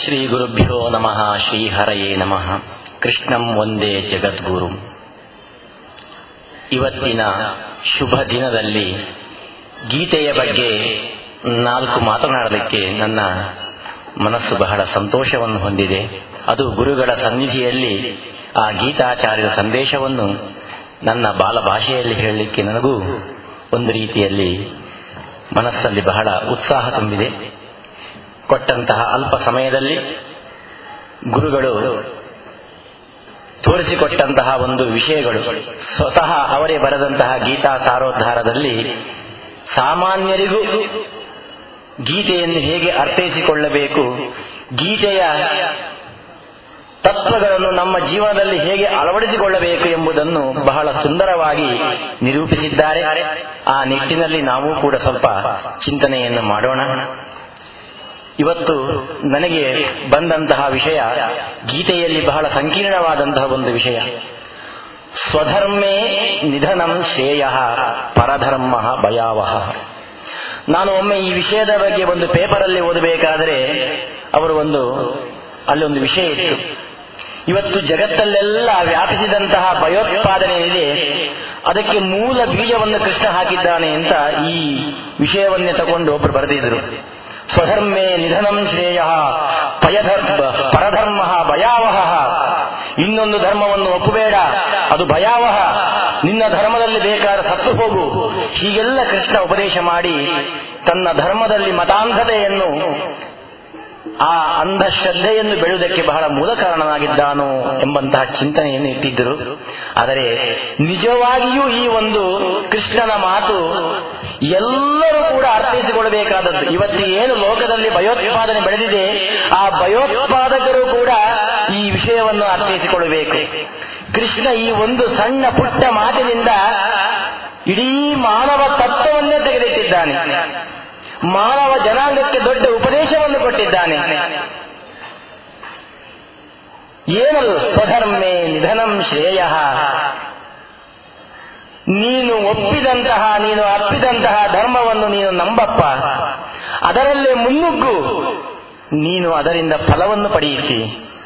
ಶ್ರೀ ಗುರುಭ್ಯೋ ನಮಃ ಶ್ರೀ ಹರಯೇ ನಮಃ ಕೃಷ್ಣಂ ಒಂದೇ ಜಗದ್ಗುರು ಇವತ್ತಿನ ಶುಭ ದಿನದಲ್ಲಿ ಗೀತೆಯ ಬಗ್ಗೆ ನಾಲ್ಕು ಮಾತನಾಡಲಿಕ್ಕೆ ನನ್ನ ಮನಸ್ಸು ಬಹಳ ಸಂತೋಷವನ್ನು ಹೊಂದಿದೆ ಅದು ಗುರುಗಳ ಸನ್ನಿಧಿಯಲ್ಲಿ ಆ ಗೀತಾಚಾರ್ಯರ ಸಂದೇಶವನ್ನು ನನ್ನ ಬಾಲ ಭಾಷೆಯಲ್ಲಿ ಹೇಳಲಿಕ್ಕೆ ನನಗೂ ಒಂದು ರೀತಿಯಲ್ಲಿ ಮನಸ್ಸಲ್ಲಿ ಬಹಳ ಉತ್ಸಾಹ ತುಂಬಿದೆ ಕೊಟ್ಟಂತಹ ಅಲ್ಪ ಸಮಯದಲ್ಲಿ ಗುರುಗಳು ತೋರಿಸಿಕೊಟ್ಟಂತಹ ಒಂದು ವಿಷಯಗಳು ಸ್ವತಃ ಅವರೇ ಬರೆದಂತಹ ಗೀತಾ ಸಾರೋದ್ಧಾರದಲ್ಲಿ ಸಾಮಾನ್ಯರಿಗೂ ಗೀತೆಯನ್ನು ಹೇಗೆ ಅರ್ಥೈಸಿಕೊಳ್ಳಬೇಕು ಗೀತೆಯ ತತ್ವಗಳನ್ನು ನಮ್ಮ ಜೀವನದಲ್ಲಿ ಹೇಗೆ ಅಳವಡಿಸಿಕೊಳ್ಳಬೇಕು ಎಂಬುದನ್ನು ಬಹಳ ಸುಂದರವಾಗಿ ನಿರೂಪಿಸಿದ್ದಾರೆ ಆ ನಿಟ್ಟಿನಲ್ಲಿ ನಾವು ಕೂಡ ಸ್ವಲ್ಪ ಚಿಂತನೆಯನ್ನು ಮಾಡೋಣ ಇವತ್ತು ನನಗೆ ಬಂದಂತಹ ವಿಷಯ ಗೀತೆಯಲ್ಲಿ ಬಹಳ ಸಂಕೀರ್ಣವಾದಂತಹ ಒಂದು ವಿಷಯ ಸ್ವಧರ್ಮೇ ನಿಧನಂ ಶ್ರೇಯ ಪರಧರ್ಮ ಭಯಾವಹ ನಾನು ಒಮ್ಮೆ ಈ ವಿಷಯದ ಬಗ್ಗೆ ಒಂದು ಪೇಪರಲ್ಲಿ ಓದಬೇಕಾದರೆ ಅವರು ಒಂದು ಅಲ್ಲಿ ಒಂದು ವಿಷಯ ಇತ್ತು ಇವತ್ತು ಜಗತ್ತಲ್ಲೆಲ್ಲ ವ್ಯಾಪಿಸಿದಂತಹ ಭಯೋತ್ಪಾದನೆ ಇದೆ ಅದಕ್ಕೆ ಮೂಲ ಬೀಜವನ್ನು ಕೃಷ್ಣ ಹಾಕಿದ್ದಾನೆ ಅಂತ ಈ ವಿಷಯವನ್ನೇ ತಗೊಂಡು ಒಬ್ಬರು ಬರೆದಿದ್ರು ಸ್ವಧರ್ಮೇ ನಿಧನಂ ಶ್ರೇಯ ಪರಧರ್ಮ ಭಯಾವಹ ಇನ್ನೊಂದು ಧರ್ಮವನ್ನು ಒಪ್ಪಬೇಡ ಅದು ಭಯಾವಹ ನಿನ್ನ ಧರ್ಮದಲ್ಲಿ ಬೇಕಾದ ಸತ್ತು ಹೋಗು ಹೀಗೆಲ್ಲ ಕೃಷ್ಣ ಉಪದೇಶ ಮಾಡಿ ತನ್ನ ಧರ್ಮದಲ್ಲಿ ಮತಾಂಧತೆಯನ್ನು ಆ ಅಂಧಶ್ರದ್ಧೆಯನ್ನು ಬೆಳೆಯುವುದಕ್ಕೆ ಬಹಳ ಮೂಲ ಕಾರಣನಾಗಿದ್ದಾನೋ ಎಂಬಂತಹ ಚಿಂತನೆಯನ್ನು ಇಟ್ಟಿದ್ದರು ಆದರೆ ನಿಜವಾಗಿಯೂ ಈ ಒಂದು ಕೃಷ್ಣನ ಮಾತು ಎಲ್ಲರೂ ಕೂಡ ಅರ್ಥೈಸಿಕೊಳ್ಳಬೇಕಾದದ್ದು ಇವತ್ತು ಏನು ಲೋಕದಲ್ಲಿ ಭಯೋತ್ಪಾದನೆ ಬೆಳೆದಿದೆ ಆ ಭಯೋತ್ಪಾದಕರು ಕೂಡ ಈ ವಿಷಯವನ್ನು ಅರ್ಥೈಸಿಕೊಳ್ಳಬೇಕು ಕೃಷ್ಣ ಈ ಒಂದು ಸಣ್ಣ ಪುಟ್ಟ ಮಾತಿನಿಂದ ಇಡೀ ಮಾನವ ತತ್ವವನ್ನೇ ತೆಗೆದಿಟ್ಟಿದ್ದಾನೆ ಮಾನವ ಜನಾಂಗಕ್ಕೆ ದೊಡ್ಡ ಉಪದೇಶವನ್ನು ಕೊಟ್ಟಿದ್ದಾನೆ ಏನದು ಸ್ವಧರ್ಮೇ ನಿಧನಂ ಶ್ರೇಯ ನೀನು ಒಪ್ಪಿದಂತಹ ನೀನು ಅಪ್ಪಿದಂತಹ ಧರ್ಮವನ್ನು ನೀನು ನಂಬಪ್ಪ ಅದರಲ್ಲೇ ಮುನ್ನುಗ್ಗು ನೀನು ಅದರಿಂದ ಫಲವನ್ನು ಪಡೆಯುತ್ತಿ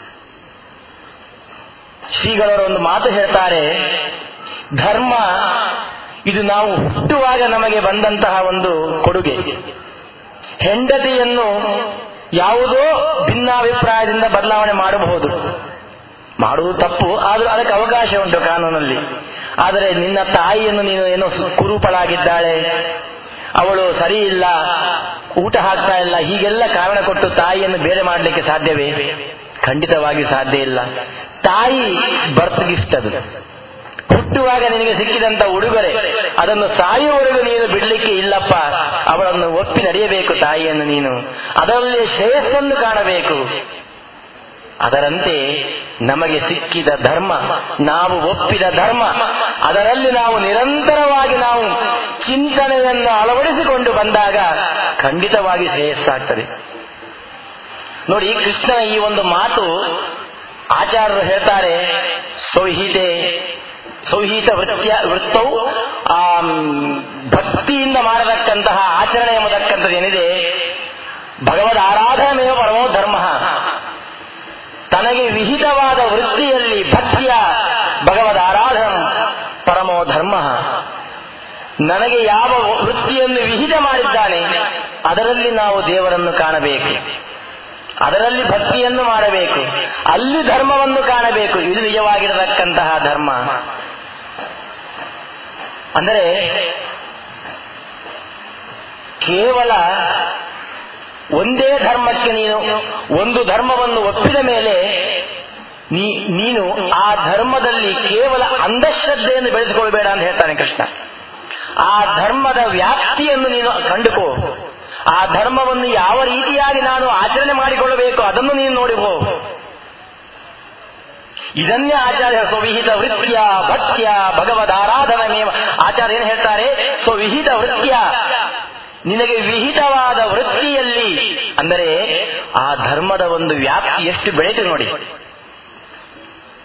ಶ್ರೀಗಳವರು ಒಂದು ಮಾತು ಹೇಳ್ತಾರೆ ಧರ್ಮ ಇದು ನಾವು ಹುಟ್ಟುವಾಗ ನಮಗೆ ಬಂದಂತಹ ಒಂದು ಕೊಡುಗೆ ಹೆಂಡತಿಯನ್ನು ಯಾವುದೋ ಭಿನ್ನಾಭಿಪ್ರಾಯದಿಂದ ಬದಲಾವಣೆ ಮಾಡಬಹುದು ಮಾಡುವುದು ತಪ್ಪು ಆದರೂ ಅದಕ್ಕೆ ಅವಕಾಶ ಉಂಟು ಕಾನೂನಲ್ಲಿ ಆದರೆ ನಿನ್ನ ತಾಯಿಯನ್ನು ನೀನು ಏನೋ ಕುರುಪಳಾಗಿದ್ದಾಳೆ ಅವಳು ಸರಿ ಇಲ್ಲ ಊಟ ಹಾಕ್ತಾ ಇಲ್ಲ ಹೀಗೆಲ್ಲ ಕಾರಣ ಕೊಟ್ಟು ತಾಯಿಯನ್ನು ಬೇರೆ ಮಾಡಲಿಕ್ಕೆ ಸಾಧ್ಯವೇ ಖಂಡಿತವಾಗಿ ಸಾಧ್ಯ ಇಲ್ಲ ತಾಯಿ ಬರ್ತ್ ಗಿಫ್ಟ್ ಅದು ಹುಟ್ಟುವಾಗ ನಿನಗೆ ಸಿಕ್ಕಿದಂತ ಉಡುಗೊರೆ ಅದನ್ನು ಸಾಯುವವರೆಗೂ ನೀನು ಬಿಡಲಿಕ್ಕೆ ಇಲ್ಲಪ್ಪ ಅವಳನ್ನು ಒಪ್ಪಿ ನಡೆಯಬೇಕು ತಾಯಿಯನ್ನು ನೀನು ಅದರಲ್ಲಿ ಶ್ರೇಯಸ್ಸನ್ನು ಕಾಣಬೇಕು ಅದರಂತೆ ನಮಗೆ ಸಿಕ್ಕಿದ ಧರ್ಮ ನಾವು ಒಪ್ಪಿದ ಧರ್ಮ ಅದರಲ್ಲಿ ನಾವು ನಿರಂತರವಾಗಿ ನಾವು ಚಿಂತನೆಯನ್ನು ಅಳವಡಿಸಿಕೊಂಡು ಬಂದಾಗ ಖಂಡಿತವಾಗಿ ಶ್ರೇಯಸ್ಸಾಗ್ತದೆ ನೋಡಿ ಕೃಷ್ಣನ ಈ ಒಂದು ಮಾತು ಆಚಾರ್ಯರು ಹೇಳ್ತಾರೆ ಸೌಹಿತೆ ಸೌಹಿತ ವೃತ್ಯ ವೃತ್ತವು ಆ ಭಕ್ತಿಯಿಂದ ಮಾಡತಕ್ಕಂತಹ ಆಚರಣೆ ಎಂಬತಕ್ಕಂಥದ್ದು ಏನಿದೆ ಭಗವದ್ ಆರಾಧನೆಯೋ ಪರಮೋ ಧರ್ಮ ತನಗೆ ವಿಹಿತವಾದ ವೃತ್ತಿಯಲ್ಲಿ ಭಕ್ತಿಯ ಭಗವದ್ ಆರಾಧನ ಪರಮೋ ಧರ್ಮ ನನಗೆ ಯಾವ ವೃತ್ತಿಯನ್ನು ವಿಹಿತ ಮಾಡಿದ್ದಾನೆ ಅದರಲ್ಲಿ ನಾವು ದೇವರನ್ನು ಕಾಣಬೇಕು ಅದರಲ್ಲಿ ಭಕ್ತಿಯನ್ನು ಮಾಡಬೇಕು ಅಲ್ಲಿ ಧರ್ಮವನ್ನು ಕಾಣಬೇಕು ಇದು ನಿಜವಾಗಿರತಕ್ಕಂತಹ ಧರ್ಮ ಅಂದರೆ ಕೇವಲ ಒಂದೇ ಧರ್ಮಕ್ಕೆ ನೀನು ಒಂದು ಧರ್ಮವನ್ನು ಒಪ್ಪಿದ ಮೇಲೆ ನೀನು ಆ ಧರ್ಮದಲ್ಲಿ ಕೇವಲ ಅಂಧಶ್ರದ್ಧೆಯನ್ನು ಬೆಳೆಸಿಕೊಳ್ಬೇಡ ಅಂತ ಹೇಳ್ತಾನೆ ಕೃಷ್ಣ ಆ ಧರ್ಮದ ವ್ಯಾಪ್ತಿಯನ್ನು ನೀನು ಕಂಡುಕೋ ಆ ಧರ್ಮವನ್ನು ಯಾವ ರೀತಿಯಾಗಿ ನಾನು ಆಚರಣೆ ಮಾಡಿಕೊಳ್ಳಬೇಕು ಅದನ್ನು ನೀನು ನೋಡಿಕೋ ಇದನ್ನೇ ಆಚಾರ್ಯ ಸ್ವವಿಹಿತ ವೃತ್ಯ ಭಕ್ತ್ಯ ಭಗವದ್ ಆರಾಧನೆ ಆಚಾರ್ಯ ಏನು ಹೇಳ್ತಾರೆ ಸ್ವವಿಹಿತ ವೃತ್ಯ ನಿನಗೆ ವಿಹಿತವಾದ ವೃತ್ತಿಯಲ್ಲಿ ಅಂದರೆ ಆ ಧರ್ಮದ ಒಂದು ವ್ಯಾಪ್ತಿ ಎಷ್ಟು ಬೆಳೆತು ನೋಡಿ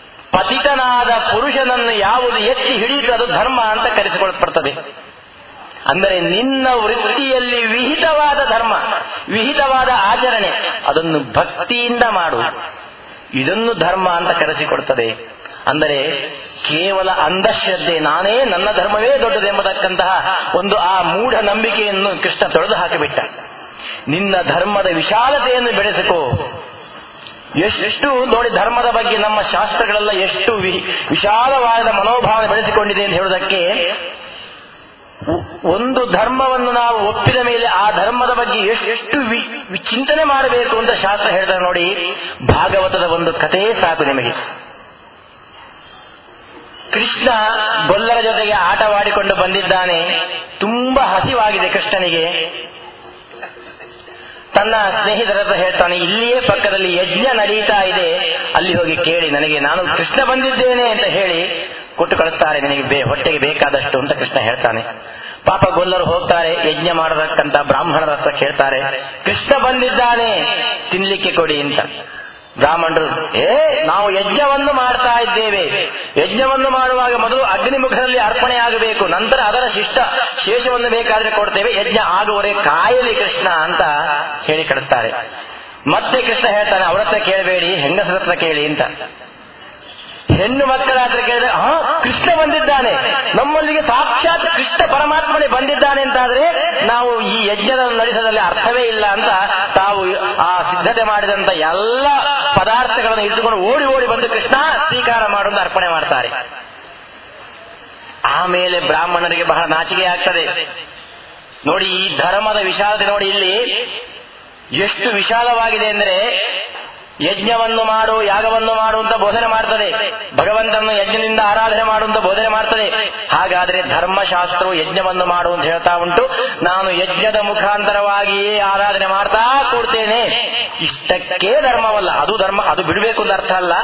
ಪತಿತನಾದ ಪುರುಷನನ್ನು ಯಾವುದು ಎತ್ತಿ ಹಿಡಿಯಿತು ಅದು ಧರ್ಮ ಅಂತ ಕರೆಸಿಕೊಳ್ಳಲ್ಪಡ್ತದೆ ಅಂದರೆ ನಿನ್ನ ವೃತ್ತಿಯಲ್ಲಿ ವಿಹಿತವಾದ ಧರ್ಮ ವಿಹಿತವಾದ ಆಚರಣೆ ಅದನ್ನು ಭಕ್ತಿಯಿಂದ ಮಾಡು ಇದನ್ನು ಧರ್ಮ ಅಂತ ಕರೆಸಿಕೊಡ್ತದೆ ಅಂದರೆ ಕೇವಲ ಅಂಧಶ್ರದ್ಧೆ ನಾನೇ ನನ್ನ ಧರ್ಮವೇ ದೊಡ್ಡದೆಂಬತಕ್ಕಂತಹ ಒಂದು ಆ ಮೂಢ ನಂಬಿಕೆಯನ್ನು ಕೃಷ್ಣ ತೊಳೆದು ಹಾಕಿಬಿಟ್ಟ ನಿನ್ನ ಧರ್ಮದ ವಿಶಾಲತೆಯನ್ನು ಬೆಳೆಸಿಕೋ ಎಷ್ಟು ನೋಡಿ ಧರ್ಮದ ಬಗ್ಗೆ ನಮ್ಮ ಶಾಸ್ತ್ರಗಳೆಲ್ಲ ಎಷ್ಟು ವಿ- ವಿಶಾಲವಾದ ಮನೋಭಾವನೆ ಬೆಳೆಸಿಕೊಂಡಿದೆ ಅಂತ ಹೇಳುವುದಕ್ಕೆ ಒಂದು ಧರ್ಮವನ್ನು ನಾವು ಒಪ್ಪಿದ ಮೇಲೆ ಆ ಧರ್ಮದ ಬಗ್ಗೆ ಎಷ್ಟು ಎಷ್ಟು ವಿ- ವಿ- ಚಿಂತನೆ ಮಾಡಬೇಕು ಅಂತ ಶಾಸ್ತ್ರ ಹೇಳ್ತಾರೆ ನೋಡಿ ಭಾಗವತದ ಒಂದು ಕಥೆ ಸಾಕು ನಿಮಗೆ ಕೃಷ್ಣ ಗೊಲ್ಲರ ಜೊತೆಗೆ ಆಟವಾಡಿಕೊಂಡು ಬಂದಿದ್ದಾನೆ ತುಂಬಾ ಹಸಿವಾಗಿದೆ ಕೃಷ್ಣನಿಗೆ ತನ್ನ ಸ್ನೇಹಿತರ ಹತ್ರ ಹೇಳ್ತಾನೆ ಇಲ್ಲಿಯೇ ಪಕ್ಕದಲ್ಲಿ ಯಜ್ಞ ನಡೀತಾ ಇದೆ ಅಲ್ಲಿ ಹೋಗಿ ಕೇಳಿ ನನಗೆ ನಾನು ಕೃಷ್ಣ ಬಂದಿದ್ದೇನೆ ಅಂತ ಹೇಳಿ ಕೊಟ್ಟು ಕಳಿಸ್ತಾರೆ ನಿನಗೆ ಬೇ- ಹೊಟ್ಟೆಗೆ ಬೇಕಾದಷ್ಟು ಅಂತ ಕೃಷ್ಣ ಹೇಳ್ತಾನೆ ಪಾಪ ಗೊಲ್ಲರು ಹೋಗ್ತಾರೆ ಯಜ್ಞ ಮಾಡತಕ್ಕಂತ ಬ್ರಾಹ್ಮಣರ ಹತ್ರ ಕೇಳ್ತಾರೆ ಕೃಷ್ಣ ಬಂದಿದ್ದಾನೆ ತಿನ್ಲಿಕ್ಕೆ ಕೊಡಿ ಅಂತ ಬ್ರಾಹ್ಮಣರು ಏ ನಾವು ಯಜ್ಞವನ್ನು ಮಾಡ್ತಾ ಇದ್ದೇವೆ ಯಜ್ಞವನ್ನು ಮಾಡುವಾಗ ಮೊದಲು ಅಗ್ನಿಮುಖದಲ್ಲಿ ಅರ್ಪಣೆ ಆಗಬೇಕು ನಂತರ ಅದರ ಶಿಷ್ಟ ಶೇಷವನ್ನು ಬೇಕಾದ್ರೆ ಕೊಡ್ತೇವೆ ಯಜ್ಞ ಆಗುವವರೆಗೆ ಕಾಯಲಿ ಕೃಷ್ಣ ಅಂತ ಹೇಳಿ ಕಳಿಸ್ತಾರೆ ಮತ್ತೆ ಕೃಷ್ಣ ಹೇಳ್ತಾನೆ ಅವ್ರ ಹತ್ರ ಕೇಳಬೇಡಿ ಹೆಂಗಸರ ಹತ್ರ ಕೇಳಿ ಅಂತ ಹೆಣ್ಣು ಮಕ್ಕಳ ಹತ್ರ ಕೇಳಿದ್ರೆ ಹಾ ಕೃಷ್ಣ ಬಂದಿದ್ದಾನೆ ನಮ್ಮಲ್ಲಿಗೆ ಸಾಕ್ಷಾತ್ ಕೃಷ್ಣ ಪರಮಾತ್ಮನೇ ಬಂದಿದ್ದಾನೆ ಅಂತಾದ್ರೆ ನಾವು ಈ ಯಜ್ಞದ ನಡೆಸೋದ್ರಲ್ಲಿ ಅರ್ಥವೇ ಇಲ್ಲ ಅಂತ ತಾವು ಆ ಸಿದ್ಧತೆ ಮಾಡಿದಂತ ಎಲ್ಲ ಪದಾರ್ಥಗಳನ್ನು ಇಟ್ಟುಕೊಂಡು ಓಡಿ ಓಡಿ ಬಂದು ಕೃಷ್ಣ ಸ್ವೀಕಾರ ಮಾಡುವಂತ ಅರ್ಪಣೆ ಮಾಡ್ತಾರೆ ಆಮೇಲೆ ಬ್ರಾಹ್ಮಣರಿಗೆ ಬಹಳ ನಾಚಿಕೆ ಆಗ್ತದೆ ನೋಡಿ ಈ ಧರ್ಮದ ವಿಶಾಲತೆ ನೋಡಿ ಇಲ್ಲಿ ಎಷ್ಟು ವಿಶಾಲವಾಗಿದೆ ಅಂದ್ರೆ ಯಜ್ಞವನ್ನು ಮಾಡು ಯಾಗವನ್ನು ಮಾಡು ಅಂತ ಬೋಧನೆ ಮಾಡ್ತದೆ ಭಗವಂತನನ್ನು ಯಜ್ಞದಿಂದ ಆರಾಧನೆ ಮಾಡು ಅಂತ ಬೋಧನೆ ಮಾಡ್ತದೆ ಹಾಗಾದ್ರೆ ಧರ್ಮಶಾಸ್ತ್ರವು ಯಜ್ಞವನ್ನು ಮಾಡು ಅಂತ ಹೇಳ್ತಾ ಉಂಟು ನಾನು ಯಜ್ಞದ ಮುಖಾಂತರವಾಗಿಯೇ ಆರಾಧನೆ ಮಾಡ್ತಾ ಕೊಡ್ತೇನೆ ಇಷ್ಟಕ್ಕೆ ಧರ್ಮವಲ್ಲ ಅದು ಧರ್ಮ ಅದು ಬಿಡಬೇಕು ಅಂತ ಅರ್ಥ ಅಲ್ಲ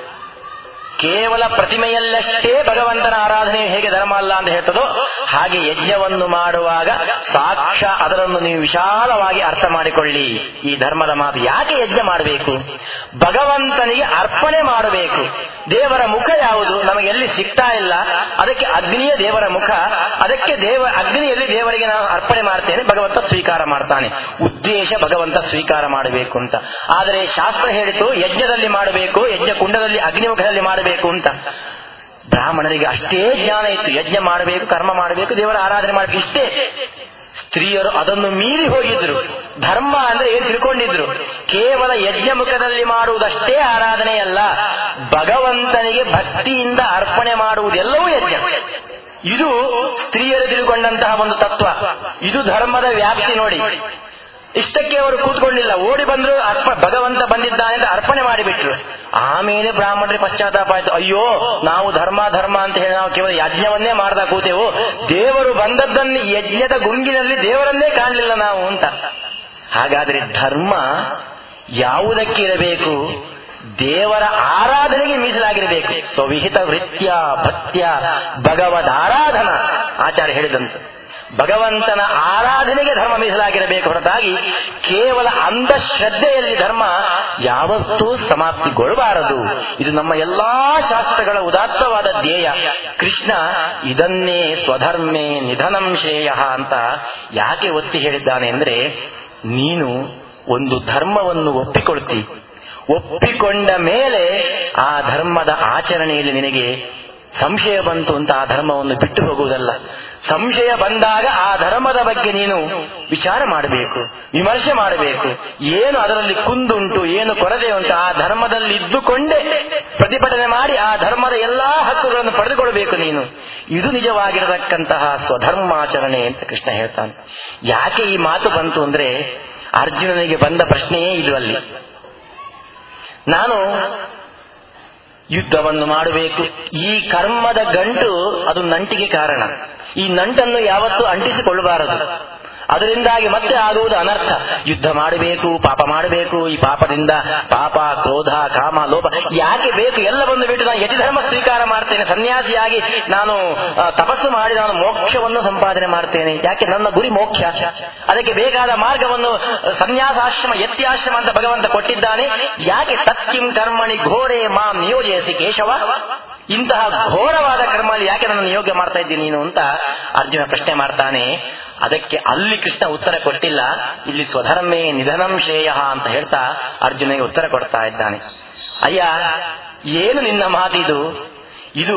ಕೇವಲ ಪ್ರತಿಮೆಯಲ್ಲಷ್ಟೇ ಭಗವಂತನ ಆರಾಧನೆ ಹೇಗೆ ಧರ್ಮ ಅಲ್ಲ ಅಂತ ಹೇಳ್ತದೋ ಹಾಗೆ ಯಜ್ಞವನ್ನು ಮಾಡುವಾಗ ಸಾಕ್ಷ ಅದರನ್ನು ನೀವು ವಿಶಾಲವಾಗಿ ಅರ್ಥ ಮಾಡಿಕೊಳ್ಳಿ ಈ ಧರ್ಮದ ಮಾತು ಯಾಕೆ ಯಜ್ಞ ಮಾಡಬೇಕು ಭಗವಂತನಿಗೆ ಅರ್ಪಣೆ ಮಾಡಬೇಕು ದೇವರ ಮುಖ ಯಾವುದು ನಮಗೆ ಎಲ್ಲಿ ಸಿಗ್ತಾ ಇಲ್ಲ ಅದಕ್ಕೆ ಅಗ್ನಿಯ ದೇವರ ಮುಖ ಅದಕ್ಕೆ ದೇವ ಅಗ್ನಿಯಲ್ಲಿ ದೇವರಿಗೆ ನಾನು ಅರ್ಪಣೆ ಮಾಡ್ತೇನೆ ಭಗವಂತ ಸ್ವೀಕಾರ ಮಾಡ್ತಾನೆ ಉದ್ದೇಶ ಭಗವಂತ ಸ್ವೀಕಾರ ಮಾಡಬೇಕು ಅಂತ ಆದರೆ ಶಾಸ್ತ್ರ ಹೇಳಿತು ಯಜ್ಞದಲ್ಲಿ ಮಾಡಬೇಕು ಯಜ್ಞ ಕುಂಡದಲ್ಲಿ ಅಗ್ನಿಮುಖದಲ್ಲಿ ಮಾಡಬೇಕು ಅಂತ ಬ್ರಾಹ್ಮಣರಿಗೆ ಅಷ್ಟೇ ಜ್ಞಾನ ಇತ್ತು ಯಜ್ಞ ಮಾಡಬೇಕು ಕರ್ಮ ಮಾಡಬೇಕು ದೇವರ ಆರಾಧನೆ ಮಾಡಬೇಕು ಇಷ್ಟೇ ಸ್ತ್ರೀಯರು ಅದನ್ನು ಮೀರಿ ಹೋಗಿದ್ರು ಧರ್ಮ ಅಂದ್ರೆ ಏನ್ ತಿಳ್ಕೊಂಡಿದ್ರು ಕೇವಲ ಯಜ್ಞ ಮುಖದಲ್ಲಿ ಮಾಡುವುದಷ್ಟೇ ಆರಾಧನೆಯಲ್ಲ ಭಗವಂತನಿಗೆ ಭಕ್ತಿಯಿಂದ ಅರ್ಪಣೆ ಮಾಡುವುದೆಲ್ಲವೂ ಯಜ್ಞ ಇದು ಸ್ತ್ರೀಯರು ತಿಳ್ಕೊಂಡಂತಹ ಒಂದು ತತ್ವ ಇದು ಧರ್ಮದ ವ್ಯಾಪ್ತಿ ನೋಡಿ ಇಷ್ಟಕ್ಕೆ ಅವರು ಕೂತ್ಕೊಂಡಿಲ್ಲ ಓಡಿ ಬಂದ್ರು ಅರ್ಪ ಭಗವಂತ ಬಂದಿದ್ದಾನೆ ಅಂತ ಅರ್ಪಣೆ ಮಾಡಿಬಿಟ್ರು ಆಮೇಲೆ ಬ್ರಾಹ್ಮಣರಿಗೆ ಪಶ್ಚಾತ್ತಾಪ ಆಯ್ತು ಅಯ್ಯೋ ನಾವು ಧರ್ಮ ಧರ್ಮ ಅಂತ ಹೇಳಿ ನಾವು ಕೇವಲ ಯಜ್ಞವನ್ನೇ ಮಾಡ್ತಾ ಕೂತೆವು ದೇವರು ಬಂದದ್ದನ್ನು ಯಜ್ಞದ ಗುಂಗಿನಲ್ಲಿ ದೇವರನ್ನೇ ಕಾಣಲಿಲ್ಲ ನಾವು ಅಂತ ಹಾಗಾದ್ರೆ ಧರ್ಮ ಯಾವುದಕ್ಕೆ ಇರಬೇಕು ದೇವರ ಆರಾಧನೆಗೆ ಮೀಸಲಾಗಿರಬೇಕು ಸ್ವವಿಹಿತ ವೃತ್ಯ ಭಕ್ತ್ಯ ಭಗವದ್ ಆರಾಧನ ಆಚಾರ್ಯ ಹೇಳಿದಂತೆ ಭಗವಂತನ ಆರಾಧನೆಗೆ ಧರ್ಮ ಮೀಸಲಾಗಿರಬೇಕು ಹೊರತಾಗಿ ಕೇವಲ ಅಂಧಶ್ರದ್ಧೆಯಲ್ಲಿ ಧರ್ಮ ಯಾವತ್ತೂ ಸಮಾಪ್ತಿಗೊಳ್ಳಬಾರದು ಇದು ನಮ್ಮ ಎಲ್ಲಾ ಶಾಸ್ತ್ರಗಳ ಉದಾತ್ತವಾದ ಧ್ಯೇಯ ಕೃಷ್ಣ ಇದನ್ನೇ ಸ್ವಧರ್ಮೇ ನಿಧನಂ ಶ್ರೇಯ ಅಂತ ಯಾಕೆ ಒತ್ತಿ ಹೇಳಿದ್ದಾನೆ ಅಂದ್ರೆ ನೀನು ಒಂದು ಧರ್ಮವನ್ನು ಒಪ್ಪಿಕೊಳ್ತಿ ಒಪ್ಪಿಕೊಂಡ ಮೇಲೆ ಆ ಧರ್ಮದ ಆಚರಣೆಯಲ್ಲಿ ನಿನಗೆ ಸಂಶಯ ಬಂತು ಅಂತ ಆ ಧರ್ಮವನ್ನು ಬಿಟ್ಟು ಹೋಗುವುದಲ್ಲ ಸಂಶಯ ಬಂದಾಗ ಆ ಧರ್ಮದ ಬಗ್ಗೆ ನೀನು ವಿಚಾರ ಮಾಡಬೇಕು ವಿಮರ್ಶೆ ಮಾಡಬೇಕು ಏನು ಅದರಲ್ಲಿ ಕುಂದುಂಟು ಏನು ಕೊರತೆ ಉಂಟು ಆ ಧರ್ಮದಲ್ಲಿ ಇದ್ದುಕೊಂಡೇ ಪ್ರತಿಭಟನೆ ಮಾಡಿ ಆ ಧರ್ಮದ ಎಲ್ಲಾ ಹಕ್ಕುಗಳನ್ನು ಪಡೆದುಕೊಳ್ಬೇಕು ನೀನು ಇದು ನಿಜವಾಗಿರತಕ್ಕಂತಹ ಸ್ವಧರ್ಮಾಚರಣೆ ಅಂತ ಕೃಷ್ಣ ಹೇಳ್ತಾನೆ ಯಾಕೆ ಈ ಮಾತು ಬಂತು ಅಂದ್ರೆ ಅರ್ಜುನನಿಗೆ ಬಂದ ಪ್ರಶ್ನೆಯೇ ಇದು ಅಲ್ಲಿ ನಾನು ಯುದ್ಧವನ್ನು ಮಾಡಬೇಕು ಈ ಕರ್ಮದ ಗಂಟು ಅದು ನಂಟಿಗೆ ಕಾರಣ ಈ ನಂಟನ್ನು ಯಾವತ್ತೂ ಅಂಟಿಸಿಕೊಳ್ಳಬಾರದು ಅದರಿಂದಾಗಿ ಮತ್ತೆ ಆಗುವುದು ಅನರ್ಥ ಯುದ್ಧ ಮಾಡಬೇಕು ಪಾಪ ಮಾಡಬೇಕು ಈ ಪಾಪದಿಂದ ಪಾಪ ಕ್ರೋಧ ಕಾಮ ಲೋಪ ಯಾಕೆ ಬೇಕು ಎಲ್ಲ ಬಂದು ಬಿಟ್ಟು ನಾನು ಯತಿ ಧರ್ಮ ಸ್ವೀಕಾರ ಮಾಡ್ತೇನೆ ಸನ್ಯಾಸಿಯಾಗಿ ನಾನು ಆ, ತಪಸ್ಸು ಮಾಡಿ ನಾನು ಮೋಕ್ಷವನ್ನು ಸಂಪಾದನೆ ಮಾಡ್ತೇನೆ ಯಾಕೆ ನನ್ನ ಗುರಿ ಮೋಕ್ಷ ಅದಕ್ಕೆ ಬೇಕಾದ ಮಾರ್ಗವನ್ನು ಆ, ಸನ್ಯಾಸಾಶ್ರಮ ಯತ್ಯಾಶ್ರಮ ಅಂತ ಭಗವಂತ ಕೊಟ್ಟಿದ್ದಾನೆ ಯಾಕೆ ತತ್ಕಿಂ ಕರ್ಮಣಿ ಘೋರೆ ಮಾಂ ನಿಯೋಜಿಸಿ ಕೇಶವ ಇಂತಹ ಘೋರವಾದ ಕರ್ಮಲ್ಲಿ ಯಾಕೆ ನನ್ನನ್ನು ಯೋಗ್ಯ ಮಾಡ್ತಾ ಇದ್ದೀನಿ ನೀನು ಅಂತ ಅರ್ಜುನ ಪ್ರಶ್ನೆ ಮಾಡ್ತಾನೆ ಅದಕ್ಕೆ ಅಲ್ಲಿ ಕೃಷ್ಣ ಉತ್ತರ ಕೊಟ್ಟಿಲ್ಲ ಇಲ್ಲಿ ಸ್ವಧರ್ಮೇ ನಿಧನಂ ಶ್ರೇಯ ಅಂತ ಹೇಳ್ತಾ ಅರ್ಜುನಿಗೆ ಉತ್ತರ ಕೊಡ್ತಾ ಇದ್ದಾನೆ ಅಯ್ಯ ಏನು ನಿನ್ನ ಮಾತಿದು ಇದು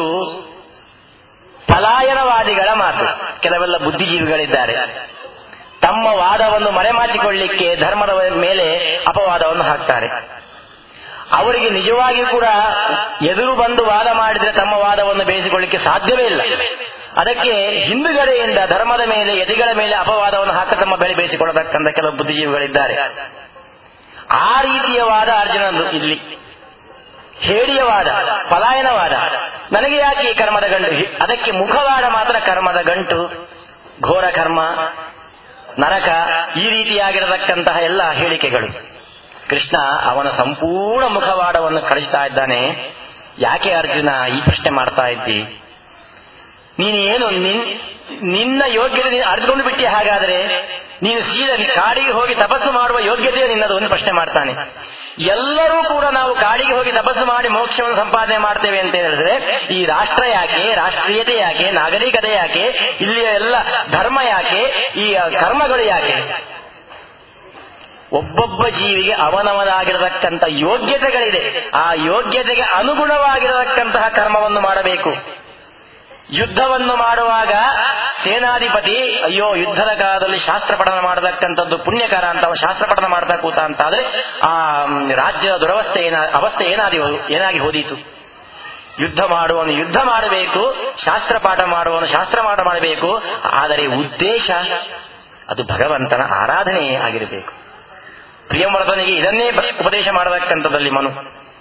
ಪಲಾಯನವಾದಿಗಳ ಮಾತು ಕೆಲವೆಲ್ಲ ಬುದ್ಧಿಜೀವಿಗಳಿದ್ದಾರೆ ತಮ್ಮ ವಾದವನ್ನು ಮರೆಮಾಚಿಕೊಳ್ಳಿಕ್ಕೆ ಧರ್ಮದ ಮೇಲೆ ಅಪವಾದವನ್ನು ಹಾಕ್ತಾರೆ ಅವರಿಗೆ ನಿಜವಾಗಿಯೂ ಕೂಡ ಎದುರು ಬಂದು ವಾದ ಮಾಡಿದ್ರೆ ತಮ್ಮ ವಾದವನ್ನು ಬೇಯಿಸಿಕೊಳ್ಳಿಕ್ಕೆ ಸಾಧ್ಯವೇ ಇಲ್ಲ ಅದಕ್ಕೆ ಹಿಂದುಗಡೆಯಿಂದ ಧರ್ಮದ ಮೇಲೆ ಎದಿಗಳ ಮೇಲೆ ಅಪವಾದವನ್ನು ಹಾಕ ತಮ್ಮ ಬೆಳೆ ಬೇಯಿಸಿಕೊಳ್ಳತಕ್ಕಂಥ ಕೆಲವು ಬುದ್ಧಿಜೀವಿಗಳಿದ್ದಾರೆ ಆ ರೀತಿಯ ವಾದ ಅರ್ಜುನಂದು ಇಲ್ಲಿ ಹೇಡಿಯವಾದ ಪಲಾಯನವಾದ ನನಗೆ ಯಾಕೆ ಈ ಕರ್ಮದ ಗಂಟು ಅದಕ್ಕೆ ಮುಖವಾಡ ಮಾತ್ರ ಕರ್ಮದ ಗಂಟು ಘೋರ ಕರ್ಮ ನರಕ ಈ ರೀತಿಯಾಗಿರತಕ್ಕಂತಹ ಎಲ್ಲ ಹೇಳಿಕೆಗಳು ಕೃಷ್ಣ ಅವನ ಸಂಪೂರ್ಣ ಮುಖವಾಡವನ್ನು ಕಳಿಸ್ತಾ ಇದ್ದಾನೆ ಯಾಕೆ ಅರ್ಜುನ ಈ ಪ್ರಶ್ನೆ ಮಾಡ್ತಾ ಇದ್ದಿ ನೀನು ಏನು ನಿನ್ನ ಯೋಗ್ಯತೆ ನೀನು ಅರ್ಜುಕೊಂಡು ಬಿಟ್ಟಿ ಹಾಗಾದ್ರೆ ನೀನು ಸೀದಾ ಕಾಡಿಗೆ ಹೋಗಿ ತಪಸ್ಸು ಮಾಡುವ ಯೋಗ್ಯತೆ ನಿನ್ನದು ಒಂದು ಪ್ರಶ್ನೆ ಮಾಡ್ತಾನೆ ಎಲ್ಲರೂ ಕೂಡ ನಾವು ಕಾಡಿಗೆ ಹೋಗಿ ತಪಸ್ಸು ಮಾಡಿ ಮೋಕ್ಷವನ್ನು ಸಂಪಾದನೆ ಮಾಡ್ತೇವೆ ಅಂತ ಹೇಳಿದ್ರೆ ಈ ರಾಷ್ಟ್ರ ಯಾಕೆ ರಾಷ್ಟ್ರೀಯತೆ ಯಾಕೆ ನಾಗರಿಕತೆ ಯಾಕೆ ಇಲ್ಲಿಯ ಎಲ್ಲ ಧರ್ಮ ಯಾಕೆ ಈ ಕರ್ಮಗಳು ಯಾಕೆ ಒಬ್ಬೊಬ್ಬ ಜೀವಿಗೆ ಅವನವನಾಗಿರತಕ್ಕಂಥ ಯೋಗ್ಯತೆಗಳಿದೆ ಆ ಯೋಗ್ಯತೆಗೆ ಅನುಗುಣವಾಗಿರತಕ್ಕಂತಹ ಕರ್ಮವನ್ನು ಮಾಡಬೇಕು ಯುದ್ಧವನ್ನು ಮಾಡುವಾಗ ಸೇನಾಧಿಪತಿ ಅಯ್ಯೋ ಯುದ್ಧದ ಕಾಲದಲ್ಲಿ ಶಾಸ್ತ್ರ ಪಠನ ಮಾಡತಕ್ಕಂಥದ್ದು ಪುಣ್ಯಕರ ಅಂತ ಅವ ಶಾಸ್ತ್ರ ಪಠನ ಮಾಡ್ತಾ ಕೂತ ಅಂತ ಆದ್ರೆ ಆ ರಾಜ್ಯದ ದುರವಸ್ಥೆ ಏನ ಅವಸ್ಥೆ ಏನಾದಿ ಏನಾಗಿ ಹೋದೀತು ಯುದ್ಧ ಮಾಡುವನು ಯುದ್ಧ ಮಾಡಬೇಕು ಶಾಸ್ತ್ರ ಪಾಠ ಮಾಡುವನು ಶಾಸ್ತ್ರ ಪಾಠ ಮಾಡಬೇಕು ಆದರೆ ಉದ್ದೇಶ ಅದು ಭಗವಂತನ ಆರಾಧನೆಯೇ ಆಗಿರಬೇಕು ಪ್ರಿಯಮೃತನಿಗೆ ಇದನ್ನೇ ಉಪದೇಶ ಮಾಡತಕ್ಕಂಥದ್ದಲ್ಲಿ ಮನು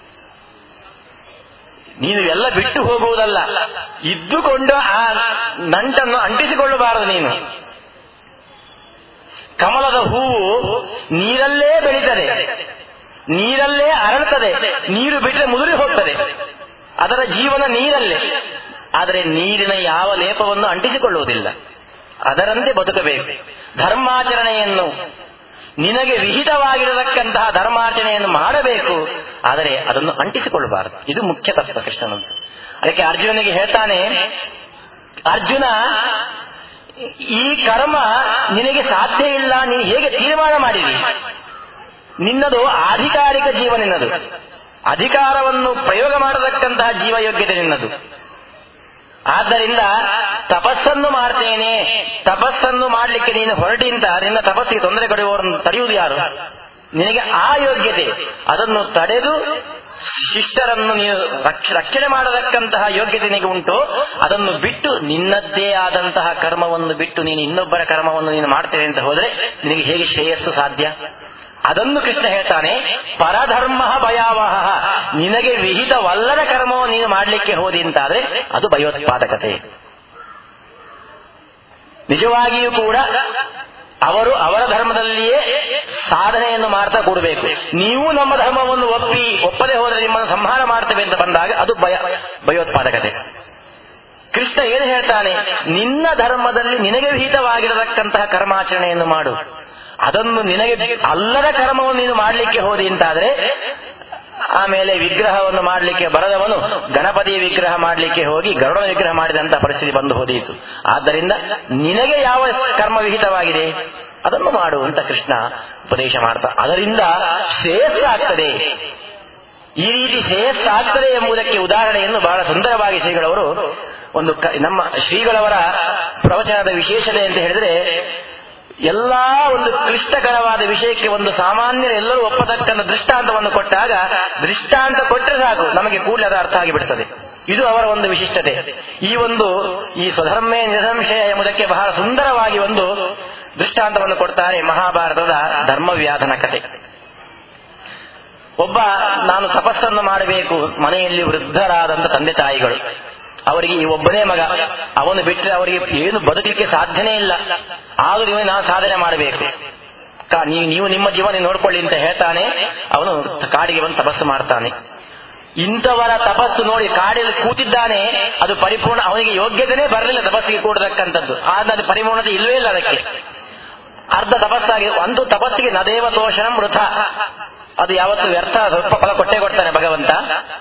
ನೀನು ಎಲ್ಲ ಬಿಟ್ಟು ಹೋಗುವುದಲ್ಲ ಇದ್ದುಕೊಂಡು ಆ ನಂಟನ್ನು ಅಂಟಿಸಿಕೊಳ್ಳಬಾರದು ನೀನು ಕಮಲದ ಹೂವು ನೀರಲ್ಲೇ ಬೆಳೀತದೆ ನೀರಲ್ಲೇ ಅರಳುತ್ತದೆ ನೀರು ಬಿಟ್ಟರೆ ಮುದುರಿ ಹೋಗ್ತದೆ ಅದರ ಜೀವನ ನೀರಲ್ಲೇ ಆದರೆ ನೀರಿನ ಯಾವ ಲೇಪವನ್ನು ಅಂಟಿಸಿಕೊಳ್ಳುವುದಿಲ್ಲ ಅದರಂತೆ ಬದುಕಬೇಕು ಧರ್ಮಾಚರಣೆಯನ್ನು ನಿನಗೆ ವಿಹಿತವಾಗಿರತಕ್ಕಂತಹ ಧರ್ಮಾಚರಣೆಯನ್ನು ಮಾಡಬೇಕು ಆದರೆ ಅದನ್ನು ಅಂಟಿಸಿಕೊಳ್ಳಬಾರದು ಇದು ಮುಖ್ಯ ತತ್ವ ಕೃಷ್ಣನದ್ದು ಅದಕ್ಕೆ ಅರ್ಜುನನಿಗೆ ಹೇಳ್ತಾನೆ ಅರ್ಜುನ ಈ ಕರ್ಮ ನಿನಗೆ ಸಾಧ್ಯ ಇಲ್ಲ ನೀನು ಹೇಗೆ ತೀರ್ಮಾನ ಮಾಡಿದಿ ನಿನ್ನದು ಆಧಿಕಾರಿಕ ಜೀವ ನಿನ್ನದು ಅಧಿಕಾರವನ್ನು ಪ್ರಯೋಗ ಮಾಡತಕ್ಕಂತಹ ಜೀವ ಯೋಗ್ಯತೆ ನಿನ್ನದು ಆದ್ದರಿಂದ ತಪಸ್ಸನ್ನು ಮಾಡ್ತೇನೆ ತಪಸ್ಸನ್ನು ಮಾಡಲಿಕ್ಕೆ ನೀನು ಹೊರಟಿಂತ ನಿನ್ನ ತಪಸ್ಸಿಗೆ ತೊಂದರೆ ಕೊಡುವವರನ್ನು ತಡೆಯುವುದು ಯಾರು ನಿನಗೆ ಆ ಯೋಗ್ಯತೆ ಅದನ್ನು ತಡೆದು ಶಿಷ್ಟರನ್ನು ನೀನು ರಕ್ಷಣೆ ಮಾಡತಕ್ಕಂತಹ ಯೋಗ್ಯತೆ ನಿನಗೆ ಉಂಟು ಅದನ್ನು ಬಿಟ್ಟು ನಿನ್ನದ್ದೇ ಆದಂತಹ ಕರ್ಮವನ್ನು ಬಿಟ್ಟು ನೀನು ಇನ್ನೊಬ್ಬರ ಕರ್ಮವನ್ನು ನೀನು ಮಾಡ್ತೇವೆ ಅಂತ ಹೋದ್ರೆ ನಿನಗೆ ಹೇಗೆ ಶ್ರೇಯಸ್ಸು ಸಾಧ್ಯ ಅದನ್ನು ಕೃಷ್ಣ ಹೇಳ್ತಾನೆ ಪರಧರ್ಮ ಭಯಾವಹ ನಿನಗೆ ವಿಹಿತವಲ್ಲದ ಕರ್ಮವನ್ನು ನೀನು ಮಾಡಲಿಕ್ಕೆ ಹೋದಿ ಅಂತಾದ್ರೆ ಅದು ಭಯೋತ್ಪಾದಕತೆ ನಿಜವಾಗಿಯೂ ಕೂಡ ಅವರು ಅವರ ಧರ್ಮದಲ್ಲಿಯೇ ಸಾಧನೆಯನ್ನು ಮಾಡ್ತಾ ಕೂಡಬೇಕು ನೀವು ನಮ್ಮ ಧರ್ಮವನ್ನು ಒಪ್ಪಿ ಒಪ್ಪದೆ ಹೋದರೆ ನಿಮ್ಮನ್ನು ಸಂಹಾರ ಮಾಡ್ತೇವೆ ಅಂತ ಬಂದಾಗ ಅದು ಭಯ ಭಯೋತ್ಪಾದಕತೆ ಕೃಷ್ಣ ಏನು ಹೇಳ್ತಾನೆ ನಿನ್ನ ಧರ್ಮದಲ್ಲಿ ನಿನಗೆ ವಿಹಿತವಾಗಿರತಕ್ಕಂತಹ ಕರ್ಮಾಚರಣೆಯನ್ನು ಮಾಡು ಅದನ್ನು ನಿನಗೆ ಅಲ್ಲದ ಕರ್ಮವನ್ನು ನೀನು ಮಾಡಲಿಕ್ಕೆ ಹೋದಿ ಅಂತಾದ್ರೆ ಆಮೇಲೆ ವಿಗ್ರಹವನ್ನು ಮಾಡಲಿಕ್ಕೆ ಬರದವನು ಗಣಪತಿ ವಿಗ್ರಹ ಮಾಡಲಿಕ್ಕೆ ಹೋಗಿ ಗರುಡ ವಿಗ್ರಹ ಮಾಡಿದಂತ ಪರಿಸ್ಥಿತಿ ಬಂದು ಹೋದೀತು ಆದ್ದರಿಂದ ನಿನಗೆ ಯಾವ ಕರ್ಮ ವಿಹಿತವಾಗಿದೆ ಅದನ್ನು ಮಾಡು ಅಂತ ಕೃಷ್ಣ ಉಪದೇಶ ಮಾಡ್ತಾ ಅದರಿಂದ ಶ್ರೇಯಸ್ಸಾಗ್ತದೆ ಈ ರೀತಿ ಶ್ರೇಯಸ್ಸಾಗ್ತದೆ ಎಂಬುದಕ್ಕೆ ಉದಾಹರಣೆಯನ್ನು ಬಹಳ ಸುಂದರವಾಗಿ ಶ್ರೀಗಳವರು ಒಂದು ನಮ್ಮ ಶ್ರೀಗಳವರ ಪ್ರವಚನದ ವಿಶೇಷತೆ ಅಂತ ಹೇಳಿದ್ರೆ ಎಲ್ಲಾ ಒಂದು ಕ್ಲಿಷ್ಟಕರವಾದ ವಿಷಯಕ್ಕೆ ಒಂದು ಸಾಮಾನ್ಯರು ಎಲ್ಲರೂ ಒಪ್ಪತಕ್ಕಂಥ ದೃಷ್ಟಾಂತವನ್ನು ಕೊಟ್ಟಾಗ ದೃಷ್ಟಾಂತ ಕೊಟ್ಟರೆ ಸಾಕು ನಮಗೆ ಕೂಡಲೇ ಅದು ಅರ್ಥ ಆಗಿಬಿಡುತ್ತದೆ ಇದು ಅವರ ಒಂದು ವಿಶಿಷ್ಟತೆ ಈ ಒಂದು ಈ ಸ್ವಧರ್ಮೇ ನಿಸಂಶಯ ಎಂಬುದಕ್ಕೆ ಬಹಳ ಸುಂದರವಾಗಿ ಒಂದು ದೃಷ್ಟಾಂತವನ್ನು ಕೊಡ್ತಾರೆ ಮಹಾಭಾರತದ ಧರ್ಮವ್ಯಾಧನ ಕತೆ ಒಬ್ಬ ನಾನು ತಪಸ್ಸನ್ನು ಮಾಡಬೇಕು ಮನೆಯಲ್ಲಿ ವೃದ್ಧರಾದಂತ ತಂದೆ ತಾಯಿಗಳು ಅವರಿಗೆ ಈ ಒಬ್ಬನೇ ಮಗ ಅವನು ಬಿಟ್ಟರೆ ಅವರಿಗೆ ಏನು ಬದುಕಲಿಕ್ಕೆ ಸಾಧ್ಯನೇ ಇಲ್ಲ ಆದರೂ ಇವನು ನಾನು ಸಾಧನೆ ಮಾಡಬೇಕು ನೀವು ನೀವು ನಿಮ್ಮ ಜೀವನ ನೋಡ್ಕೊಳ್ಳಿ ಅಂತ ಹೇಳ್ತಾನೆ ಅವನು ಕಾಡಿಗೆ ಬಂದು ತಪಸ್ಸು ಮಾಡ್ತಾನೆ ಇಂಥವರ ತಪಸ್ಸು ನೋಡಿ ಕಾಡಿನಲ್ಲಿ ಕೂತಿದ್ದಾನೆ ಅದು ಪರಿಪೂರ್ಣ ಅವನಿಗೆ ಯೋಗ್ಯತೆನೇ ಬರಲಿಲ್ಲ ತಪಸ್ಸಿಗೆ ಕೂಡತಕ್ಕಂಥದ್ದು ಆದ್ರೆ ಅದು ಪರಿಪೂರ್ಣತೆ ಇಲ್ವೇ ಇಲ್ಲ ಅದಕ್ಕೆ ಅರ್ಧ ತಪಸ್ಸಾಗಿ ಒಂದು ತಪಸ್ಸಿಗೆ ನದೇವ ತೋಷಣಂ ವೃಥ ಅದು ಯಾವತ್ತು ವ್ಯರ್ಥ ಸ್ವಲ್ಪ ಫಲ ಕೊಟ್ಟೇ ಕೊಡ್ತಾನೆ ಭಗವಂತ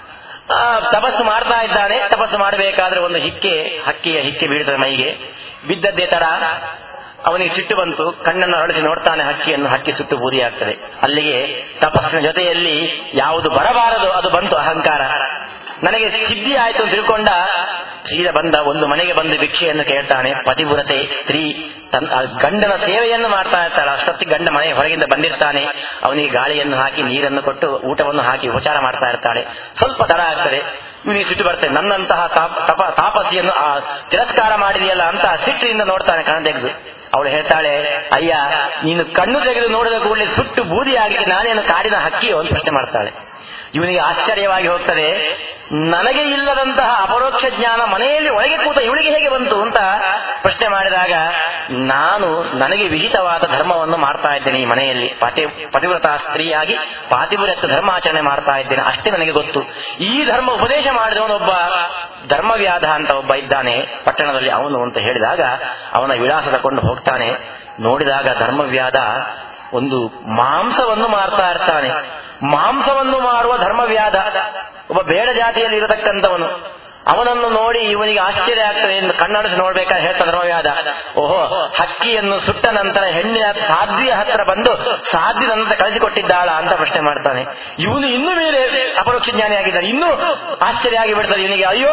ಆ, ತಪಸ್ಸು ಮಾಡ್ತಾ ಇದ್ದಾನೆ ತಪಸ್ಸು ಮಾಡಬೇಕಾದ್ರೆ ಒಂದು ಹಿಕ್ಕೆ ಹಕ್ಕಿಯ ಹಿಕ್ಕೆ ಬೀಳ್ತದೆ ಮೈಗೆ ಬಿದ್ದದ್ದೇ ತರ ಅವನಿಗೆ ಸಿಟ್ಟು ಬಂತು ಕಣ್ಣನ್ನು ಹೊರಡಿಸಿ ನೋಡ್ತಾನೆ ಹಕ್ಕಿಯನ್ನು ಹಕ್ಕಿ ಸುಟ್ಟು ಬೂದಿಯಾಗ್ತದೆ ಅಲ್ಲಿಗೆ ತಪಸ್ಸಿನ ಜೊತೆಯಲ್ಲಿ ಯಾವುದು ಬರಬಾರದು ಅದು ಬಂತು ಅಹಂಕಾರ ನನಗೆ ಸಿದ್ಧಿ ಆಯ್ತು ಅಂತ ತಿಳ್ಕೊಂಡ ಸೀದಾ ಬಂದ ಒಂದು ಮನೆಗೆ ಬಂದು ಭಿಕ್ಷೆಯನ್ನು ಕೇಳ್ತಾನೆ ಪತಿವ್ರತೆ ಸ್ತ್ರೀ ತನ್ ಆ ಗಂಡನ ಸೇವೆಯನ್ನು ಮಾಡ್ತಾ ಇರ್ತಾಳೆ ಅಷ್ಟೊತ್ತಿಗೆ ಗಂಡ ಮನೆ ಹೊರಗಿಂದ ಬಂದಿರ್ತಾನೆ ಅವನಿಗೆ ಗಾಳಿಯನ್ನು ಹಾಕಿ ನೀರನ್ನು ಕೊಟ್ಟು ಊಟವನ್ನು ಹಾಕಿ ಉಪಚಾರ ಮಾಡ್ತಾ ಇರ್ತಾಳೆ ಸ್ವಲ್ಪ ತಡ ಆಗ್ತದೆ ಇವನಿಗೆ ಸಿಟ್ಟು ಬರ್ತದೆ ನನ್ನಂತಹ ತಾಪ- ತಪ ತಾಪಸಿಯನ್ನು ಆ ತಿರಸ್ಕಾರ ಮಾಡಿದೆಯಲ್ಲ ಅಂತ ಸಿಟ್ಟಿನಿಂದ ನೋಡ್ತಾನೆ ಕಣ ತೆಗೆದು ಅವಳು ಹೇಳ್ತಾಳೆ ಅಯ್ಯ ನೀನು ಕಣ್ಣು ತೆಗೆದು ನೋಡಿದ ಕೂಡಲೇ ಸುಟ್ಟು ಬೂದಿಯಾಗಿ ನಾನೇನು ಕಾಡಿನ ಹಕ್ಕಿಯೋ ಅಂತ ಪ್ರಶ್ನೆ ಮಾಡ್ತಾಳೆ ಇವನಿಗೆ ಆಶ್ಚರ್ಯವಾಗಿ ಹೋಗ್ತದೆ ನನಗೆ ಇಲ್ಲದಂತಹ ಅಪರೋಕ್ಷ ಜ್ಞಾನ ಮನೆಯಲ್ಲಿ ಒಳಗೆ ಕೂತ ಇವಳಿಗೆ ಹೇಗೆ ಬಂತು ಅಂತ ಪ್ರಶ್ನೆ ಮಾಡಿದಾಗ ನಾನು ನನಗೆ ವಿಹಿತವಾದ ಧರ್ಮವನ್ನು ಮಾಡ್ತಾ ಇದ್ದೇನೆ ಈ ಮನೆಯಲ್ಲಿ ಪತಿ ಪತಿವ್ರತ ಸ್ತ್ರೀಯಾಗಿ ಪಾತಿವ್ರತ ಧರ್ಮಾಚರಣೆ ಮಾಡ್ತಾ ಇದ್ದೇನೆ ಅಷ್ಟೇ ನನಗೆ ಗೊತ್ತು ಈ ಧರ್ಮ ಉಪದೇಶ ಮಾಡಿದವನೊಬ್ಬ ಧರ್ಮವ್ಯಾಧ ಅಂತ ಒಬ್ಬ ಇದ್ದಾನೆ ಪಟ್ಟಣದಲ್ಲಿ ಅವನು ಅಂತ ಹೇಳಿದಾಗ ಅವನ ವಿಳಾಸ ತಕೊಂಡು ಹೋಗ್ತಾನೆ ನೋಡಿದಾಗ ಧರ್ಮವ್ಯಾಧ ಒಂದು ಮಾಂಸವನ್ನು ಮಾರ್ತಾ ಇರ್ತಾನೆ ಮಾಂಸವನ್ನು ಮಾರುವ ಧರ್ಮವ್ಯಾಧ ಒಬ್ಬ ಬೇಡ ಜಾತಿಯಲ್ಲಿ ಇರತಕ್ಕಂಥವನು ಅವನನ್ನು ನೋಡಿ ಇವನಿಗೆ ಆಶ್ಚರ್ಯ ಆಗ್ತದೆ ಎಂದು ಕಣ್ಣಡಿಸಿ ನೋಡ್ಬೇಕಾದ್ರೆ ಹೇಳ್ತಾ ಧರ್ಮವ್ಯಾಧ ಓಹೋ ಹಕ್ಕಿಯನ್ನು ಸುಟ್ಟ ನಂತರ ಹೆಣ್ಣಿನ ಸಾಧ್ವಿಯ ಹತ್ರ ಬಂದು ಸಾಧ್ವಿ ನಂತರ ಕಳಿಸಿಕೊಟ್ಟಿದ್ದಾಳ ಅಂತ ಪ್ರಶ್ನೆ ಮಾಡ್ತಾನೆ ಇವನು ಇನ್ನೂ ಮೇಲೆ ಅಪರೋಕ್ಷ ಜ್ಞಾನಿಯಾಗಿದ್ದಾನೆ ಇನ್ನೂ ಆಶ್ಚರ್ಯ ಆಗಿ ಬಿಡ್ತದೆ ಇವನಿಗೆ ಅಯ್ಯೋ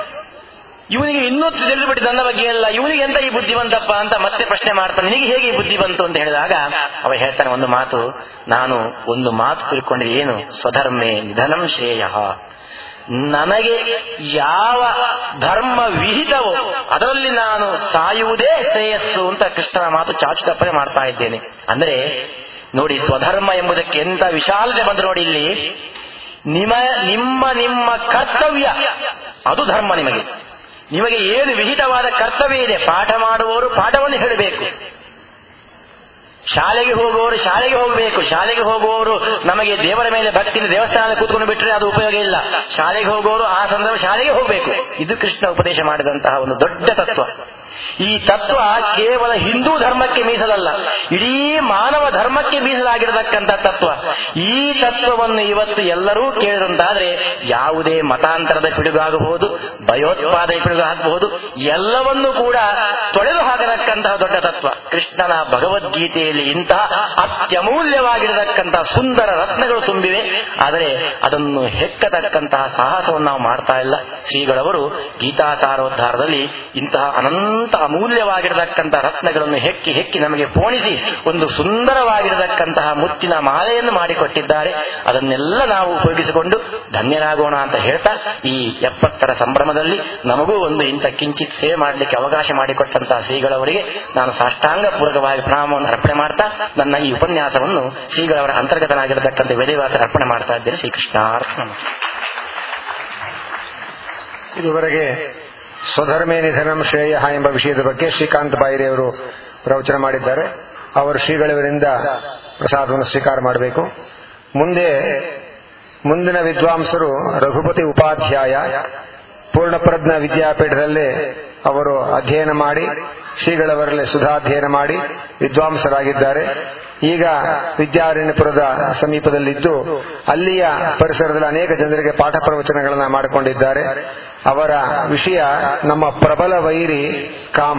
ಇವನಿಗೆ ಇನ್ನೂ ತಿಳಿದು ಬಿಟ್ಟು ನನ್ನ ಬಗ್ಗೆ ಎಲ್ಲ ಇವನಿಗೆ ಎಂತ ಈ ಬುದ್ಧಿ ಬಂತಪ್ಪ ಅಂತ ಮತ್ತೆ ಪ್ರಶ್ನೆ ಮಾಡ್ತಾನೆ ನಿನಗೆ ಹೇಗೆ ಈ ಬುದ್ಧಿ ಬಂತು ಅಂತ ಹೇಳಿದಾಗ ಅವ ಹೇಳ್ತಾನೆ ಒಂದು ಮಾತು ನಾನು ಒಂದು ಮಾತು ತಿಳ್ಕೊಂಡಿದೆ ಏನು ಸ್ವಧರ್ಮೇ ನಿಧನಂ ಶ್ರೇಯ ನನಗೆ ಯಾವ ಧರ್ಮ ವಿಹಿತವೋ ಅದರಲ್ಲಿ ನಾನು ಸಾಯುವುದೇ ಶ್ರೇಯಸ್ಸು ಅಂತ ಕೃಷ್ಣನ ಮಾತು ಚಾಚು ತಪ್ಪನೆ ಮಾಡ್ತಾ ಇದ್ದೇನೆ ಅಂದ್ರೆ ನೋಡಿ ಸ್ವಧರ್ಮ ಎಂಬುದಕ್ಕೆ ಎಂತ ವಿಶಾಲತೆ ಬಂದು ನೋಡಿ ಇಲ್ಲಿ ನಿಮ್ಮ ನಿಮ್ಮ ನಿಮ್ಮ ಕರ್ತವ್ಯ ಅದು ಧರ್ಮ ನಿಮಗೆ ನಿಮಗೆ ಏನು ವಿಹಿತವಾದ ಕರ್ತವ್ಯ ಇದೆ ಪಾಠ ಮಾಡುವವರು ಪಾಠವನ್ನು ಹೇಳಬೇಕು ಶಾಲೆಗೆ ಹೋಗುವವರು ಶಾಲೆಗೆ ಹೋಗಬೇಕು ಶಾಲೆಗೆ ಹೋಗುವವರು ನಮಗೆ ದೇವರ ಮೇಲೆ ಭಕ್ತಿನ ದೇವಸ್ಥಾನದಲ್ಲಿ ಕೂತ್ಕೊಂಡು ಬಿಟ್ಟರೆ ಅದು ಉಪಯೋಗ ಇಲ್ಲ ಶಾಲೆಗೆ ಹೋಗುವವರು ಆ ಸಂದರ್ಭ ಶಾಲೆಗೆ ಹೋಗಬೇಕು ಇದು ಕೃಷ್ಣ ಉಪದೇಶ ಮಾಡಿದಂತಹ ಒಂದು ದೊಡ್ಡ ತತ್ವ ಈ ತತ್ವ ಕೇವಲ ಹಿಂದೂ ಧರ್ಮಕ್ಕೆ ಮೀಸಲಲ್ಲ ಇಡೀ ಮಾನವ ಧರ್ಮಕ್ಕೆ ಮೀಸಲಾಗಿರತಕ್ಕಂಥ ತತ್ವ ಈ ತತ್ವವನ್ನು ಇವತ್ತು ಎಲ್ಲರೂ ಕೇಳಿದಂತಾದ್ರೆ ಯಾವುದೇ ಮತಾಂತರದ ಪಿಡುಗಾಗಬಹುದು ಭಯೋತ್ಪಾದನೆ ಪಿಡುಗಾಗಬಹುದು ಎಲ್ಲವನ್ನೂ ಕೂಡ ತೊಳೆದು ಹಾಕತಕ್ಕಂತಹ ದೊಡ್ಡ ತತ್ವ ಕೃಷ್ಣನ ಭಗವದ್ಗೀತೆಯಲ್ಲಿ ಇಂತಹ ಅತ್ಯಮೂಲ್ಯವಾಗಿರತಕ್ಕಂತಹ ಸುಂದರ ರತ್ನಗಳು ತುಂಬಿವೆ ಆದರೆ ಅದನ್ನು ಹೆಕ್ಕತಕ್ಕಂತಹ ಸಾಹಸವನ್ನು ನಾವು ಮಾಡ್ತಾ ಇಲ್ಲ ಶ್ರೀಗಳವರು ಗೀತಾಸಾರೋದ್ಧಾರದಲ್ಲಿ ಇಂತಹ ಅನಂತ ಅಮೂಲ್ಯವಾಗಿರತಕ್ಕಂತಹ ರತ್ನಗಳನ್ನು ಹೆಕ್ಕಿ ಹೆಕ್ಕಿ ನಮಗೆ ಪೋಣಿಸಿ ಒಂದು ಸುಂದರವಾಗಿರತಕ್ಕಂತಹ ಮುತ್ತಿನ ಮಾಲೆಯನ್ನು ಮಾಡಿಕೊಟ್ಟಿದ್ದಾರೆ ಅದನ್ನೆಲ್ಲ ನಾವು ಉಪಯೋಗಿಸಿಕೊಂಡು ಧನ್ಯರಾಗೋಣ ಅಂತ ಹೇಳ್ತಾ ಈ ಎಪ್ಪತ್ತರ ಸಂಭ್ರಮದಲ್ಲಿ ನಮಗೂ ಒಂದು ಇಂಥ ಕಿಂಚಿತ್ ಸೇವೆ ಮಾಡಲಿಕ್ಕೆ ಅವಕಾಶ ಮಾಡಿಕೊಟ್ಟಂತಹ ಶ್ರೀಗಳವರಿಗೆ ನಾನು ಸಾಷ್ಟಾಂಗ ಪೂರ್ವಕವಾಗಿ ಪ್ರಣಾಮವನ್ನು ಅರ್ಪಣೆ ಮಾಡ್ತಾ ನನ್ನ ಈ ಉಪನ್ಯಾಸವನ್ನು ಶ್ರೀಗಳವರ ಅಂತರ್ಗತನಾಗಿರತಕ್ಕಂಥ ವೇದವಾಸರ ಅರ್ಪಣೆ ಮಾಡ್ತಾ ಇದ್ದೇನೆ ಶ್ರೀಕೃಷ್ಣ ಅರ್ಪಣೆ ಇದುವರೆಗೆ ಸ್ವಧರ್ಮೇ ನಿಧನಂ ಶ್ರೇಯ ಎಂಬ ವಿಷಯದ ಬಗ್ಗೆ ಶ್ರೀಕಾಂತ್ ಬಾಯಿರಿಯವರು ಪ್ರವಚನ ಮಾಡಿದ್ದಾರೆ ಅವರು ಶ್ರೀಗಳವರಿಂದ ಪ್ರಸಾದವನ್ನು ಸ್ವೀಕಾರ ಮಾಡಬೇಕು ಮುಂದೆ ಮುಂದಿನ ವಿದ್ವಾಂಸರು ರಘುಪತಿ ಉಪಾಧ್ಯಾಯ ಪೂರ್ಣಪ್ರಜ್ಞ ವಿದ್ಯಾಪೀಠದಲ್ಲಿ ಅವರು ಅಧ್ಯಯನ ಮಾಡಿ ಶ್ರೀಗಳವರಲ್ಲಿ ಸುಧಾಧ್ಯಯನ ಮಾಡಿ ವಿದ್ವಾಂಸರಾಗಿದ್ದಾರೆ ಈಗ ವಿದ್ಯಾರಣ್ಯಪುರದ ಸಮೀಪದಲ್ಲಿದ್ದು ಅಲ್ಲಿಯ ಪರಿಸರದಲ್ಲಿ ಅನೇಕ ಜನರಿಗೆ ಪಾಠ ಪ್ರವಚನಗಳನ್ನು ಮಾಡಿಕೊಂಡಿದ್ದಾರೆ ಅವರ ವಿಷಯ ನಮ್ಮ ಪ್ರಬಲ ವೈರಿ ಕಾಮ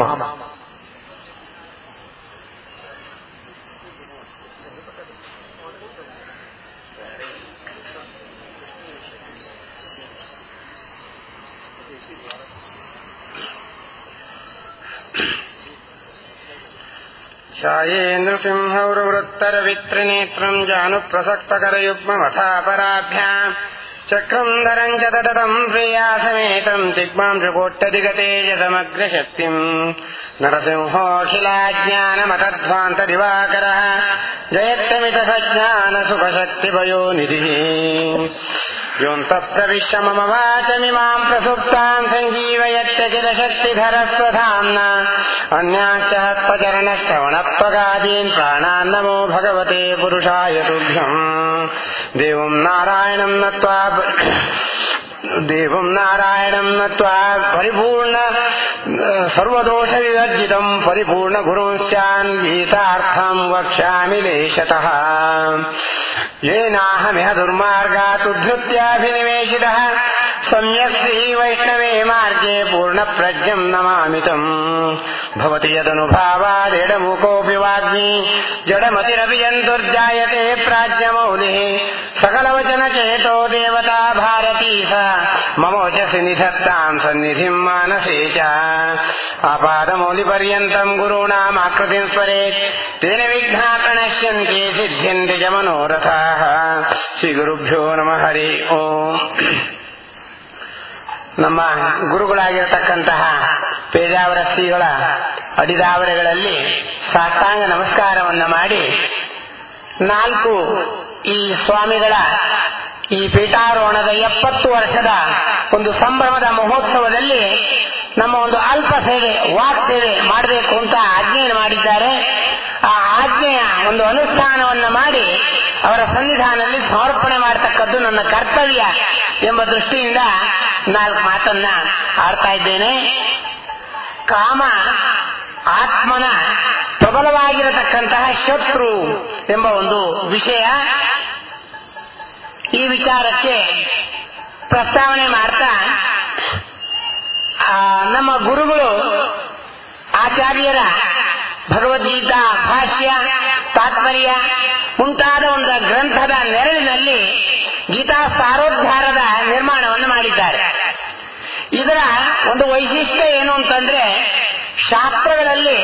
ध्यायेन्द्रसिंहौरवृत्तरवित्रिनेत्रम् जानुप्रसक्तकरयुग्ममथापराभ्याम् चक्रम् धरम् च तततम् प्रिया समेतम् दिग्मांशकोट्टदिगतेजसमग्रशक्तिम् नरसिंहोऽखिलाज्ञानमतध्वान्तदिवाकरः जयत्यमितसज्ञानसुखशक्तिभयोनिधिः योऽन्तःप्रविश्य मम वाचमिमाम् प्रसुप्ताम् सञ्जीवयत्यखिलशक्तिधरस्वधाम्ना अन्याश्च हत्पचरणश्रवणत्वगादीन् प्राणान् नमो भगवते पुरुषाय तुभ्यम् देवम् नारायणम् नत्वा देवम् नारायणम् नत्वा परिपूर्ण सर्वदोषविवर्जितम् परिपूर्णगुरुंस्यान् गीतार्थम् वक्ष्यामि लेशतः येनाहमिह दुर्मार्गात् उद्धृत्याभिनिवेशितः सम्यक् श्री वैष्णवे मार्गे पूर्णप्रज्ञम् नमामितम् भवति यदनुभावादेडमुकोऽपि वाग्मी जडमतिरपि जन्तुर्जायते प्राज्ञमौलिः सकलवचनचेतो देवता भारती सा ममोचसि निधत्ताम् सन्निधिम् मानसे च आपादमौलिपर्यन्तम् गुरूणामाकृतिम् स्मरेत् तेन विघ्ना प्रणश्यन्ति सिद्ध्यन्ति च मनोरथाः ಶ್ರೀಗುರುಭ್ಯೋ ನಮಃ ಹರಿ ಓಂ ನಮ್ಮ ಗುರುಗಳಾಗಿರತಕ್ಕಂತಹ ಪೇಜಾವರ ಶ್ರೀಗಳ ಅಡಿದಾವರೆಗಳಲ್ಲಿ ಸಾಷ್ಟಾಂಗ ನಮಸ್ಕಾರವನ್ನ ಮಾಡಿ ನಾಲ್ಕು ಈ ಸ್ವಾಮಿಗಳ ಈ ಪೀಠಾರೋಹಣದ ಎಪ್ಪತ್ತು ವರ್ಷದ ಒಂದು ಸಂಭ್ರಮದ ಮಹೋತ್ಸವದಲ್ಲಿ ನಮ್ಮ ಒಂದು ಅಲ್ಪ ಸೇವೆ ವಾಕ್ ಸೇವೆ ಮಾಡಬೇಕು ಅಂತ ಆಜ್ಞೆಯನ್ನು ಮಾಡಿದ್ದಾರೆ ಆ ಆಜ್ಞೆಯ ಒಂದು ಅನುಷ್ಠಾನವನ್ನ ಮಾಡಿ ಅವರ ಸನ್ನಿಧಾನದಲ್ಲಿ ಸಮರ್ಪಣೆ ಮಾಡತಕ್ಕದ್ದು ನನ್ನ ಕರ್ತವ್ಯ ಎಂಬ ದೃಷ್ಟಿಯಿಂದ ನಾಲ್ಕು ಮಾತನ್ನ ಆಡ್ತಾ ಇದ್ದೇನೆ ಕಾಮ ಆತ್ಮನ ಪ್ರಬಲವಾಗಿರತಕ್ಕಂತಹ ಶತ್ರು ಎಂಬ ಒಂದು ವಿಷಯ ಈ ವಿಚಾರಕ್ಕೆ ಪ್ರಸ್ತಾವನೆ ಮಾಡ್ತಾ ಆ, ನಮ್ಮ ಗುರುಗಳು ಆಚಾರ್ಯರ ಭಗವದ್ಗೀತಾ ಭಾಷ್ಯ ತಾತ್ಪರ್ಯ ಮುಂತಾದ ಒಂದು ಗ್ರಂಥದ ನೆರಳಿನಲ್ಲಿ ಗೀತಾ ಸಾರೋದ್ಧಾರದ ನಿರ್ಮಾಣವನ್ನು ಮಾಡಿದ್ದಾರೆ ಇದರ ಒಂದು ವೈಶಿಷ್ಟ್ಯ ಏನು ಅಂತಂದ್ರೆ ಶಾಸ್ತ್ರಗಳಲ್ಲಿ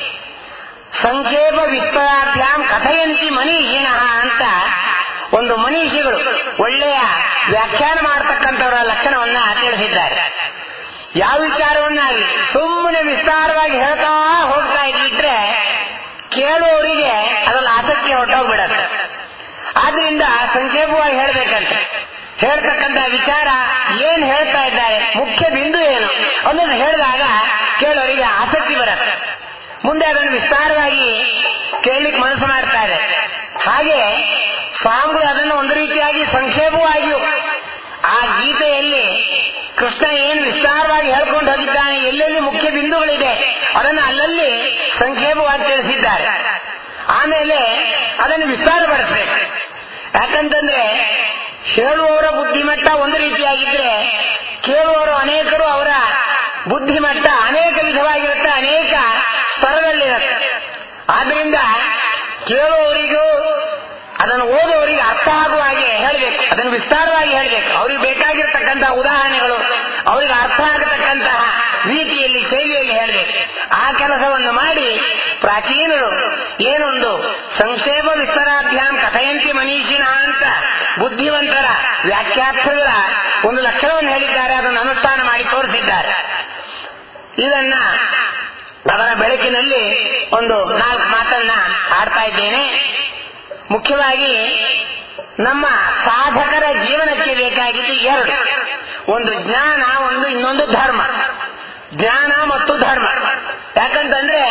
ಸಂಕ್ಷೇಪ ವಿಸ್ತರಾಭ್ಯಾಂ ಕಥಯಂತಿ ಮನೀಷಿಣ ಅಂತ ಒಂದು ಮನೀಷಿಗಳು ಒಳ್ಳೆಯ ವ್ಯಾಖ್ಯಾನ ಮಾಡತಕ್ಕಂಥವರ ಲಕ್ಷಣವನ್ನ ತಿಳಿಸಿದ್ದಾರೆ ಯಾವ ವಿಚಾರವನ್ನಾಗಲಿ ಸುಮ್ಮನೆ ವಿಸ್ತಾರವಾಗಿ ಹೇಳ್ತಾ ಹೋಗ್ತಾ ಇದ್ಬಿಟ್ರೆ ಕೇಳುವವರಿಗೆ ಅದ್ರಲ್ಲಿ ಆಸಕ್ತಿ ಹೊರಟೋಗ್ಬಿಡತ್ತೆ ಆದ್ರಿಂದ ಸಂಕ್ಷೇಪವಾಗಿ ಹೇಳ್ಬೇಕಂತ ಹೇಳ್ತಕ್ಕಂಥ ವಿಚಾರ ಏನ್ ಹೇಳ್ತಾ ಇದ್ದಾರೆ ಮುಖ್ಯ ಬಿಂದು ಏನು ಅನ್ನೋದು ಹೇಳಿದಾಗ ಕೇಳೋರಿಗೆ ಆಸಕ್ತಿ ಬರುತ್ತೆ ಮುಂದೆ ಅದನ್ನು ವಿಸ್ತಾರವಾಗಿ ಕೇಳಲಿಕ್ಕೆ ಮನಸ್ಸು ಮಾಡ್ತಾರೆ ಹಾಗೆ ಸ್ವಾಮಿಗಳು ಅದನ್ನು ಒಂದು ರೀತಿಯಾಗಿ ಸಂಕ್ಷೇಪವಾಗಿಯೂ ಆ ಗೀತೆಯಲ್ಲಿ ಕೃಷ್ಣ ಏನು ವಿಸ್ತಾರವಾಗಿ ಹೇಳ್ಕೊಂಡು ಹೋಗಿದ್ದಾನೆ ಎಲ್ಲೆಲ್ಲಿ ಮುಖ್ಯ ಬಿಂದುಗಳಿದೆ ಅದನ್ನು ಅಲ್ಲಲ್ಲಿ ಸಂಕ್ಷೇಪವಾಗಿ ತಿಳಿಸಿದ್ದಾರೆ ಆಮೇಲೆ ಅದನ್ನು ವಿಸ್ತಾರಪಡಿಸಬೇಕು ಯಾಕಂತಂದ್ರೆ ಹೇಳುವವರ ಬುದ್ಧಿಮಟ್ಟ ಒಂದು ರೀತಿಯಾಗಿದ್ರೆ ಕೇಳುವವರು ಅನೇಕರು ಅವರ ಬುದ್ಧಿಮಟ್ಟ ಅನೇಕ ವಿಧವಾಗಿರುತ್ತೆ ಅನೇಕ ಸ್ತರದಲ್ಲಿರುತ್ತೆ ಆದ್ರಿಂದ ಕೇಳುವವರಿಗೂ ಅದನ್ನು ಓದುವವರಿಗೆ ಅರ್ಥ ಆಗುವ ಹಾಗೆ ಹೇಳಬೇಕು ಅದನ್ನು ವಿಸ್ತಾರವಾಗಿ ಹೇಳಬೇಕು ಅವ್ರಿಗೆ ಬೇಕಾಗಿರತಕ್ಕಂತಹ ಉದಾಹರಣೆಗಳು ಅವರಿಗೆ ಅರ್ಥ ಆಗತಕ್ಕಂತಹ ರೀತಿಯಲ್ಲಿ ಶೈಲಿಯಲ್ಲಿ ಹೇಳಬೇಕು ಆ ಕೆಲಸವನ್ನು ಮಾಡಿ ಪ್ರಾಚೀನರು ಏನೊಂದು ಸಂಕ್ಷೇಪ ವಿಸ್ತರಾಭ್ಯಾಂ ಕಥಯಂತಿ ಮನೀಷಿನ ಅಂತ ಬುದ್ಧಿವಂತರ ವ್ಯಾಖ್ಯಾರ್ಥಗಳ ಒಂದು ಲಕ್ಷಣವನ್ನು ಹೇಳಿದ್ದಾರೆ ಅದನ್ನು ಅನುಷ್ಠಾನ ಮಾಡಿ ತೋರಿಸಿದ್ದಾರೆ ಇದನ್ನ ಅವರ ಬೆಳಕಿನಲ್ಲಿ ಒಂದು ನಾಲ್ಕು ಮಾತನ್ನ ಆಡ್ತಾ ಇದ್ದೇನೆ ಮುಖ್ಯವಾಗಿ ನಮ್ಮ ಸಾಧಕರ ಜೀವನಕ್ಕೆ ಬೇಕಾಗಿದ್ದು ಎರಡು ಒಂದು ಜ್ಞಾನ ಒಂದು ಇನ್ನೊಂದು ಧರ್ಮ ಜ್ಞಾನ ಮತ್ತು ಧರ್ಮ ಯಾಕಂತಂದ್ರೆ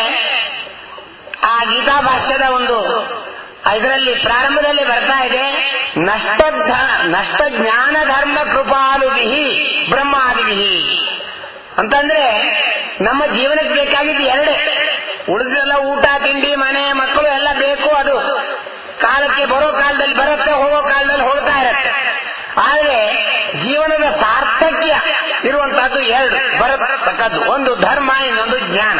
ಆ ಗೀತಾ ಭಾಷ್ಯದ ಒಂದು ಇದರಲ್ಲಿ ಪ್ರಾರಂಭದಲ್ಲಿ ಬರ್ತಾ ಇದೆ ನಷ್ಟ ನಷ್ಟ ಜ್ಞಾನ ಧರ್ಮ ಕೃಪಾಲುಬಿಹಿ ಬ್ರಹ್ಮಾದಿಬಿಹಿ ಅಂತಂದ್ರೆ ನಮ್ಮ ಜೀವನಕ್ಕೆ ಬೇಕಾಗಿದ್ದು ಎರಡೇ ಉಳಿದೆಲ್ಲ ಊಟ ತಿಂಡಿ ಮನೆ ಮಕ್ಕಳು ಎಲ್ಲ ಬೇಕು ಅದು ಕಾಲಕ್ಕೆ ಬರೋ ಕಾಲದಲ್ಲಿ ಬರುತ್ತೆ ಹೋಗೋ ಕಾಲದಲ್ಲಿ ಹೋಗ್ತಾ ಇರುತ್ತೆ ಆದ್ರೆ ಜೀವನದ ಸಾರ್ಥಕ್ಯ ಇರುವಂತಹದ್ದು ಎರಡು ಬರತಕ್ಕದ್ದು ಒಂದು ಧರ್ಮ ಇನ್ನೊಂದು ಜ್ಞಾನ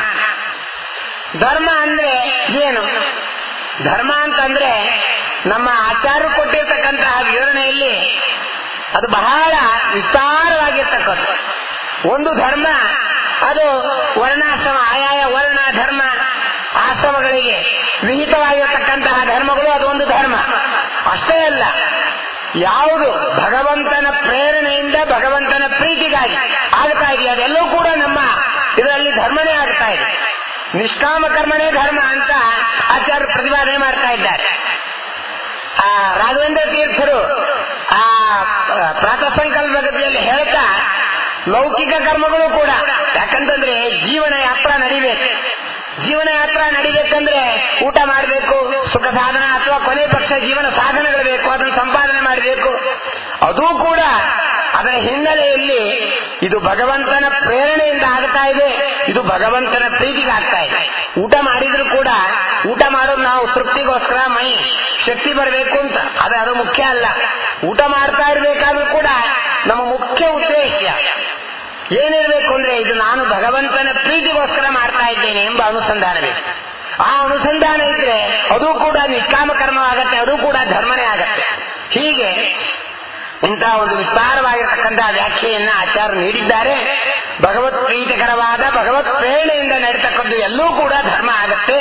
ಧರ್ಮ ಅಂದ್ರೆ ಏನು ಧರ್ಮ ಅಂತಂದ್ರೆ ನಮ್ಮ ಆಚಾರ್ಯ ಕೊಟ್ಟಿರ್ತಕ್ಕಂತಹ ವಿವರಣೆಯಲ್ಲಿ ಅದು ಬಹಳ ವಿಸ್ತಾರವಾಗಿರ್ತಕ್ಕದ್ದು ಒಂದು ಧರ್ಮ ಅದು ವರ್ಣಾಶ್ರಮ ಆಯಾಯ ವರ್ಣ ಧರ್ಮ ಆಶ್ರಮಗಳಿಗೆ ವಿಹಿತವಾಗಿರತಕ್ಕಂತಹ ಧರ್ಮಗಳು ಅದು ಒಂದು ಧರ್ಮ ಅಷ್ಟೇ ಅಲ್ಲ ಯಾವುದು ಭಗವಂತನ ಪ್ರೇರಣೆಯಿಂದ ಭಗವಂತನ ಪ್ರೀತಿಗಾಗಿ ಆಗ್ತಾ ಇದೆಯೋ ಅದೆಲ್ಲವೂ ಕೂಡ ನಮ್ಮ ಇದರಲ್ಲಿ ಧರ್ಮನೇ ಆಗ್ತಾ ಇದೆ ನಿಷ್ಕಾಮ ಕರ್ಮನೇ ಧರ್ಮ ಅಂತ ಆಚಾರ್ಯ ಪ್ರತಿಪಾದನೆ ಮಾಡ್ತಾ ಇದ್ದಾರೆ ಆ ರಾಘವೇಂದ್ರ ತೀರ್ಥರು ಆ ಪ್ರಾತಃ ಸಂಕಲ್ಪ ಗತಿಯಲ್ಲಿ ಹೇಳ್ತಾ ಲೌಕಿಕ ಕರ್ಮಗಳು ಕೂಡ ಯಾಕಂತಂದ್ರೆ ಜೀವನ ಯಾತ್ರ ನಡಿಬೇಕು ಜೀವನ ಯಾತ್ರ ನಡಿಬೇಕಂದ್ರೆ ಊಟ ಮಾಡಬೇಕು ಸುಖ ಸಾಧನ ಅಥವಾ ಕೊನೆ ಪಕ್ಷ ಜೀವನ ಸಾಧನಗಳು ಬೇಕು ಅದನ್ನು ಸಂಪಾದನೆ ಮಾಡಬೇಕು ಅದು ಕೂಡ ಅದರ ಹಿನ್ನೆಲೆಯಲ್ಲಿ ಇದು ಭಗವಂತನ ಪ್ರೇರಣೆಯಿಂದ ಆಗ್ತಾ ಇದೆ ಇದು ಭಗವಂತನ ಪ್ರೀತಿಗೆ ಆಗ್ತಾ ಇದೆ ಊಟ ಮಾಡಿದ್ರು ಕೂಡ ಊಟ ಮಾಡೋದು ನಾವು ತೃಪ್ತಿಗೋಸ್ಕರ ಮೈ ಶಕ್ತಿ ಬರಬೇಕು ಅಂತ ಅದು ಅದು ಮುಖ್ಯ ಅಲ್ಲ ಊಟ ಮಾಡ್ತಾ ಇರಬೇಕಾದ್ರೂ ಕೂಡ ನಮ್ಮ ಮುಖ್ಯ ಉದ್ದೇಶ ಏನಿರಬೇಕು ಅಂದ್ರೆ ಇದು ನಾನು ಭಗವಂತನ ಪ್ರೀತಿಗೋಸ್ಕರ ಮಾಡ್ತಾ ಇದ್ದೇನೆ ಎಂಬ ಅನುಸಂಧಾನ ಬೇಕು ಆ ಅನುಸಂಧಾನ ಇದ್ರೆ ಅದು ಕೂಡ ನಿಷ್ಕಾಮ ಕರ್ಮ ಆಗತ್ತೆ ಅದು ಕೂಡ ಧರ್ಮನೇ ಆಗತ್ತೆ ಹೀಗೆ ಇಂತಹ ಒಂದು ವಿಸ್ತಾರವಾಗಿರತಕ್ಕಂತಹ ವ್ಯಾಖ್ಯೆಯನ್ನ ಆಚಾರ್ಯ ನೀಡಿದ್ದಾರೆ ಭಗವತ್ ಪ್ರೀತಿಕರವಾದ ಭಗವತ್ ಪ್ರೇರಣೆಯಿಂದ ನಡೀತಕ್ಕದ್ದು ಎಲ್ಲೂ ಕೂಡ ಧರ್ಮ ಆಗತ್ತೆ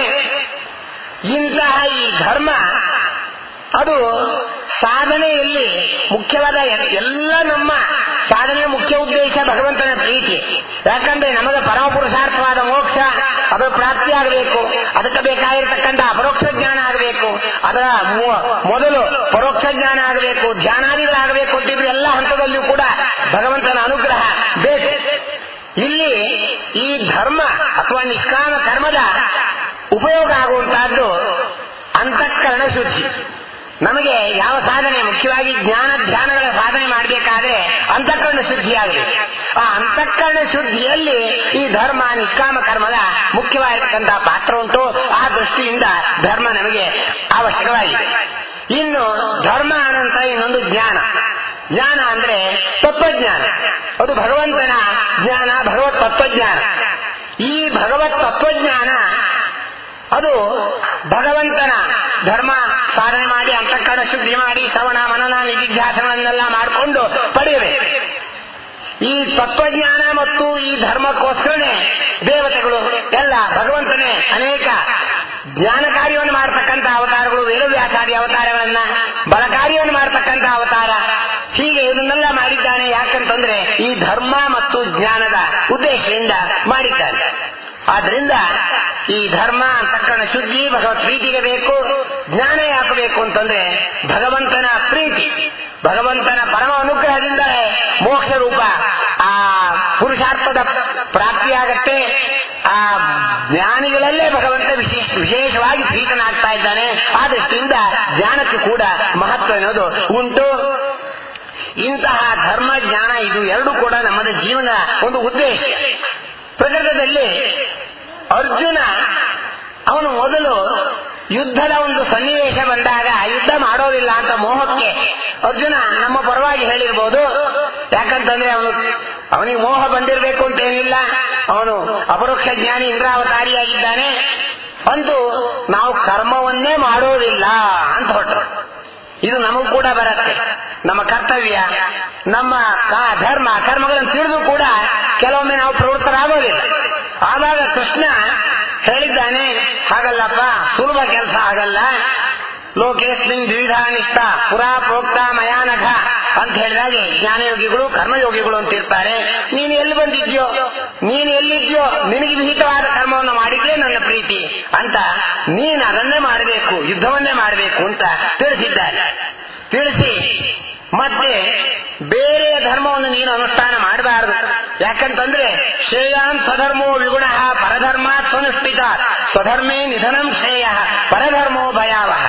ಇಂತಹ ಈ ಧರ್ಮ ಅದು ಸಾಧನೆಯಲ್ಲಿ ಮುಖ್ಯವಾದ ಎ- ಎಲ್ಲ ನಮ್ಮ ಸಾಧನೆಯ ಮುಖ್ಯ ಉದ್ದೇಶ ಭಗವಂತನ ಪ್ರೀತಿ ಯಾಕಂದ್ರೆ ನಮಗೆ ಪರಮ ಪುರುಷಾರ್ಥವಾದ ಮೋಕ್ಷ ಅದರ ಪ್ರಾಪ್ತಿಯಾಗಬೇಕು ಅದಕ್ಕೆ ಬೇಕಾಗಿರ್ತಕ್ಕಂಥ ಅಪರೋಕ್ಷ ಜ್ಞಾನ ಆಗಬೇಕು ಅದರ ಮು- ಮೊದಲು ಪರೋಕ್ಷ ಜ್ಞಾನ ಆಗಬೇಕು ಧ್ಯಾನಾದಿಗಳಾಗಬೇಕು ಅಂತಿದ್ರೆ ಎಲ್ಲ ಹಂತದಲ್ಲಿಯೂ ಕೂಡ ಭಗವಂತನ ಅನುಗ್ರಹ ಬೇಕು ಇಲ್ಲಿ ಈ ಧರ್ಮ ಅಥವಾ ನಿಷ್ಕಾಮ ಕರ್ಮದ ಉಪಯೋಗ ಆಗುವಂತಹದ್ದು ಅಂತಃಕರಣ ಶುದ್ಧಿ ನಮಗೆ ಯಾವ ಸಾಧನೆ ಮುಖ್ಯವಾಗಿ ಜ್ಞಾನ ಧ್ಯಾನಗಳ ಸಾಧನೆ ಮಾಡಬೇಕಾದ್ರೆ ಅಂತಃಕರಣ ಶುದ್ಧಿಯಾಗಬೇಕು ಆ ಅಂತಃಕರಣ ಶುದ್ಧಿಯಲ್ಲಿ ಈ ಧರ್ಮ ನಿಷ್ಕಾಮ ಕರ್ಮದ ಮುಖ್ಯವಾಗಿರ್ತಕ್ಕಂತಹ ಪಾತ್ರ ಉಂಟು ಆ ದೃಷ್ಟಿಯಿಂದ ಧರ್ಮ ನಮಗೆ ಅವಶ್ಯಕವಾಗಿದೆ ಇನ್ನು ಧರ್ಮ ಅನಂತರ ಇನ್ನೊಂದು ಜ್ಞಾನ ಜ್ಞಾನ ಅಂದ್ರೆ ತತ್ವಜ್ಞಾನ ಅದು ಭಗವಂತನ ಜ್ಞಾನ ಭಗವತ್ ತತ್ವಜ್ಞಾನ ಈ ಭಗವತ್ ತತ್ವಜ್ಞಾನ ಅದು ಭಗವಂತನ ಧರ್ಮ ಸಾಧನೆ ಮಾಡಿ ಅಂತಃಕರಣ ಶುದ್ಧಿ ಮಾಡಿ ಶ್ರವಣ ಮನನ ನಿಧಿಧ್ಯಾಸನಗಳನ್ನೆಲ್ಲ ಮಾಡಿಕೊಂಡು ಪಡೆಯಬೇಕು ಈ ತತ್ವಜ್ಞಾನ ಮತ್ತು ಈ ಧರ್ಮಕ್ಕೋಸ್ಕರನೇ ದೇವತೆಗಳು ಎಲ್ಲ ಭಗವಂತನೇ ಅನೇಕ ಜ್ಞಾನ ಕಾರ್ಯವನ್ನು ಮಾಡತಕ್ಕಂಥ ಅವತಾರಗಳು ವೇದವ್ಯಾಸಾದಿ ಅವತಾರಗಳನ್ನ ಬಲ ಕಾರ್ಯವನ್ನು ಮಾಡತಕ್ಕಂಥ ಅವತಾರ ಹೀಗೆ ಇದನ್ನೆಲ್ಲ ಮಾಡಿದ್ದಾನೆ ಯಾಕಂತಂದ್ರೆ ಈ ಧರ್ಮ ಮತ್ತು ಜ್ಞಾನದ ಉದ್ದೇಶದಿಂದ ಮಾಡಿದ್ದಾನೆ ಆದ್ರಿಂದ ಈ ಧರ್ಮ ಅಂತಃಕರಣ ಶುದ್ಧಿ ಭಗವತ್ ಪ್ರೀತಿಗೆ ಬೇಕು ಜ್ಞಾನ ಯಾಕೆ ಬೇಕು ಅಂತಂದ್ರೆ ಭಗವಂತನ ಪ್ರೀತಿ ಭಗವಂತನ ಪರಮ ಅನುಗ್ರಹದಿಂದ ಮೋಕ್ಷ ರೂಪ ಆ ಪುರುಷಾರ್ಥದ ಪ್ರಾಪ್ತಿಯಾಗತ್ತೆ ಆ ಜ್ಞಾನಿಗಳಲ್ಲೇ ಭಗವಂತ ವಿಶೇಷ ವಿಶೇಷವಾಗಿ ಪ್ರೀತನಾಗ್ತಾ ಇದ್ದಾನೆ ಆ ದೃಷ್ಟಿಯಿಂದ ಜ್ಞಾನಕ್ಕೆ ಕೂಡ ಮಹತ್ವ ಅನ್ನೋದು ಉಂಟು ಇಂತಹ ಧರ್ಮ ಜ್ಞಾನ ಇದು ಎರಡು ಕೂಡ ನಮ್ಮದ ಜೀವನ ಒಂದು ಉದ್ದೇಶ ಪ್ರಕೃತದಲ್ಲಿ ಅರ್ಜುನ ಅವನು ಮೊದಲು ಯುದ್ಧದ ಒಂದು ಸನ್ನಿವೇಶ ಬಂದಾಗ ಯುದ್ಧ ಮಾಡೋದಿಲ್ಲ ಅಂತ ಮೋಹಕ್ಕೆ ಅರ್ಜುನ ನಮ್ಮ ಪರವಾಗಿ ಹೇಳಿರ್ಬೋದು ಯಾಕಂತಂದ್ರೆ ಅವನು ಅವನಿಗೆ ಮೋಹ ಬಂದಿರಬೇಕು ಅಂತ ಏನಿಲ್ಲ ಅವನು ಅಪರೋಕ್ಷ ಜ್ಞಾನಿ ಇಂದ್ರಾವತಾರಿಯಾಗಿದ್ದಾನೆ ಅಂತೂ ನಾವು ಕರ್ಮವನ್ನೇ ಮಾಡೋದಿಲ್ಲ ಅಂತ ಹೊರಟರು ಇದು ನಮಗೂ ಕೂಡ ಬರುತ್ತೆ ನಮ್ಮ ಕರ್ತವ್ಯ ನಮ್ಮ ಕ- ಧರ್ಮ ಕರ್ಮಗಳನ್ನು ತಿಳಿದು ಕೂಡ ಕೆಲವೊಮ್ಮೆ ನಾವು ಪ್ರವೃತ್ತರಾಗೋದಿಲ್ಲ ಆವಾಗ ಕೃಷ್ಣ ಹೇಳಿದ್ದಾನೆ ಹಾಗಲ್ಲಪ್ಪ ಸುಲಭ ಕೆಲಸ ಆಗಲ್ಲ ಲೋಕೇಸ್ಮಿನ್ ದ್ವಿಧಾನಿಷ್ಠ ಪುರಾ ಪ್ರೋಕ್ತ ಮಯಾನಘ ಅಂತ ಹೇಳಿದಾಗೆ ಜ್ಞಾನಯೋಗಿಗಳು ಕರ್ಮಯೋಗಿಗಳು ಅಂತ ಇರ್ತಾರೆ ನೀನು ಎಲ್ಲಿ ಬಂದಿದ್ಯೋ ನೀನು ಎಲ್ಲಿದ್ಯೋ ನಿನಗೆ ವಿಹಿತವಾದ ಕರ್ಮವನ್ನು ಮಾಡಿದ್ರೆ ನನ್ನ ಪ್ರೀತಿ ಅಂತ ನೀನು ಅದನ್ನೇ ಮಾಡಬೇಕು ಯುದ್ಧವನ್ನೇ ಮಾಡಬೇಕು ಅಂತ ತಿಳಿಸಿದ್ದಾರೆ ತಿಳಿಸಿ ಮತ್ತೆ ಬೇರೆ ಧರ್ಮವನ್ನು ನೀನು ಅನುಷ್ಠಾನ ಮಾಡಬಾರದು ಯಾಕಂತಂದ್ರೆ ಶ್ರೇಯಾನ್ ಸ್ವಧರ್ಮೋ ವಿಗುಣ ಪರಧರ್ಮ ಸ್ವನುಷ್ಠಿತ ಸ್ವಧರ್ಮೇ ನಿಧನಂ ಶ್ರೇಯ ಪರಧರ್ಮೋ ಭಯಾವಹ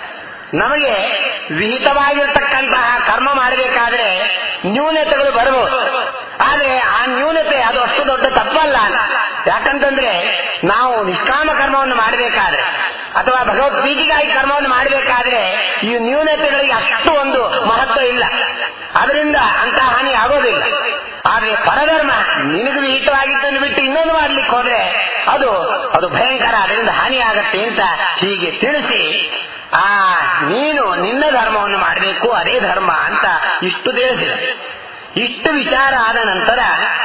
ನಮಗೆ ವಿಹಿತವಾಗಿರ್ತಕ್ಕಂತಹ ಕರ್ಮ ಮಾಡಬೇಕಾದ್ರೆ ನ್ಯೂನತೆಗಳು ಬರಬಹುದು ಆದ್ರೆ ಆ ನ್ಯೂನತೆ ಅದು ಅಷ್ಟು ದೊಡ್ಡ ತಪ್ಪಲ್ಲ ಯಾಕಂತಂದ್ರೆ ನಾವು ನಿಷ್ಕಾಮ ಕರ್ಮವನ್ನು ಮಾಡಬೇಕಾದ್ರೆ ಅಥವಾ ಭಗವತ್ ಪ್ರೀತಿಗಾಗಿ ಕರ್ಮವನ್ನು ಮಾಡಬೇಕಾದ್ರೆ ಈ ನ್ಯೂನತೆಗಳಿಗೆ ಅಷ್ಟು ಒಂದು ಮಹತ್ವ ಇಲ್ಲ ಅದರಿಂದ ಅಂತ ಹಾನಿ ಆಗೋದಿಲ್ಲ ಆದ್ರೆ ಪರಧರ್ಮ ನಿನಗೆ ವಿಹಿತವಾಗಿದ್ದನ್ನು ಬಿಟ್ಟು ಇನ್ನೊಂದು ಮಾಡ್ಲಿಕ್ಕೆ ಹೋದ್ರೆ ಅದು ಅದು ಭಯಂಕರ ಅದರಿಂದ ಹಾನಿ ಆಗತ್ತೆ ಅಂತ ಹೀಗೆ ತಿಳಿಸಿ ಆ ನೀನು ನಿನ್ನ ಧರ್ಮವನ್ನು ಮಾಡಬೇಕು ಅದೇ ಧರ್ಮ ಅಂತ ಇಷ್ಟು ತಿಳಿಸಿದೆ ಇಷ್ಟು ವಿಚಾರ ಆದ ನಂತರ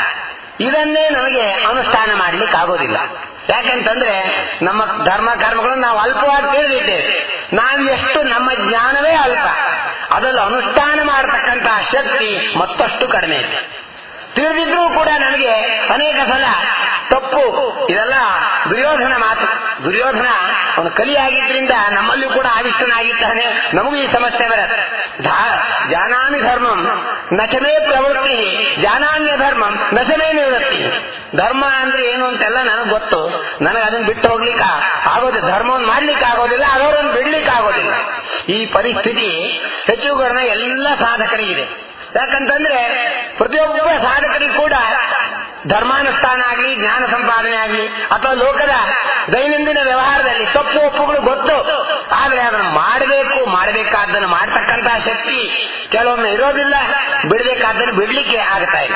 ಇದನ್ನೇ ನಮಗೆ ಅನುಷ್ಠಾನ ಮಾಡ್ಲಿಕ್ಕೆ ಆಗೋದಿಲ್ಲ ಯಾಕಂತಂದ್ರೆ ನಮ್ಮ ಧರ್ಮ ಕರ್ಮಗಳನ್ನು ನಾವು ಅಲ್ಪವಾಗಿ ತಿಳಿದಿದ್ದೇವೆ ನಾವು ಎಷ್ಟು ನಮ್ಮ ಜ್ಞಾನವೇ ಅಲ್ಪ ಅದನ್ನು ಅನುಷ್ಠಾನ ಮಾಡತಕ್ಕಂತಹ ಶಕ್ತಿ ಮತ್ತಷ್ಟು ಕಡಿಮೆ ಇದೆ ತಿಳಿದಿದ್ರೂ ಕೂಡ ನನಗೆ ಅನೇಕ ಸಲ ತಪ್ಪು ಇದೆಲ್ಲ ದುರ್ಯೋಧನ ಮಾತು ದುರ್ಯೋಧನ ಅವನು ಕಲಿಯಾಗಿದ್ರಿಂದ ನಮ್ಮಲ್ಲೂ ಕೂಡ ಆವಿಷ್ಟನಾಗಿದ್ದಾನೆ ನಮಗೂ ಈ ಸಮಸ್ಯೆ ಬರುತ್ತೆ ಧಾ- ಜಾನಾಮಿ ಧರ್ಮಂ ನಚಮೇ ಪ್ರವೃತ್ತಿ ಜಾನಾನ್ಯ ಧರ್ಮಂ ನಚಮೇ ನಿವೃತ್ತಿ ಧರ್ಮ ಅಂದ್ರೆ ಏನು ಅಂತೆಲ್ಲ ನನಗೆ ಗೊತ್ತು ನನಗೆ ಅದನ್ನ ಬಿಟ್ಟು ಹೋಗ್ಲಿಕ್ಕೆ ಆಗೋದಿಲ್ಲ ಧರ್ಮವನ್ನು ಮಾಡ್ಲಿಕ್ಕೆ ಆಗೋದಿಲ್ಲ ಅದರನ್ನು ಬಿಡ್ಲಿಕ್ಕೆ ಆಗೋದಿಲ್ಲ ಈ ಪರಿಸ್ಥಿತಿ ಹೆಚ್ಚು ಕಡಿಮೆ ಎಲ್ಲ ಸಾಧಕರಿಗಿದೆ ಯಾಕಂತಂದ್ರೆ ಪ್ರತಿಯೊಬ್ಬ ಸಾಧಕರಿಗೂ ಕೂಡ ಧರ್ಮಾನುಷ್ಠಾನ ಆಗಲಿ ಜ್ಞಾನ ಸಂಪಾದನೆ ಆಗಲಿ ಅಥವಾ ಲೋಕದ ದೈನಂದಿನ ವ್ಯವಹಾರದಲ್ಲಿ ತಪ್ಪು ಒಪ್ಪುಗಳು ಗೊತ್ತು ಆದ್ರೆ ಅದನ್ನು ಮಾಡಬೇಕು ಮಾಡಬೇಕಾದ್ದನ್ನು ಮಾಡ್ತಕ್ಕಂತಹ ಶಕ್ತಿ ಕೆಲವೊಮ್ಮೆ ಇರೋದಿಲ್ಲ ಬಿಡಬೇಕಾದ್ದನ್ನು ಬಿಡ್ಲಿಕ್ಕೆ ಆಗ್ತಾ ಇಲ್ಲ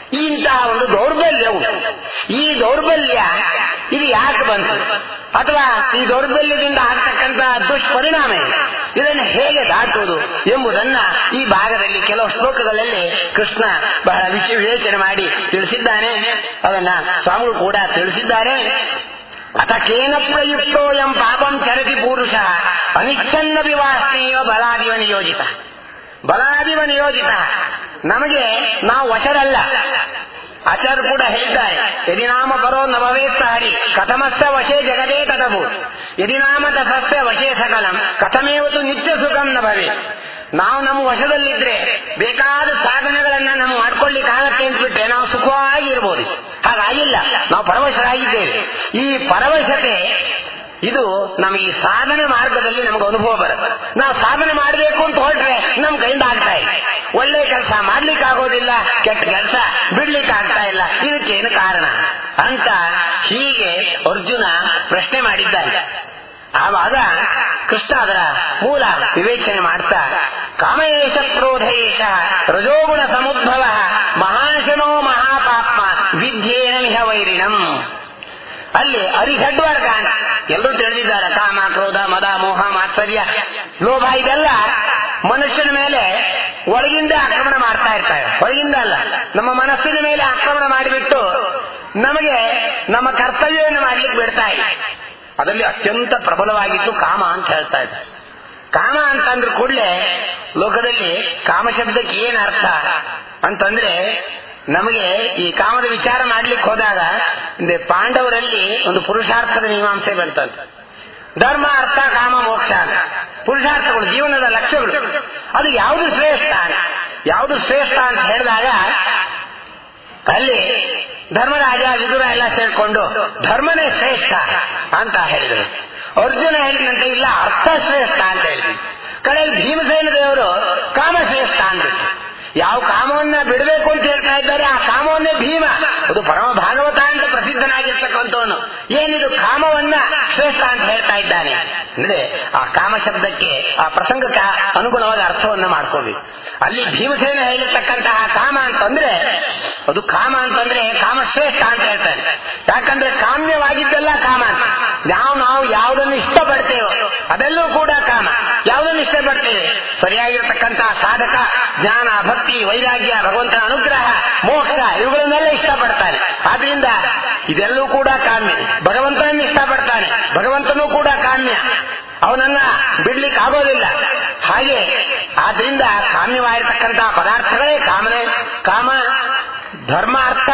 ಇಂತಹ ಒಂದು ದೌರ್ಬಲ್ಯ ಉಂಟು ಈ ದೌರ್ಬಲ್ಯ ಇದು ಯಾಕೆ ಬಂತು ಅಥವಾ ಈ ದೌರ್ಬಲ್ಯದಿಂದ ಆಗ್ತಕ್ಕಂತಹ ದುಷ್ಪರಿಣಾಮ ಏನು ಇದನ್ನು ಹೇಗೆ ದಾಟುವುದು ಎಂಬುದನ್ನ ಈ ಭಾಗದಲ್ಲಿ ಕೆಲವು ಶ್ಲೋಕಗಳಲ್ಲಿ ಕೃಷ್ಣ ಬಹಳ ವಿಚ ವಿವೇಚನೆ ಮಾಡಿ ತಿಳಿಸಿದ್ದಾನೆ ಅದನ್ನ ಸ್ವಾಮಿಗಳು ಕೂಡ ತಿಳಿಸಿದ್ದಾರೆ ಅಥ ಕೇನ ಪ್ರಯುಕ್ತೋ ಎಂ ಪಾಪಂ ಚರತಿ ಪುರುಷ ಅನಿಚ್ಛನ್ನ ವಿವಾಸ್ನೇಯ ಬಲಾದಿವ ನಿಯೋಜಿತ ಬಲಾದಿವ ನಿಯೋಜಿತ ನಮಗೆ ನಾವು ವಶರಲ್ಲ ಆಚಾರ್ಯ ಕೂಡ ಹೇಳಿದ್ದಾರೆ ಯದಿ ನಾಮ ಪರೋ ನಭವೇತ್ತ ಹರಿ ಕಥಮಸ್ಯ ವಶೇ ಜಗದೇ ತದಭು ಯದಿ ನಾಮ ತಸಸ್ಯ ವಶೇ ಸಕಲಂ ಕಥಮೇವತು ನಿತ್ಯ ಸುಖಂ ನ ಭವೆ ನಾವು ನಮ್ಮ ವಶದಲ್ಲಿದ್ರೆ ಬೇಕಾದ ಸಾಧನೆಗಳನ್ನ ನಾವು ಮಾಡ್ಕೊಳ್ಳಿಕ್ಕೆ ಆಗತ್ತೆ ಅಂದ್ಬಿಟ್ರೆ ನಾವು ಸುಖವಾಗಿ ಇರ್ಬೋದು ಹಾಗಾಗಿಲ್ಲ ನಾವು ಪರವಶರಾಗಿದ್ದೇವೆ ಈ ಪರವಶತೆ ಇದು ನಮಗೆ ಈ ಸಾಧನೆ ಮಾರ್ಗದಲ್ಲಿ ನಮಗೆ ಅನುಭವ ಬರುತ್ತೆ ನಾವು ಸಾಧನೆ ಮಾಡಬೇಕು ಅಂತ ಹೊರಟ್ರೆ ನಮ್ ಕೈಯಿಂದ ಆಗ್ತಾ ಇಲ್ಲ ಒಳ್ಳೆ ಕೆಲಸ ಮಾಡ್ಲಿಕ್ಕೆ ಆಗೋದಿಲ್ಲ ಕೆಟ್ಟ ಕೆಲಸ ಬಿಡ್ಲಿಕ್ಕೆ ಆಗ್ತಾ ಇಲ್ಲ ಇದಕ್ಕೇನು ಕಾರಣ ಅಂತ ಹೀಗೆ ಅರ್ಜುನ ಪ್ರಶ್ನೆ ಮಾಡಿದ್ದಾನೆ ಆವಾಗ ಕೃಷ್ಣ ಅದರ ಮೂಲ ವಿವೇಚನೆ ಮಾಡ್ತಾ ಕಾಮಯೇಶ ಕ್ರೋಧಯೇಶ ರಜೋಗುಣ ಸಮುದ್ಭವ ಮಹಾಶನೋ ಮಹಾಪಾಪ್ಮ ವಿದ್ಯೇನ ಮಿಹ ವೈರಿಣಂ ಅಲ್ಲಿ ಅರಿಷಡ್ವರ್ಗ ಅಂತ ಎಲ್ಲರೂ ತಿಳಿದಿದ್ದಾರೆ ಕಾಮ ಕ್ರೋಧ ಮದ ಮೋಹ ಮಾತ್ಸರ್ಯ ಲೋಭ ಇದೆಲ್ಲ ಮನುಷ್ಯನ ಮೇಲೆ ಒಳಗಿಂದ ಆಕ್ರಮಣ ಮಾಡ್ತಾ ಇರ್ತಾರೆ ಹೊರಗಿಂದ ಅಲ್ಲ ನಮ್ಮ ಮನಸ್ಸಿನ ಮೇಲೆ ಆಕ್ರಮಣ ಮಾಡಿಬಿಟ್ಟು ನಮಗೆ ನಮ್ಮ ಕರ್ತವ್ಯವನ್ನು ಮಾಡ್ಲಿಕ್ಕೆ ಬಿಡ್ತಾ ಇಲ್ಲ ಅದರಲ್ಲಿ ಅತ್ಯಂತ ಪ್ರಬಲವಾಗಿದ್ದು ಕಾಮ ಅಂತ ಹೇಳ್ತಾ ಇದ್ದಾರೆ ಕಾಮ ಅಂತಂದ್ರೆ ಕೂಡಲೇ ಲೋಕದಲ್ಲಿ ಕಾಮ ಶಬ್ದಕ್ಕೆ ಏನ್ ಅರ್ಥ ಅಂತಂದ್ರೆ ನಮಗೆ ಈ ಕಾಮದ ವಿಚಾರ ಮಾಡ್ಲಿಕ್ಕೆ ಹೋದಾಗ ಅಂದ್ರೆ ಪಾಂಡವರಲ್ಲಿ ಒಂದು ಪುರುಷಾರ್ಥದ ಮೀಮಾಂಸೆ ಬರ್ತದೆ ಧರ್ಮ ಅರ್ಥ ಕಾಮ ಮೋಕ್ಷ ಅಂತ ಪುರುಷಾರ್ಥಗಳು ಜೀವನದ ಲಕ್ಷ್ಯಗಳು ಅದು ಯಾವುದು ಶ್ರೇಷ್ಠ ಯಾವುದು ಶ್ರೇಷ್ಠ ಅಂತ ಹೇಳಿದಾಗ ಅಲ್ಲಿ ಧರ್ಮರಾಜ ವಿದುರ ಎಲ್ಲ ಸೇರ್ಕೊಂಡು ಧರ್ಮನೇ ಶ್ರೇಷ್ಠ ಅಂತ ಹೇಳಿದರು ಅರ್ಜುನ ಹೇಳಿದಂತೆ ಇಲ್ಲ ಅರ್ಥ ಶ್ರೇಷ್ಠ ಅಂತ ಹೇಳಿದ್ರು ಕಡೆಯಲ್ಲಿ ಭೀಮಸೇನ ದೇವರು ಕಾಮ ಶ್ರೇಷ್ಠ ಅಂದ್ಬಿಟ್ಟು ಯಾವ ಕಾಮವನ್ನ ಬಿಡಬೇಕು ಅಂತ ಹೇಳ್ತಾ ಇದ್ದಾರೆ ಆ ಕಾಮವನ್ನೇ ಭೀಮ ಅದು ಪರಮ ಭಾಗವತ ಅಂತ ಪ್ರಸಿದ್ಧನಾಗಿರ್ತಕ್ಕಂಥವನು ಏನಿದು ಕಾಮವನ್ನ ಶ್ರೇಷ್ಠ ಅಂತ ಹೇಳ್ತಾ ಇದ್ದಾನೆ ಅಂದ್ರೆ ಆ ಕಾಮ ಶಬ್ದಕ್ಕೆ ಆ ಪ್ರಸಂಗಕ್ಕೆ ಅನುಗುಣವಾದ ಅರ್ಥವನ್ನ ಮಾಡ್ಕೋಬೇಕು ಅಲ್ಲಿ ಭೀಮಸೇನ ಹೇಳಿರ್ತಕ್ಕಂತಹ ಕಾಮ ಅಂತಂದ್ರೆ ಅದು ಕಾಮ ಅಂತಂದ್ರೆ ಕಾಮ ಶ್ರೇಷ್ಠ ಅಂತ ಹೇಳ್ತಾನೆ ಯಾಕಂದ್ರೆ ಕಾಮ್ಯವಾಗಿದ್ದೆಲ್ಲ ಕಾಮ ಅಂತ ನಾವು ನಾವು ಯಾವುದನ್ನು ಇಷ್ಟಪಡ್ತೇವೋ ಅದೆಲ್ಲೂ ಕೂಡ ಕಾಮ ಯಾವುದನ್ನು ಇಷ್ಟಪಡ್ತೇವೆ ಸರಿಯಾಗಿರ್ತಕ್ಕಂತಹ ಸಾಧಕ ಜ್ಞಾನ ಭಕ್ತಿ ವೈರಾಗ್ಯ ಭಗವಂತನ ಅನುಗ್ರಹ ಮೋಕ್ಷ ಇವುಗಳನ್ನೆಲ್ಲ ಇಷ್ಟಪಡ್ತಾನೆ ಆದ್ರಿಂದ ಇದೆಲ್ಲೂ ಕೂಡ ಕಾಮ್ಯ ಭಗವಂತನನ್ನು ಇಷ್ಟಪಡ್ತಾನೆ ಭಗವಂತನೂ ಕೂಡ ಕಾಮ್ಯ ಅವನನ್ನ ಬಿಡ್ಲಿಕ್ಕೆ ಆಗೋದಿಲ್ಲ ಹಾಗೆ ಆದ್ರಿಂದ ಕಾಮ್ಯವಾಗಿರ್ತಕ್ಕಂತಹ ಪದಾರ್ಥಗಳೇ ಕಾಮನೆ ಕಾಮ ಧರ್ಮ ಅರ್ಥ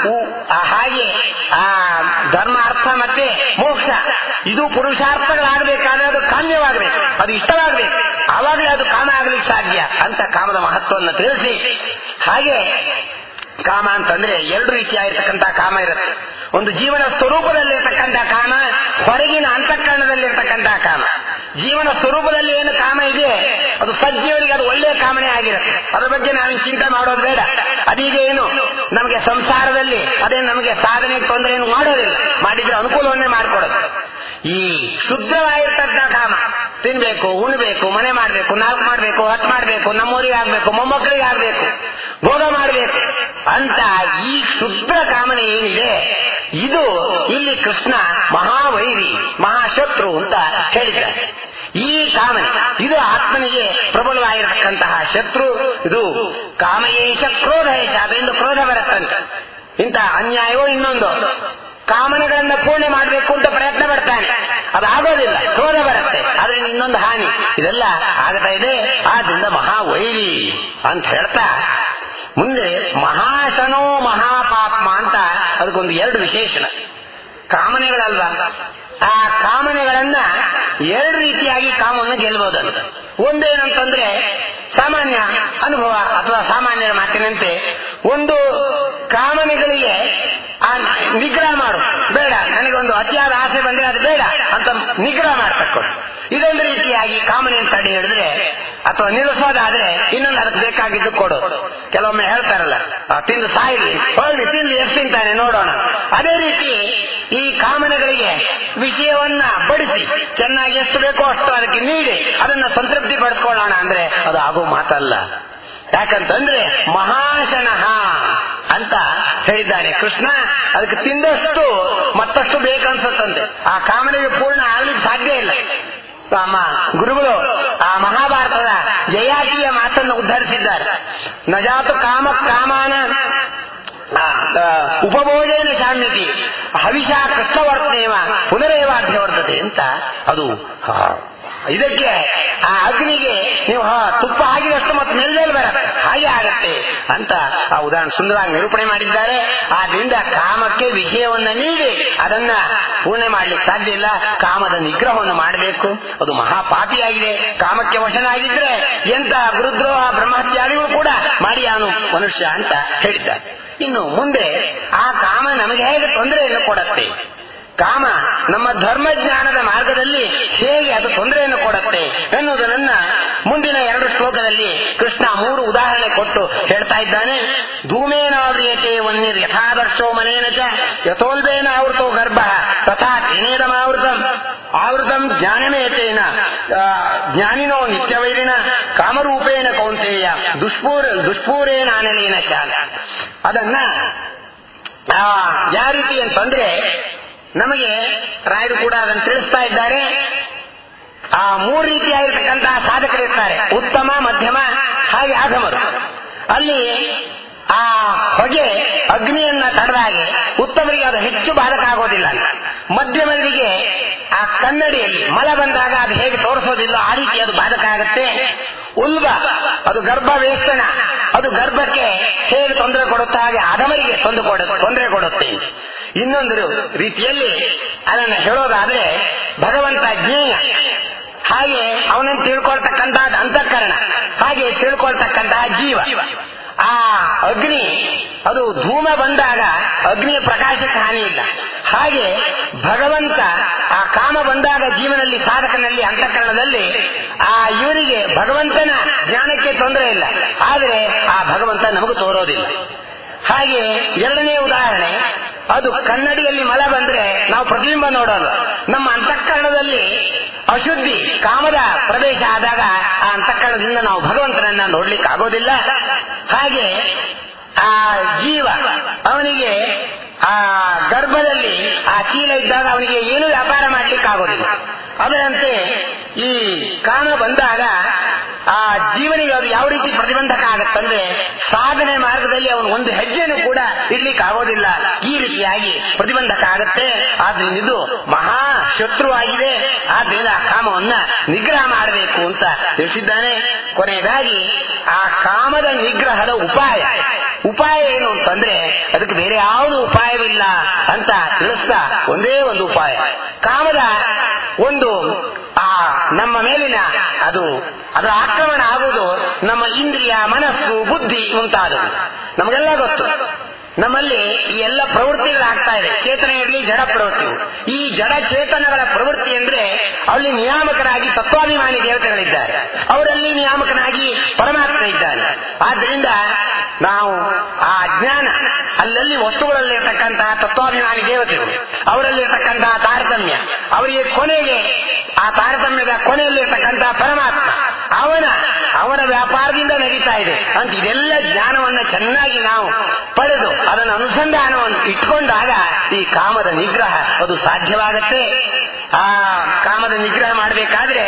ಹಾಗೆ ಆ ಧರ್ಮ ಅರ್ಥ ಮತ್ತೆ ಮೋಕ್ಷ ಇದು ಪುರುಷಾರ್ಥಗಳಾಗಬೇಕಾದ್ರೆ ಅದು ಕಾಮ್ಯವಾಗಬೇಕು ಅದು ಇಷ್ಟವಾಗಬೇಕು ಆವಾಗಲೇ ಅದು ಕಾಮ ಆಗ್ಲಿಕ್ಕೆ ಸಾಧ್ಯ ಅಂತ ಕಾಮದ ಮಹತ್ವವನ್ನು ತಿಳಿಸಿ ಹಾಗೆ ಕಾಮ ಅಂತಂದ್ರೆ ಎರಡು ರೀತಿಯಾಗಿರ್ತಕ್ಕಂತಹ ಕಾಮ ಇರುತ್ತೆ ಒಂದು ಜೀವನ ಸ್ವರೂಪದಲ್ಲಿರ್ತಕ್ಕಂತಹ ಕಾಮ ಹೊರಗಿನ ಅಂತಃಕರಣದಲ್ಲಿರ್ತಕ್ಕಂತಹ ಕಾಮ ಜೀವನ ಸ್ವರೂಪದಲ್ಲಿ ಏನು ಕಾಮ ಇದೆ ಅದು ಸಜ್ಜೀವನಿಗೆ ಅದು ಒಳ್ಳೆಯ ಕಾಮನೆ ಆಗಿರುತ್ತೆ ಅದರ ಬಗ್ಗೆ ನಾವು ಚಿಂತೆ ಮಾಡೋದು ಬೇಡ ಅದೀಗ ಏನು ನಮಗೆ ಸಂಸಾರದಲ್ಲಿ ಅದೇ ನಮಗೆ ಸಾಧನೆಗೆ ತೊಂದರೆಯನ್ನು ಮಾಡೋದಿಲ್ಲ ಮಾಡಿದ್ರೆ ಅನುಕೂಲವನ್ನೇ ಮಾಡಿಕೊಡೋದು ಈ ಶುದ್ಧವಾಗಿರ್ತಕ್ಕಂಥ ಕಾಮ ತಿನ್ಬೇಕು ಉಣ್ಬೇಕು ಮನೆ ಮಾಡ್ಬೇಕು ನಾಲ್ಕು ಮಾಡ್ಬೇಕು ಹತ್ತು ಮಾಡ್ಬೇಕು ನಮ್ಮೂರಿಗೆ ಆಗ್ಬೇಕು ಮೊಮ್ಮಕ್ಕಳಿಗೆ ಆಗ್ಬೇಕು ಭೋಗ ಮಾಡ್ಬೇಕು ಅಂತ ಈ ಶುದ್ಧ ಕಾಮನೆ ಏನಿದೆ ಇದು ಇಲ್ಲಿ ಕೃಷ್ಣ ಮಹಾವೈರಿ ಮಹಾಶತ್ರು ಅಂತ ಹೇಳಿದ್ದಾರೆ ಈ ಕಾಮನೆ ಇದು ಆತ್ಮನಿಗೆ ಪ್ರಬಲವಾಗಿರತಕ್ಕಂತಹ ಶತ್ರು ಇದು ಕಾಮಯೇಶ ಕ್ರೋಧಯೇಶ ಅದರಿಂದ ಕ್ರೋಧ ಬರುತ್ತಂತೆ ಇಂಥ ಅನ್ಯಾಯವೋ ಇನ್ನೊಂದು ಕಾಮನೆಗಳನ್ನ ಪೂರ್ಣೆ ಮಾಡಬೇಕು ಅಂತ ಪ್ರಯತ್ನ ಪಡ್ತಾನೆ ಅದಾಗೋದಿಲ್ಲ ಕ್ರೋಧ ಬರುತ್ತೆ ಆದ್ರೆ ಇನ್ನೊಂದು ಹಾನಿ ಇದೆಲ್ಲ ಆಗ್ತಾ ಇದೆ ಆದ್ರಿಂದ ಮಹಾವೈರಿ ಅಂತ ಹೇಳ್ತಾ ಮುಂದೆ ಮಹಾಶನೋ ಮಹಾಪಾಪ್ಮ ಅಂತ ಅದಕ್ಕೊಂದು ಎರಡು ವಿಶೇಷಣ ಕಾಮನೆಗಳಲ್ವಾ ಆ ಕಾಮನೆಗಳನ್ನ ಎರಡು ರೀತಿಯಾಗಿ ಕಾಮವನ್ನು ಗೆಲ್ಲಬಹುದಂತ ಒಂದೇನಂತಂದ್ರೆ ಸಾಮಾನ್ಯ ಅನುಭವ ಅಥವಾ ಸಾಮಾನ್ಯರ ಮಾತಿನಂತೆ ಒಂದು ಕಾಮನೆಗಳಿಗೆ ಆ ನಿಗ್ರಹ ಮಾಡು ಬೇಡ ನನಗೊಂದು ಅತಿಯಾದ ಆಸೆ ಬಂದ್ರೆ ಅದು ಬೇಡ ಅಂತ ನಿಗ್ರಹ ಮಾಡ್ತಕ್ಕದ್ದು ಇದೊಂದು ರೀತಿಯಾಗಿ ಕಾಮನೆಯನ್ನು ತಡೆ ಹಿಡಿದ್ರೆ ಅಥವಾ ನಿಲ್ಲಿಸೋದಾದ್ರೆ ಇನ್ನೊಂದು ಅದಕ್ಕೆ ಬೇಕಾಗಿದ್ದು ಕೊಡು ಕೆಲವೊಮ್ಮೆ ಹೇಳ್ತಾರಲ್ಲ ಆ ತಿಂದು ಸಾಯಿಲಿ ಹೊಳ್ಳಿ ತಿಂದು ಎಷ್ಟು ತಿಂತಾನೆ ನೋಡೋಣ ಅದೇ ರೀತಿ ಈ ಕಾಮನೆಗಳಿಗೆ ವಿಷಯವನ್ನ ಬಡಿಸಿ ಚೆನ್ನಾಗಿ ಎಷ್ಟು ಬೇಕೋ ಅಷ್ಟು ಅದಕ್ಕೆ ನೀಡಿ ಅದನ್ನ ಸಂತೃಪ್ತಿ ಪಡಿಸ್ಕೊಳ್ಳೋಣ ಅಂದ್ರೆ ಅದು ಆಗೋ ಮಾತಲ್ಲ ಯಾಕಂತಂದ್ರೆ ಮಹಾಶನಃ ಅಂತ ಹೇಳಿದ್ದಾನೆ ಕೃಷ್ಣ ಅದಕ್ಕೆ ತಿಂದಷ್ಟು ಮತ್ತಷ್ಟು ಬೇಕನ್ಸುತ್ತಂತೆ ಆ ಕಾಮನೆಗೆ ಪೂರ್ಣ ಆಗ್ಲಿಕ್ಕೆ ಸಾಧ್ಯ ಇಲ್ಲ ನಮ್ಮ ಗುರುಗಳು ಆ ಮಹಾಭಾರತದ ಜಯಾತಿಯ ಮಾತನ್ನು ಉದ್ಧರಿಸಿದ್ದಾರೆ ನಜಾತು ಕಾಮ ಕಾಮಾನ ಆ, ಆ, ಉಪಭೋಜನ ಶಾಮ್ಯತಿ ಹವಿಷ ಕೃಷ್ಣವರ್ತನೇವ ಪುನರೇವಾಧ್ಯವರ್ತತೆ ಅಂತ ಅದು ಆ, ಇದಕ್ಕೆ ಆ ಅಗ್ನಿಗೆ ನೀವು ಆ ತುಪ್ಪ ಹಾಕಿದಷ್ಟು ಮತ್ತೆ ಮೇಲ್ಮೇಲೆ ಬರತ್ತೆ ಹಾಗೆ ಆಗತ್ತೆ ಅಂತ ಆ ಉದಾಹರಣೆ ಸುಂದರವಾಗಿ ನಿರೂಪಣೆ ಮಾಡಿದ್ದಾರೆ ಆದ್ರಿಂದ ಕಾಮಕ್ಕೆ ವಿಷಯವನ್ನ ನೀಡಿ ಅದನ್ನ ಪೂರ್ಣೆ ಮಾಡ್ಲಿಕ್ಕೆ ಸಾಧ್ಯ ಇಲ್ಲ ಕಾಮದ ನಿಗ್ರಹವನ್ನು ಮಾಡಬೇಕು ಅದು ಮಹಾಪಾಪಿಯಾಗಿದೆ ಕಾಮಕ್ಕೆ ವಶನಾಗಿದ್ರೆ ಎಂತ ಗುರುದ್ರೋಹ ಬ್ರಹ್ಮಹತ್ಯಾದಿಗಳು ಕೂಡ ಮಾಡಿ ಅವನು ಮನುಷ್ಯ ಅಂತ ಹೇಳಿದ್ದಾರೆ ಇನ್ನು ಮುಂದೆ ಆ ಕಾಮ ನಮಗೆ ಹೇಗೆ ತೊಂದರೆಯನ್ನು ಕೊಡತ್ತೆ ಕಾಮ ನಮ್ಮ ಧರ್ಮಜ್ಞಾನದ ಮಾರ್ಗದಲ್ಲಿ ಹೇಗೆ ಅದು ತೊಂದರೆಯನ್ನು ಕೊಡುತ್ತೆ ಎನ್ನುವುದನ್ನ ಮುಂದಿನ ಎರಡು ಶ್ಲೋಕದಲ್ಲಿ ಕೃಷ್ಣ ಮೂರು ಉದಾಹರಣೆ ಕೊಟ್ಟು ಹೇಳ್ತಾ ಇದ್ದಾನೆ ಧೂಮೇನಾವ್ರಿಯತೆ ವನ್ನಿರ್ ಯಥಾದರ್ಶೋ ಮನೇನ ಚ ಯಥೋಲ್ಬೇನ ಆವೃತೋ ಗರ್ಭ ತಥಾ ತ್ರಿನೇದಮಾವೃತಂ ಆವೃತಂ ಜ್ಞಾನಮೇತೇನ ಆ, ಜ್ಞಾನಿನೋ ನಿತ್ಯವೈರಿಣ ಕಾಮರೂಪೇಣ ಕೌಂತೆಯ ದುಷ್ಪೂರ ದುಷ್ಪೂರೇಣ ಅನಲೇನ ಚಾಲ ಅದನ್ನ ಆ, ಯಾವ ರೀತಿ ಅಂತಂದ್ರೆ ನಮಗೆ ರಾಯರು ಕೂಡ ಅದನ್ನು ತಿಳಿಸ್ತಾ ಇದ್ದಾರೆ ಆ ಮೂರು ರೀತಿಯಾಗಿರ್ತಕ್ಕಂತಹ ಸಾಧಕರಿರ್ತಾರೆ ಉತ್ತಮ ಮಧ್ಯಮ ಹಾಗೆ ಅಧಮರು ಅಲ್ಲಿ ಆ ಹೊಗೆ ಅಗ್ನಿಯನ್ನ ತಡೆದಾಗೆ ಉತ್ತಮರಿಗೆ ಅದು ಹೆಚ್ಚು ಬಾಧಕ ಆಗೋದಿಲ್ಲ ಮಧ್ಯಮರಿಗೆ ಆ ಕನ್ನಡಿಯಲ್ಲಿ ಮಲ ಬಂದಾಗ ಅದು ಹೇಗೆ ತೋರಿಸೋದಿಲ್ಲ ಆ ರೀತಿ ಅದು ಬಾಧಕ ಆಗುತ್ತೆ ಉಲ್ಬ ಅದು ಗರ್ಭ ವೇಷ್ಟನ ಅದು ಗರ್ಭಕ್ಕೆ ಹೇಗೆ ತೊಂದರೆ ಕೊಡುತ್ತೆ ಹಾಗೆ ಅಧಮರಿಗೆ ತೊಂದರೆ ಕೊಡುತ್ತೆ ತೊಂದರೆ ಕೊಡುತ್ತೆ ಇನ್ನೊಂದು ರೀತಿಯಲ್ಲಿ ಅದನ್ನು ಹೇಳೋದಾದ್ರೆ ಭಗವಂತ ಜ್ಞೇಯ ಹಾಗೆ ಅವನನ್ನು ತಿಳ್ಕೊಳ್ತಕ್ಕಂತಹ ಅಂತಃಕರಣ ಹಾಗೆ ತಿಳ್ಕೊಳ್ತಕ್ಕಂತಹ ಜೀವ ಆ ಅಗ್ನಿ ಅದು ಧೂಮ ಬಂದಾಗ ಅಗ್ನಿಯ ಪ್ರಕಾಶಕ್ಕೆ ಹಾನಿ ಇಲ್ಲ ಹಾಗೆ ಭಗವಂತ ಆ ಕಾಮ ಬಂದಾಗ ಜೀವನಲ್ಲಿ ಸಾಧಕನಲ್ಲಿ ಅಂತಃಕರಣದಲ್ಲಿ ಆ ಇವರಿಗೆ ಭಗವಂತನ ಜ್ಞಾನಕ್ಕೆ ತೊಂದರೆ ಇಲ್ಲ ಆದರೆ ಆ ಭಗವಂತ ನಮಗೂ ತೋರೋದಿಲ್ಲ ಹಾಗೆ ಎರಡನೇ ಉದಾಹರಣೆ ಅದು ಕನ್ನಡಿಯಲ್ಲಿ ಮಲ ಬಂದ್ರೆ ನಾವು ಪ್ರತಿಬಿಂಬ ನೋಡೋದು ನಮ್ಮ ಅಂತಃಕರಣದಲ್ಲಿ ಅಶುದ್ಧಿ ಕಾಮದ ಪ್ರವೇಶ ಆದಾಗ ಆ ಅಂತಃಕರಣದಿಂದ ನಾವು ಭಗವಂತನನ್ನ ನೋಡ್ಲಿಕ್ಕೆ ಆಗೋದಿಲ್ಲ ಹಾಗೆ ಆ ಜೀವ ಅವನಿಗೆ ಆ ಗರ್ಭದಲ್ಲಿ ಆ ಚೀಲ ಇದ್ದಾಗ ಅವನಿಗೆ ಏನು ವ್ಯಾಪಾರ ಮಾಡ್ಲಿಕ್ಕೆ ಆಗೋದಿಲ್ಲ ಅದರಂತೆ ಈ ಕಾಮ ಬಂದಾಗ ಆ ಜೀವನಿಗೆ ಅದು ಯಾವ ರೀತಿ ಪ್ರತಿಬಂಧಕ ಆಗತ್ತಂದ್ರೆ ಸಾಧನೆ ಮಾರ್ಗದಲ್ಲಿ ಅವನು ಒಂದು ಹೆಜ್ಜೆಯನ್ನು ಕೂಡ ಇಡ್ಲಿಕ್ಕೆ ಆಗೋದಿಲ್ಲ ಈ ರೀತಿಯಾಗಿ ಪ್ರತಿಬಂಧಕ ಆಗತ್ತೆ ಆದ್ರಿಂದ ಇದು ಮಹಾ ಶತ್ರುವಾಗಿದೆ ಆದ್ರಿಂದ ಆ ಕಾಮವನ್ನ ನಿಗ್ರಹ ಮಾಡಬೇಕು ಅಂತ ತಿಳಿಸಿದ್ದಾನೆ ಕೊನೆಯದಾಗಿ ಆ ಕಾಮದ ನಿಗ್ರಹದ ಉಪಾಯ ಉಪಾಯ ಏನು ಅಂತಂದ್ರೆ ಅದಕ್ಕೆ ಬೇರೆ ಯಾವುದು ಉಪಾಯವಿಲ್ಲ ಅಂತ ತಿಳಿಸ್ತಾ ಒಂದೇ ಒಂದು ಉಪಾಯ ಕಾಮದ ಒಂದು ಆ ನಮ್ಮ ಮೇಲಿನ ಅದು ಅದರ ಆಕ್ರಮಣ ಆಗುವುದು ನಮ್ಮ ಇಂದ್ರಿಯ ಮನಸ್ಸು ಬುದ್ಧಿ ಮುಂತಾದವು ನಮಗೆಲ್ಲ ಗೊತ್ತು ನಮ್ಮಲ್ಲಿ ಈ ಎಲ್ಲ ಪ್ರವೃತ್ತಿಗಳಾಗ್ತಾ ಇದೆ ಚೇತನ ಇರಲಿ ಜಡ ಪ್ರವೃತ್ತಿಗಳು ಈ ಜಡ ಚೇತನಗಳ ಪ್ರವೃತ್ತಿ ಅಂದ್ರೆ ಅಲ್ಲಿ ನಿಯಾಮಕರಾಗಿ ತತ್ವಾಭಿಮಾನಿ ದೇವತೆಗಳಿದ್ದಾರೆ ಅವರಲ್ಲಿ ನಿಯಾಮಕನಾಗಿ ಪರಮಾತ್ಮ ಇದ್ದಾನೆ ಆದ್ರಿಂದ ನಾವು ಆ ಜ್ಞಾನ ಅಲ್ಲಲ್ಲಿ ವಸ್ತುಗಳಲ್ಲಿರ್ತಕ್ಕಂತಹ ತತ್ವಾಭಿಮಾನಿ ದೇವತೆಗಳು ಅವರಲ್ಲಿರ್ತಕ್ಕಂತಹ ತಾರತಮ್ಯ ಅವರಿಗೆ ಕೊನೆಗೆ ಆ ತಾರತಮ್ಯದ ಕೊನೆಯಲ್ಲಿರ್ತಕ್ಕಂತಹ ಪರಮಾತ್ಮ ಅವನ ಅವನ ವ್ಯಾಪಾರದಿಂದ ನಡೀತಾ ಇದೆ ಅಂತ ಇದೆಲ್ಲ ಜ್ಞಾನವನ್ನ ಚೆನ್ನಾಗಿ ನಾವು ಪಡೆದು ಅದನ್ನು ಅನುಸಂಧಾನವನ್ನು ಇಟ್ಕೊಂಡಾಗ ಈ ಕಾಮದ ನಿಗ್ರಹ ಅದು ಸಾಧ್ಯವಾಗತ್ತೆ ಆ ಕಾಮದ ನಿಗ್ರಹ ಮಾಡಬೇಕಾದ್ರೆ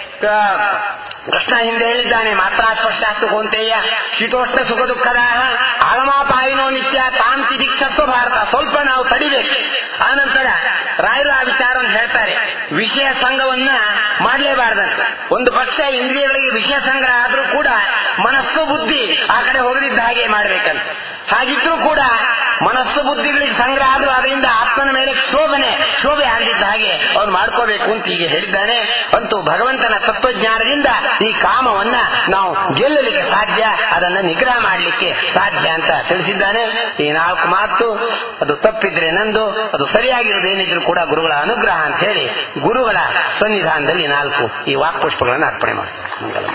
ಕೃಷ್ಣ ಹಿಂದೆ ಹೇಳಿದ್ದಾನೆ ಮಾತ್ರ ಸ್ಪರ್ಶಾಸ್ತು ಕೊಂತೆಯ ಶೀತೋಷ್ಣ ಸುಖ ದುಃಖದ ಆಗಮಾಪಾಯಿನೋ ನಿತ್ಯ ತಾಂತಿ ದೀಕ್ಷಸ್ವ ಭಾರತ ಸ್ವಲ್ಪ ನಾವು ತಡಿಬೇಕು ಆನಂತರ ರಾಯರು ಆ ವಿಚಾರವನ್ನು ಹೇಳ್ತಾರೆ ವಿಷಯ ಸಂಘವನ್ನ ಮಾಡಲೇಬಾರ್ದಂತೆ ಒಂದು ಪಕ್ಷ ಇಂದ್ರಿಯಗಳಿಗೆ ವಿಷಯ ಸಂಗ್ರಹ ಆದ್ರೂ ಕೂಡ ಮನಸ್ಸು ಬುದ್ಧಿ ಆ ಕಡೆ ಹೋಗದಿದ್ದ ಹಾಗೆ ಮಾಡ್ಬೇಕಂತ ಹಾಗಿದ್ರೂ ಕೂಡ ಮನಸ್ಸು ಬುದ್ಧಿಗಳಿಗೆ ಸಂಗ್ರಹ ಆದ್ರೂ ಅದರಿಂದ ಆತ್ಮನ ಮೇಲೆ ಕ್ಷೋಭನೆ ಶೋಭೆ ಆಗದಿದ್ದ ಹಾಗೆ ಅವ್ನು ಮಾಡ್ಕೋಬೇಕು ಅಂತ ಹೀಗೆ ಹೇಳಿದ್ದಾನೆ ಅಂತೂ ಭಗವಂತನ ತತ್ವಜ್ಞಾನದಿಂದ ಈ ಕಾಮವನ್ನ ನಾವು ಗೆಲ್ಲಲಿಕ್ಕೆ ಸಾಧ್ಯ ಅದನ್ನ ನಿಗ್ರಹ ಮಾಡಲಿಕ್ಕೆ ಸಾಧ್ಯ ಅಂತ ತಿಳಿಸಿದ್ದಾನೆ ಈ ನಾಲ್ಕು ಮಾತು ಅದು ತಪ್ಪಿದ್ರೆ ನಂದು ಅದು ಸರಿಯಾಗಿರೋದೇನಿದ್ರು ಕೂಡ ಗುರುಗಳ ಅನುಗ್ರಹ ಅಂತ ಹೇಳಿ ಗುರುಗಳ ಸನ್ನಿಧಾನದಲ್ಲಿ ನಾಲ್ಕು ಈ ವಾಕ್ಪುಷ್ಪಗಳನ್ನು ಅರ್ಪಣೆ ಮಾಡ್ತಾರೆ ಮಂಗಲಂ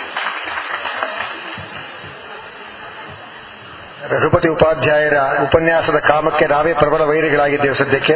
ರಘುಪತಿ ಉಪಾಧ್ಯಾಯರ ಉಪನ್ಯಾಸದ ಕಾಮಕ್ಕೆ ನಾವೇ ಪ್ರಬಲ ವೈರಿಗಳಾಗಿದ್ದೇವೆ ಸದ್ಯಕ್ಕೆ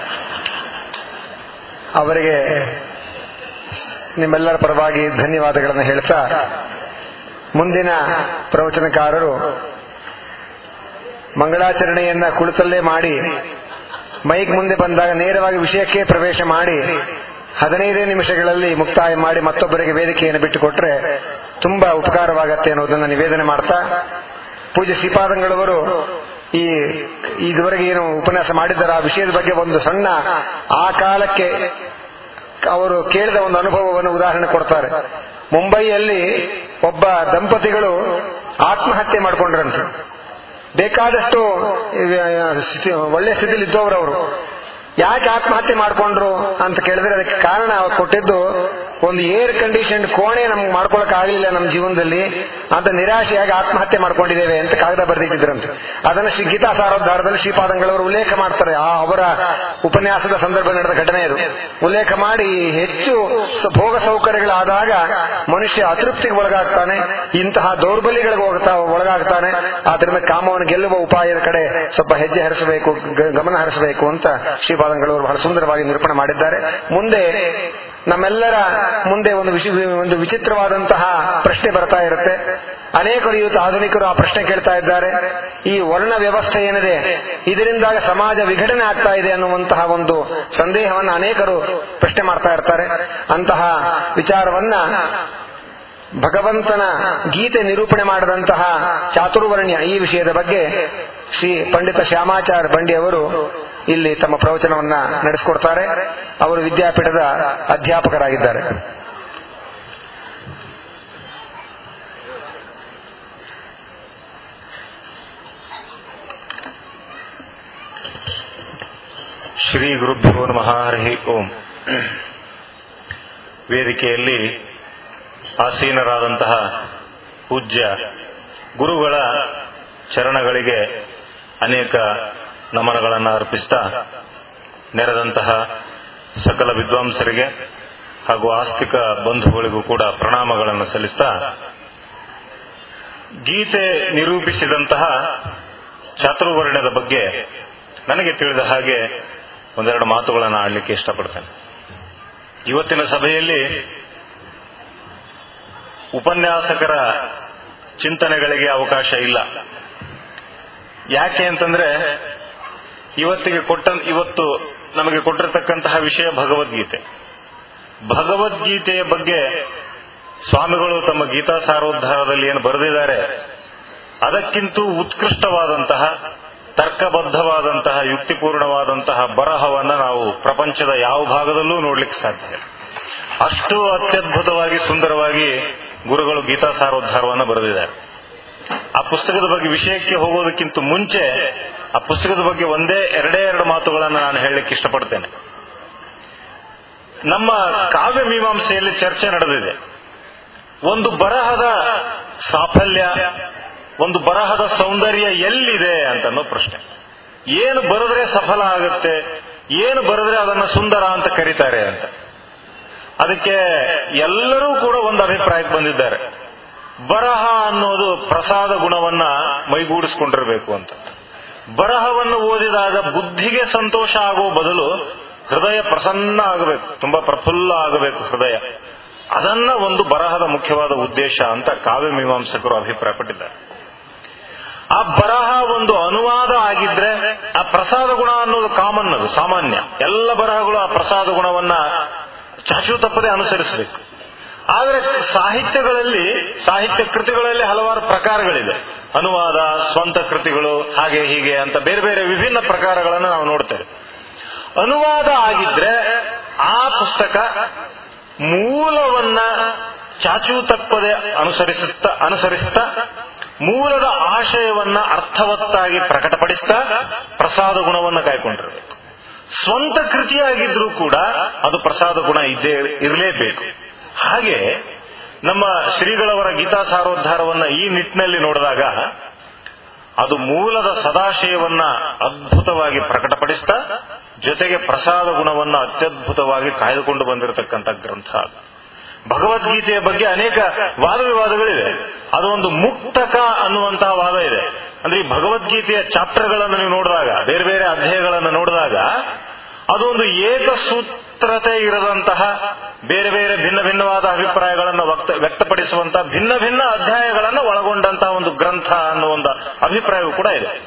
ಅವರಿಗೆ ನಿಮ್ಮೆಲ್ಲರ ಪರವಾಗಿ ಧನ್ಯವಾದಗಳನ್ನು ಹೇಳ್ತಾ ಮುಂದಿನ ಪ್ರವಚನಕಾರರು ಮಂಗಳಾಚರಣೆಯನ್ನ ಕುಳಿತಲ್ಲೇ ಮಾಡಿ ಮೈಕ್ ಮುಂದೆ ಬಂದಾಗ ನೇರವಾಗಿ ವಿಷಯಕ್ಕೆ ಪ್ರವೇಶ ಮಾಡಿ ಹದಿನೈದೇ ನಿಮಿಷಗಳಲ್ಲಿ ಮುಕ್ತಾಯ ಮಾಡಿ ಮತ್ತೊಬ್ಬರಿಗೆ ವೇದಿಕೆಯನ್ನು ಬಿಟ್ಟುಕೊಟ್ರೆ ತುಂಬಾ ಉಪಕಾರವಾಗತ್ತೆ ಅನ್ನೋದನ್ನ ನಿವೇದನೆ ಮಾಡ್ತಾ ಪೂಜ್ಯ ಶ್ರೀಪಾದಂಗಳವರು ಈ ಇದುವರೆಗೆ ಏನು ಉಪನ್ಯಾಸ ಮಾಡಿದ್ದಾರೆ ಆ ವಿಷಯದ ಬಗ್ಗೆ ಒಂದು ಸಣ್ಣ ಆ ಕಾಲಕ್ಕೆ ಅವರು ಕೇಳಿದ ಒಂದು ಅನುಭವವನ್ನು ಉದಾಹರಣೆ ಕೊಡ್ತಾರೆ ಮುಂಬೈಯಲ್ಲಿ ಒಬ್ಬ ದಂಪತಿಗಳು ಆತ್ಮಹತ್ಯೆ ಮಾಡ್ಕೊಂಡ್ರಂತೆ ಬೇಕಾದಷ್ಟು ಒಳ್ಳೆ ಸ್ಥಿತಿಲಿ ಇದ್ದವರು ಅವರು ಯಾಕೆ ಆತ್ಮಹತ್ಯೆ ಮಾಡ್ಕೊಂಡ್ರು ಅಂತ ಕೇಳಿದ್ರೆ ಅದಕ್ಕೆ ಕಾರಣ ಅವ್ರು ಕೊಟ್ಟಿದ್ದು ಒಂದು ಏರ್ ಕಂಡೀಷನ್ ಕೋಣೆ ನಮ್ಗೆ ಮಾಡ್ಕೊಳಕ್ ಆಗಲಿಲ್ಲ ನಮ್ಮ ಜೀವನದಲ್ಲಿ ಅಂತ ನಿರಾಶೆಯಾಗಿ ಆತ್ಮಹತ್ಯೆ ಮಾಡ್ಕೊಂಡಿದ್ದೇವೆ ಅಂತ ಕಾಗದ ಬರೆದಿಟ್ಟಿದ್ರಂತೆ ಅದನ್ನು ಶ್ರೀ ಗೀತಾ ಸಾರೋದ್ಧಾರದಲ್ಲಿ ಶ್ರೀಪಾದಂಗಳವರು ಉಲ್ಲೇಖ ಮಾಡ್ತಾರೆ ಆ ಅವರ ಉಪನ್ಯಾಸದ ಸಂದರ್ಭ ನಡೆದ ಘಟನೆ ಇದು ಉಲ್ಲೇಖ ಮಾಡಿ ಹೆಚ್ಚು ಸ- ಭೋಗ ಸೌಕರ್ಯಗಳಾದಾಗ ಮನುಷ್ಯ ಅತೃಪ್ತಿಗೆ ಒಳಗಾಗ್ತಾನೆ ಇಂತಹ ದೌರ್ಬಲ್ಯಗಳಿಗೆ ಹೋಗ್ತಾ ಒಳಗಾಗ್ತಾನೆ ಆದ್ರಿಂದ ಕಾಮವನ್ನು ಗೆಲ್ಲುವ ಉಪಾಯದ ಕಡೆ ಸ್ವಲ್ಪ ಹೆಜ್ಜೆ ಹರಿಸಬೇಕು ಗ- ಗಮನ ಹರಿಸಬೇಕು ಅಂತ ಶ್ರೀಪಾದಂಗಳವರು ಬಹಳ ಸುಂದರವಾಗಿ ನಿರೂಪಣೆ ಮಾಡಿದ್ದಾರೆ ಮುಂದೆ ನಮ್ಮೆಲ್ಲರ ಮುಂದೆ ಒಂದು ವಿಶಿ ಒಂದು ವಿಚಿತ್ರವಾದಂತಹ ಪ್ರಶ್ನೆ ಬರ್ತಾ ಇರುತ್ತೆ ಅನೇಕರು ಇವತ್ತು ಆಧುನಿಕರು ಆ ಪ್ರಶ್ನೆ ಕೇಳ್ತಾ ಇದ್ದಾರೆ ಈ ವರ್ಣ ವ್ಯವಸ್ಥೆ ಏನಿದೆ ಇದರಿಂದಾಗ ಸಮಾಜ ವಿಘಟನೆ ಆಗ್ತಾ ಇದೆ ಅನ್ನುವಂತಹ ಒಂದು ಸಂದೇಹವನ್ನು ಅನೇಕರು ಪ್ರಶ್ನೆ ಮಾಡ್ತಾ ಇರ್ತಾರೆ ಅಂತಹ ವಿಚಾರವನ್ನ ಭಗವಂತನ ಗೀತೆ ನಿರೂಪಣೆ ಮಾಡಿದಂತಹ ಚಾತುರ್ವರ್ಣ್ಯ ಈ ವಿಷಯದ ಬಗ್ಗೆ ಶ್ರೀ ಪಂಡಿತ ಶ್ಯಾಮಾಚಾರ್ಯ ಬಂಡಿ ಅವರು ಇಲ್ಲಿ ತಮ್ಮ ಪ್ರವಚನವನ್ನ ನಡೆಸಿಕೊಡ್ತಾರೆ ಅವರು ವಿದ್ಯಾಪೀಠದ ಅಧ್ಯಾಪಕರಾಗಿದ್ದಾರೆ ಶ್ರೀ ಗುರುಭ್ಯೋ ನಮಃ ಹರಿ ಓಂ ವೇದಿಕೆಯಲ್ಲಿ ಆಸೀನರಾದಂತಹ ಪೂಜ್ಯ ಗುರುಗಳ ಚರಣಗಳಿಗೆ ಅನೇಕ ನಮನಗಳನ್ನು ಅರ್ಪಿಸ್ತಾ ನೆರೆದಂತಹ ಸಕಲ ವಿದ್ವಾಂಸರಿಗೆ ಹಾಗೂ ಆಸ್ತಿಕ ಬಂಧುಗಳಿಗೂ ಕೂಡ ಪ್ರಣಾಮಗಳನ್ನು ಸಲ್ಲಿಸ್ತಾ ಗೀತೆ ನಿರೂಪಿಸಿದಂತಹ ಚಾತುರ್ವರ್ಣ್ಯದ ಬಗ್ಗೆ ನನಗೆ ತಿಳಿದ ಹಾಗೆ ಒಂದೆರಡು ಮಾತುಗಳನ್ನು ಆಡಲಿಕ್ಕೆ ಇಷ್ಟಪಡ್ತೇನೆ ಇವತ್ತಿನ ಸಭೆಯಲ್ಲಿ ಉಪನ್ಯಾಸಕರ ಚಿಂತನೆಗಳಿಗೆ ಅವಕಾಶ ಇಲ್ಲ ಯಾಕೆ ಅಂತಂದ್ರೆ ಇವತ್ತಿಗೆ ಕೊಟ್ಟ ಇವತ್ತು ನಮಗೆ ಕೊಟ್ಟಿರತಕ್ಕಂತಹ ವಿಷಯ ಭಗವದ್ಗೀತೆ ಭಗವದ್ಗೀತೆಯ ಬಗ್ಗೆ ಸ್ವಾಮಿಗಳು ತಮ್ಮ ಗೀತಾ ಸಾರೋದ್ಧಾರದಲ್ಲಿ ಏನು ಬರೆದಿದ್ದಾರೆ ಅದಕ್ಕಿಂತೂ ಉತ್ಕೃಷ್ಟವಾದಂತಹ ತರ್ಕಬದ್ಧವಾದಂತಹ ಯುಕ್ತಿಪೂರ್ಣವಾದಂತಹ ಬರಹವನ್ನ ನಾವು ಪ್ರಪಂಚದ ಯಾವ ಭಾಗದಲ್ಲೂ ನೋಡ್ಲಿಕ್ಕೆ ಸಾಧ್ಯ ಇಲ್ಲ. ಅಷ್ಟು ಅತ್ಯದ್ಭುತವಾಗಿ ಸುಂದರವಾಗಿ ಗುರುಗಳು ಗೀತಾ ಸಾರೋದ್ಧಾರವನ್ನು ಬರೆದಿದ್ದಾರೆ ಆ ಪುಸ್ತಕದ ಬಗ್ಗೆ ವಿಷಯಕ್ಕೆ ಹೋಗೋದಕ್ಕಿಂತ ಮುಂಚೆ ಆ ಪುಸ್ತಕದ ಬಗ್ಗೆ ಒಂದೇ ಎರಡೇ ಎರಡು ಮಾತುಗಳನ್ನು ನಾನು ಹೇಳಲಿಕ್ಕೆ ಇಷ್ಟಪಡ್ತೇನೆ ನಮ್ಮ ಕಾವ್ಯ ಮೀಮಾಂಸೆಯಲ್ಲಿ ಚರ್ಚೆ ನಡೆದಿದೆ ಒಂದು ಬರಹದ ಸಾಫಲ್ಯ ಒಂದು ಬರಹದ ಸೌಂದರ್ಯ ಎಲ್ಲಿದೆ ಅಂತನ್ನೋ ಪ್ರಶ್ನೆ ಏನು ಬರೆದ್ರೆ ಸಫಲ ಆಗುತ್ತೆ ಏನು ಬರೆದ್ರೆ ಅದನ್ನು ಸುಂದರ ಅಂತ ಕರೀತಾರೆ ಅಂತ ಅದಕ್ಕೆ ಎಲ್ಲರೂ ಕೂಡ ಒಂದು ಅಭಿಪ್ರಾಯಕ್ಕೆ ಬಂದಿದ್ದಾರೆ ಬರಹ ಅನ್ನೋದು ಪ್ರಸಾದ ಗುಣವನ್ನ ಮೈಗೂಡಿಸ್ಕೊಂಡಿರಬೇಕು ಅಂತ ಬರಹವನ್ನು ಓದಿದಾಗ ಬುದ್ಧಿಗೆ ಸಂತೋಷ ಆಗುವ ಬದಲು ಹೃದಯ ಪ್ರಸನ್ನ ಆಗಬೇಕು ತುಂಬಾ ಪ್ರಫುಲ್ಲ ಆಗಬೇಕು ಹೃದಯ ಅದನ್ನ ಒಂದು ಬರಹದ ಮುಖ್ಯವಾದ ಉದ್ದೇಶ ಅಂತ ಕಾವ್ಯ ಮೀಮಾಂಸಕರು ಅಭಿಪ್ರಾಯಪಟ್ಟಿದ್ದಾರೆ ಆ ಬರಹ ಒಂದು ಅನುವಾದ ಆಗಿದ್ರೆ ಆ ಪ್ರಸಾದ ಗುಣ ಅನ್ನೋದು ಕಾಮನ್ ಅದು ಸಾಮಾನ್ಯ ಎಲ್ಲ ಬರಹಗಳು ಆ ಪ್ರಸಾದ ಗುಣವನ್ನ ಚಾಚು ತಪ್ಪದೆ ಅನುಸರಿಸಬೇಕು ಆದರೆ ಸಾಹಿತ್ಯಗಳಲ್ಲಿ ಸಾಹಿತ್ಯ ಕೃತಿಗಳಲ್ಲಿ ಹಲವಾರು ಪ್ರಕಾರಗಳಿದೆ ಅನುವಾದ ಸ್ವಂತ ಕೃತಿಗಳು ಹಾಗೆ ಹೀಗೆ ಅಂತ ಬೇರೆ ಬೇರೆ ವಿಭಿನ್ನ ಪ್ರಕಾರಗಳನ್ನು ನಾವು ನೋಡ್ತೇವೆ ಅನುವಾದ ಆಗಿದ್ರೆ ಆ ಪುಸ್ತಕ ಮೂಲವನ್ನ ಚಾಚು ತಪ್ಪದೆ ಅನುಸರಿಸುತ್ತಾ ಅನುಸರಿಸ್ತಾ ಮೂಲದ ಆಶಯವನ್ನ ಅರ್ಥವತ್ತಾಗಿ ಪ್ರಕಟಪಡಿಸ್ತಾ ಪ್ರಸಾದ ಗುಣವನ್ನು ಕಾಯ್ಕೊಂಡಿರಬೇಕು ಸ್ವಂತ ಕೃತಿಯಾಗಿದ್ರೂ ಕೂಡ ಅದು ಪ್ರಸಾದ ಗುಣ ಇದ್ದೇ ಇರಲೇಬೇಕು ಹಾಗೆ ನಮ್ಮ ಶ್ರೀಗಳವರ ಗೀತಾ ಸಾರೋದ್ಧಾರವನ್ನ ಈ ನಿಟ್ಟಿನಲ್ಲಿ ನೋಡಿದಾಗ ಅದು ಮೂಲದ ಸದಾಶಯವನ್ನ ಅದ್ಭುತವಾಗಿ ಪ್ರಕಟಪಡಿಸ್ತಾ ಜೊತೆಗೆ ಪ್ರಸಾದ ಗುಣವನ್ನ ಅತ್ಯದ್ಭುತವಾಗಿ ಕಾಯ್ದುಕೊಂಡು ಬಂದಿರತಕ್ಕಂಥ ಗ್ರಂಥ ಅದು. ಭಗವದ್ಗೀತೆಯ ಬಗ್ಗೆ ಅನೇಕ ವಾದ ವಿವಾದಗಳಿವೆ ಅದು ಒಂದು ಮುಕ್ತಕ ಅನ್ನುವಂತಹ ವಾದ ಇದೆ ಅಂದ್ರೆ ಈ ಭಗವದ್ಗೀತೆಯ ಚಾಪ್ಟರ್ಗಳನ್ನು ನೀವು ನೋಡಿದಾಗ ಬೇರೆ ಬೇರೆ ಅಧ್ಯಾಯಗಳನ್ನು ನೋಡಿದಾಗ ಅದು ಒಂದು ಏಕಸೂತ್ರತೆ ಇರದಂತಹ ಬೇರೆ ಬೇರೆ ಭಿನ್ನ ಭಿನ್ನವಾದ ಅಭಿಪ್ರಾಯಗಳನ್ನು ವ್ಯಕ್ತ ವ್ಯಕ್ತಪಡಿಸುವಂತಹ ಭಿನ್ನ ಭಿನ್ನ ಅಧ್ಯಾಯಗಳನ್ನು ಒಳಗೊಂಡಂತಹ ಒಂದು ಗ್ರಂಥ ಅನ್ನುವ ಒಂದು ಅಭಿಪ್ರಾಯವೂ ಕೂಡ ಇದೆ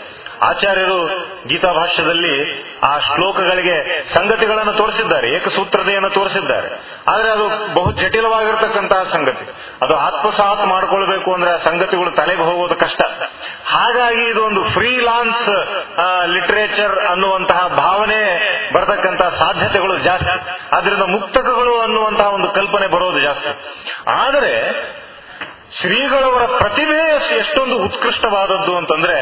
ಆಚಾರ್ಯರು ಗೀತಾ ಭಾಷ್ಯದಲ್ಲಿ ಆ ಶ್ಲೋಕಗಳಿಗೆ ಸಂಗತಿಗಳನ್ನು ತೋರಿಸಿದ್ದಾರೆ ಏಕಸೂತ್ರತೆಯನ್ನು ತೋರಿಸಿದ್ದಾರೆ ಆದರೆ ಅದು ಬಹು ಜಟಿಲವಾಗಿರ್ತಕ್ಕಂತಹ ಸಂಗತಿ ಅದು ಆತ್ಮಸಾತ್ ಮಾಡ್ಕೊಳ್ಬೇಕು ಅಂದ್ರೆ ಆ ಸಂಗತಿಗಳು ತಲೆಗೆ ಹೋಗೋದು ಕಷ್ಟ ಹಾಗಾಗಿ ಇದು ಒಂದು ಫ್ರೀಲಾನ್ಸ್ ಲಿಟರೇಚರ್ ಅನ್ನುವಂತಹ ಭಾವನೆ ಬರತಕ್ಕಂತಹ ಸಾಧ್ಯತೆಗಳು ಜಾಸ್ತಿ ಆದ್ರಿಂದ ಮುಕ್ತಕಗಳು ಅನ್ನುವಂತಹ ಒಂದು ಕಲ್ಪನೆ ಬರೋದು ಜಾಸ್ತಿ ಆದರೆ ಶ್ರೀಗಳವರ ಪ್ರತಿಭೆ ಎಷ್ಟೊಂದು ಉತ್ಕೃಷ್ಟವಾದದ್ದು ಅಂತಂದ್ರೆ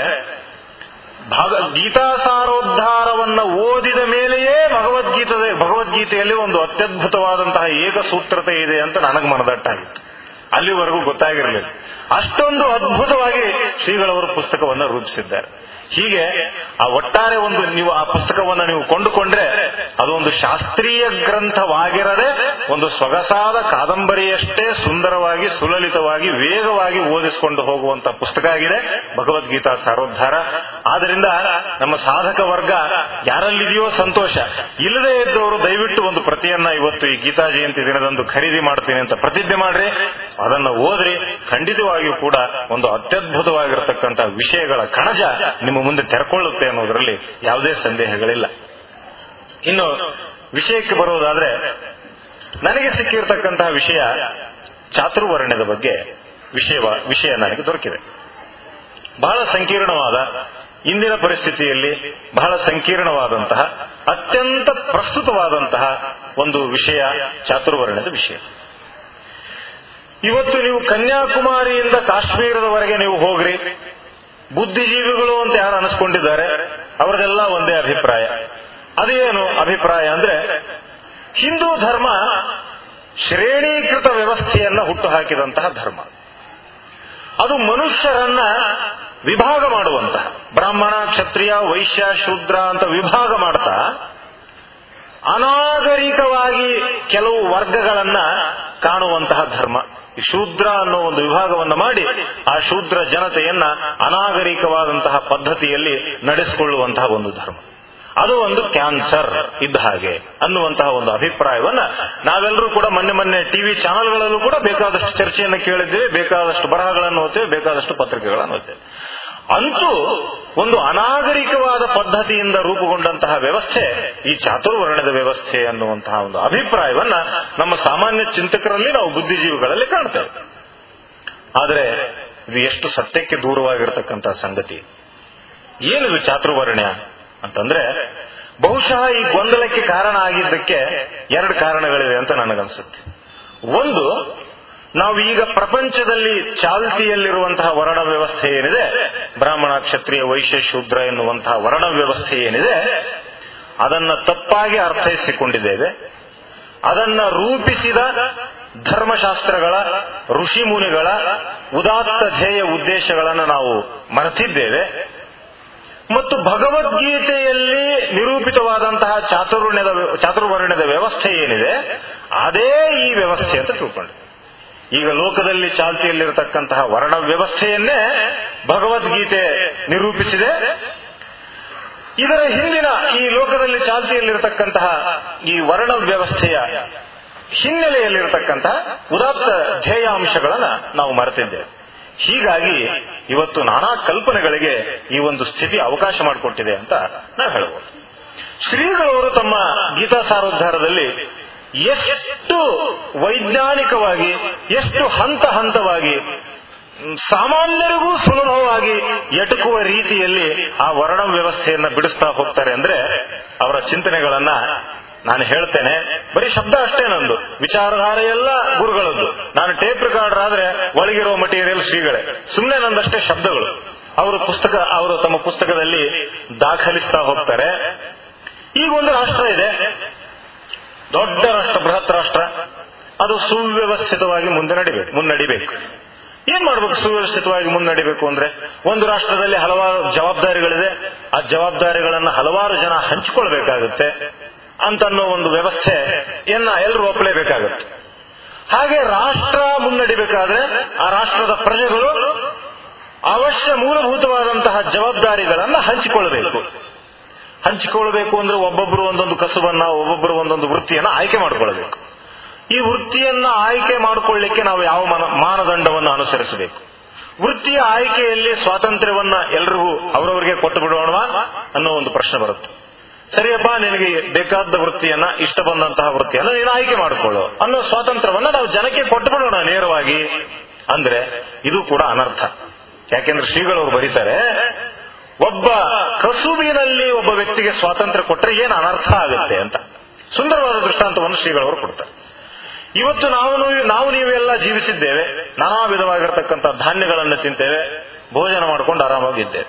ಭಾಗ ಗೀತಾಸಾರೋದ್ಧಾರವನ್ನ ಓದಿದ ಮೇಲೆಯೇ ಭಗವದ್ಗೀತೆ ಭಗವದ್ಗೀತೆಯಲ್ಲಿ ಒಂದು ಅತ್ಯದ್ಭುತವಾದಂತಹ ಏಕಸೂತ್ರತೆ ಇದೆ ಅಂತ ನನಗೆ ಮನದಟ್ಟಾಗಿತ್ತು ಅಲ್ಲಿವರೆಗೂ ಗೊತ್ತಾಗಿರಲಿಲ್ಲ ಅಷ್ಟೊಂದು ಅದ್ಭುತವಾಗಿ ಶ್ರೀಗಳವರು ಪುಸ್ತಕವನ್ನು ರೂಪಿಸಿದ್ದಾರೆ ಹೀಗೆ ಆ ಒಟ್ಟಾರೆ ಒಂದು ನೀವು ಆ ಪುಸ್ತಕವನ್ನು ನೀವು ಕೊಂಡುಕೊಂಡ್ರೆ ಅದು ಒಂದು ಶಾಸ್ತ್ರೀಯ ಗ್ರಂಥವಾಗಿರದೆ ಒಂದು ಸೊಗಸಾದ ಕಾದಂಬರಿಯಷ್ಟೇ ಸುಂದರವಾಗಿ ಸುಲಲಿತವಾಗಿ ವೇಗವಾಗಿ ಓದಿಸಿಕೊಂಡು ಹೋಗುವಂತ ಪುಸ್ತಕ ಆಗಿದೆ ಭಗವದ್ಗೀತಾ ಸಾರೋದ್ಧಾರ ಆದ್ರಿಂದ ನಮ್ಮ ಸಾಧಕ ವರ್ಗ ಯಾರಲ್ಲಿದೆಯೋ ಸಂತೋಷ ಇಲ್ಲದೇ ಇದ್ದವರು ದಯವಿಟ್ಟು ಒಂದು ಪ್ರತಿಯನ್ನ ಇವತ್ತು ಈ ಗೀತಾ ಜಯಂತಿ ದಿನದಂದು ಖರೀದಿ ಮಾಡ್ತೀನಿ ಅಂತ ಪ್ರತಿಜ್ಞೆ ಮಾಡ್ರಿ ಅದನ್ನ ಓದ್ರಿ ಖಂಡಿತವಾಗಿಯೂ ಕೂಡ ಒಂದು ಅತ್ಯದ್ಭುತವಾಗಿರತಕ್ಕಂಥ ವಿಷಯಗಳ ಕಣಜ ನಿಮ್ಮ ಮುಂದೆ ತೆರೆಕೊಳ್ಳುತ್ತೆ ಅನ್ನೋದರಲ್ಲಿ ಯಾವುದೇ ಸಂದೇಹಗಳಿಲ್ಲ ಇನ್ನು ವಿಷಯಕ್ಕೆ ಬರುವುದಾದ್ರೆ ನನಗೆ ಸಿಕ್ಕಿರ್ತಕ್ಕಂತಹ ವಿಷಯ ಚಾತುರ್ವರ್ಣ್ಯದ ಬಗ್ಗೆ ವಿಷಯ ವಿಷಯ ನನಗೆ ದೊರಕಿದೆ ಬಹಳ ಸಂಕೀರ್ಣವಾದ ಇಂದಿನ ಪರಿಸ್ಥಿತಿಯಲ್ಲಿ ಬಹಳ ಸಂಕೀರ್ಣವಾದಂತಹ ಅತ್ಯಂತ ಪ್ರಸ್ತುತವಾದಂತಹ ಒಂದು ವಿಷಯ ಚಾತುರ್ವರ್ಣ್ಯದ ವಿಷಯ ಇವತ್ತು ನೀವು ಕನ್ಯಾಕುಮಾರಿಯಿಂದ ಕಾಶ್ಮೀರದವರೆಗೆ ನೀವು ಹೋಗ್ರಿ ಬುದ್ಧಿಜೀವಿಗಳು ಅಂತ ಯಾರು ಅನಿಸ್ಕೊಂಡಿದ್ದಾರೆ ಅವರದೆಲ್ಲ ಒಂದೇ ಅಭಿಪ್ರಾಯ ಅದೇನು ಅಭಿಪ್ರಾಯ ಅಂದ್ರೆ ಹಿಂದೂ ಧರ್ಮ ಶ್ರೇಣೀಕೃತ ವ್ಯವಸ್ಥೆಯನ್ನ ಹುಟ್ಟುಹಾಕಿದಂತಹ ಧರ್ಮ ಅದು ಮನುಷ್ಯರನ್ನ ವಿಭಾಗ ಮಾಡುವಂತಹ ಬ್ರಾಹ್ಮಣ ಕ್ಷತ್ರಿಯ ವೈಶ್ಯ ಶೂದ್ರ ಅಂತ ವಿಭಾಗ ಮಾಡ್ತಾ ಅನಾಗರಿಕವಾಗಿ ಕೆಲವು ವರ್ಗಗಳನ್ನ ಕಾಣುವಂತಹ ಧರ್ಮ ಈ ಶೂದ್ರ ಅನ್ನೋ ಒಂದು ವಿಭಾಗವನ್ನು ಮಾಡಿ ಆ ಶೂದ್ರ ಜನತೆಯನ್ನ ಅನಾಗರಿಕವಾದಂತಹ ಪದ್ಧತಿಯಲ್ಲಿ ನಡೆಸಿಕೊಳ್ಳುವಂತಹ ಒಂದು ಧರ್ಮ ಅದು ಒಂದು ಕ್ಯಾನ್ಸರ್ ಇದ್ದ ಹಾಗೆ ಅನ್ನುವಂತಹ ಒಂದು ಅಭಿಪ್ರಾಯವನ್ನ ನಾವೆಲ್ಲರೂ ಕೂಡ ಮೊನ್ನೆ ಮೊನ್ನೆ ಟಿವಿ ಚಾನೆಲ್ಗಳಲ್ಲೂ ಕೂಡ ಬೇಕಾದಷ್ಟು ಚರ್ಚೆಯನ್ನು ಕೇಳಿದ್ದೇವೆ ಬೇಕಾದಷ್ಟು ಬರಹಗಳನ್ನು ಓದ್ತೇವೆ ಬೇಕಾದಷ್ಟು ಪತ್ರಿಕೆಗಳನ್ನು ಓದ್ತೇವೆ ಅಂತೂ ಒಂದು ಅನಾಗರಿಕವಾದ ಪದ್ಧತಿಯಿಂದ ರೂಪುಗೊಂಡಂತಹ ವ್ಯವಸ್ಥೆ ಈ ಚಾತುರ್ವರ್ಣದ ವ್ಯವಸ್ಥೆ ಅನ್ನುವಂತಹ ಒಂದು ಅಭಿಪ್ರಾಯವನ್ನ ನಮ್ಮ ಸಾಮಾನ್ಯ ಚಿಂತಕರಲ್ಲಿ ನಾವು ಬುದ್ಧಿಜೀವಿಗಳಲ್ಲಿ ಕಾಣ್ತೇವೆ ಆದರೆ ಇದು ಎಷ್ಟು ಸತ್ಯಕ್ಕೆ ದೂರವಾಗಿರತಕ್ಕಂತಹ ಸಂಗತಿ ಏನಿದು ಚಾತುರ್ವರ್ಣ್ಯ ಅಂತಂದ್ರೆ ಬಹುಶಃ ಈ ಗೊಂದಲಕ್ಕೆ ಕಾರಣ ಆಗಿದ್ದಕ್ಕೆ ಎರಡು ಕಾರಣಗಳಿವೆ ಅಂತ ನನಗನ್ಸುತ್ತೆ ಒಂದು ನಾವು ಈಗ ಪ್ರಪಂಚದಲ್ಲಿ ಚಾಲ್ತಿಯಲ್ಲಿರುವಂತಹ ವರ್ಣ ವ್ಯವಸ್ಥೆ ಏನಿದೆ ಬ್ರಾಹ್ಮಣ ಕ್ಷತ್ರಿಯ ವೈಶ್ಯ ಶೂದ್ರ ಎನ್ನುವಂತಹ ವರ್ಣ ವ್ಯವಸ್ಥೆ ಏನಿದೆ ಅದನ್ನ ತಪ್ಪಾಗಿ ಅರ್ಥೈಸಿಕೊಂಡಿದ್ದೇವೆ ಅದನ್ನ ರೂಪಿಸಿದ ಧರ್ಮಶಾಸ್ತ್ರಗಳ ಋಷಿ ಮುನಿಗಳ ಉದಾತ್ತ ಧ್ಯೇಯ ಉದ್ದೇಶಗಳನ್ನು ನಾವು ಮರೆತಿದ್ದೇವೆ ಮತ್ತು ಭಗವದ್ಗೀತೆಯಲ್ಲಿ ನಿರೂಪಿತವಾದಂತಹ ಚಾತುರ್ಣ್ಯದ ಚಾತುರ್ವರ್ಣ್ಯದ ವ್ಯವಸ್ಥೆ ಏನಿದೆ ಅದೇ ಈ ವ್ಯವಸ್ಥೆ ಅಂತ ತಿಳ್ಕೊಂಡು ಈಗ ಲೋಕದಲ್ಲಿ ಚಾಲ್ತಿಯಲ್ಲಿರತಕ್ಕಂತಹ ವರ್ಣ ವ್ಯವಸ್ಥೆಯನ್ನೇ ಭಗವದ್ಗೀತೆ ನಿರೂಪಿಸಿದೆ ಇದರ ಹಿಂದಿನ ಈ ಲೋಕದಲ್ಲಿ ಚಾಲ್ತಿಯಲ್ಲಿರತಕ್ಕಂತಹ ಈ ವರ್ಣ ವ್ಯವಸ್ಥೆಯ ಹಿನ್ನೆಲೆಯಲ್ಲಿರತಕ್ಕಂತಹ ಉದಾತ್ತ ಧ್ಯೇಯಾಂಶಗಳನ್ನ ನಾವು ಮರೆತಿದ್ದೇವೆ ಹೀಗಾಗಿ ಇವತ್ತು ನಾನಾ ಕಲ್ಪನೆಗಳಿಗೆ ಈ ಒಂದು ಸ್ಥಿತಿ ಅವಕಾಶ ಮಾಡಿಕೊಟ್ಟಿದೆ ಅಂತ ನಾವು ಹೇಳ್ಬೋದು ಶ್ರೀಗಳವರು ತಮ್ಮ ಗೀತಾ ಸಾರೋದ್ಧಾರದಲ್ಲಿ ಎಷ್ಟು ವೈಜ್ಞಾನಿಕವಾಗಿ ಎಷ್ಟು ಹಂತ ಹಂತವಾಗಿ ಸಾಮಾನ್ಯರಿಗೂ ಸುಲಭವಾಗಿ ಎಟುಕುವ ರೀತಿಯಲ್ಲಿ ಆ ವರ್ಣ ವ್ಯವಸ್ಥೆಯನ್ನ ಬಿಡಿಸ್ತಾ ಹೋಗ್ತಾರೆ ಅಂದ್ರೆ ಅವರ ಚಿಂತನೆಗಳನ್ನ ನಾನು ಹೇಳ್ತೇನೆ ಬರೀ ಶಬ್ದ ಅಷ್ಟೇ ನಂದು ವಿಚಾರಧಾರೆ ಎಲ್ಲ ಗುರುಗಳದ್ದು ನಾನು ಟೇಪ್ ರೆಕಾರ್ಡರ್ ಆದ್ರೆ ಒಳಗಿರೋ ಮಟೀರಿಯಲ್ ಶ್ರೀಗಳೇ ಸುಮ್ಮನೆ ನಂದಷ್ಟೇ ಶಬ್ದಗಳು ಅವರು ಪುಸ್ತಕ ಅವರು ತಮ್ಮ ಪುಸ್ತಕದಲ್ಲಿ ದಾಖಲಿಸ್ತಾ ಹೋಗ್ತಾರೆ ಈಗ ಒಂದು ರಾಷ್ಟ್ರ ಇದೆ ದೊಡ್ಡ ರಾಷ್ಟ್ರ ಬೃಹತ್ ರಾಷ್ಟ್ರ ಅದು ಸುವ್ಯವಸ್ಥಿತವಾಗಿ ಮುಂದೆ ನಡಿಬೇಕು ಮುನ್ನಡಿಬೇಕು ಏನ್ ಮಾಡ್ಬೇಕು ಸುವ್ಯವಸ್ಥಿತವಾಗಿ ಮುನ್ನಡಿಬೇಕು ಅಂದ್ರೆ ಒಂದು ರಾಷ್ಟ್ರದಲ್ಲಿ ಹಲವಾರು ಜವಾಬ್ದಾರಿಗಳಿದೆ ಆ ಜವಾಬ್ದಾರಿಗಳನ್ನ ಹಲವಾರು ಜನ ಹಂಚಿಕೊಳ್ಬೇಕಾಗುತ್ತೆ ಅಂತನ್ನೋ ಒಂದು ವ್ಯವಸ್ಥೆಯನ್ನ ಎಲ್ಲರೂ ಒಪ್ಪಲೇಬೇಕಾಗುತ್ತೆ ಹಾಗೆ ರಾಷ್ಟ್ರ ಮುನ್ನಡಿಬೇಕಾದ್ರೆ ಆ ರಾಷ್ಟ್ರದ ಪ್ರಜೆಗಳು ಅವಶ್ಯ ಮೂಲಭೂತವಾದಂತಹ ಜವಾಬ್ದಾರಿಗಳನ್ನ ಹಂಚಿಕೊಳ್ಬೇಕು ಹಂಚಿಕೊಳ್ಬೇಕು ಅಂದ್ರೆ ಒಬ್ಬೊಬ್ರು ಒಂದೊಂದು ಕಸುಬನ್ನ ಒಬ್ಬೊಬ್ರು ಒಂದೊಂದು ವೃತ್ತಿಯನ್ನ ಆಯ್ಕೆ ಮಾಡಿಕೊಳ್ಬೇಕು ಈ ವೃತ್ತಿಯನ್ನ ಆಯ್ಕೆ ಮಾಡಿಕೊಳ್ಳಿಕ್ಕೆ ನಾವು ಯಾವ ಮಾನದಂಡವನ್ನು ಅನುಸರಿಸಬೇಕು ವೃತ್ತಿಯ ಆಯ್ಕೆಯಲ್ಲಿ ಸ್ವಾತಂತ್ರ್ಯವನ್ನ ಎಲ್ರಿಗೂ ಅವರವರಿಗೆ ಕೊಟ್ಟು ಬಿಡೋಣವಾ ಅನ್ನೋ ಒಂದು ಪ್ರಶ್ನೆ ಬರುತ್ತೆ ಸರಿಯಪ್ಪ ನಿನಗೆ ಬೇಕಾದ ವೃತ್ತಿಯನ್ನ ಇಷ್ಟ ಬಂದಂತಹ ವೃತ್ತಿಯನ್ನ ನೀನು ಆಯ್ಕೆ ಮಾಡಿಕೊಳ್ಳು ಅನ್ನೋ ಸ್ವಾತಂತ್ರ್ಯವನ್ನ ನಾವು ಜನಕ್ಕೆ ಕೊಟ್ಟು ಬಿಡೋಣ ನೇರವಾಗಿ ಅಂದ್ರೆ ಇದು ಕೂಡ ಅನರ್ಥ ಯಾಕೆಂದ್ರೆ ಶ್ರೀಗಳವರು ಬರೀತಾರೆ ಒಬ್ಬ ಕಸುಬಿನಲ್ಲಿ ಒಬ್ಬ ವ್ಯಕ್ತಿಗೆ ಸ್ವಾತಂತ್ರ್ಯ ಕೊಟ್ಟರೆ ಏನು ಅನರ್ಥ ಆಗುತ್ತೆ ಅಂತ ಸುಂದರವಾದ ದೃಷ್ಟಾಂತವನ್ನು ಶ್ರೀಗಳವರು ಕೊಡ್ತಾರೆ ಇವತ್ತು ನಾವು ನಾವು ನೀವೆಲ್ಲ ಜೀವಿಸಿದ್ದೇವೆ ನಾನಾ ವಿಧವಾಗಿರತಕ್ಕಂಥ ಧಾನ್ಯಗಳನ್ನು ತಿಂತೇವೆ ಭೋಜನ ಮಾಡಿಕೊಂಡು ಆರಾಮಾಗಿದ್ದೇವೆ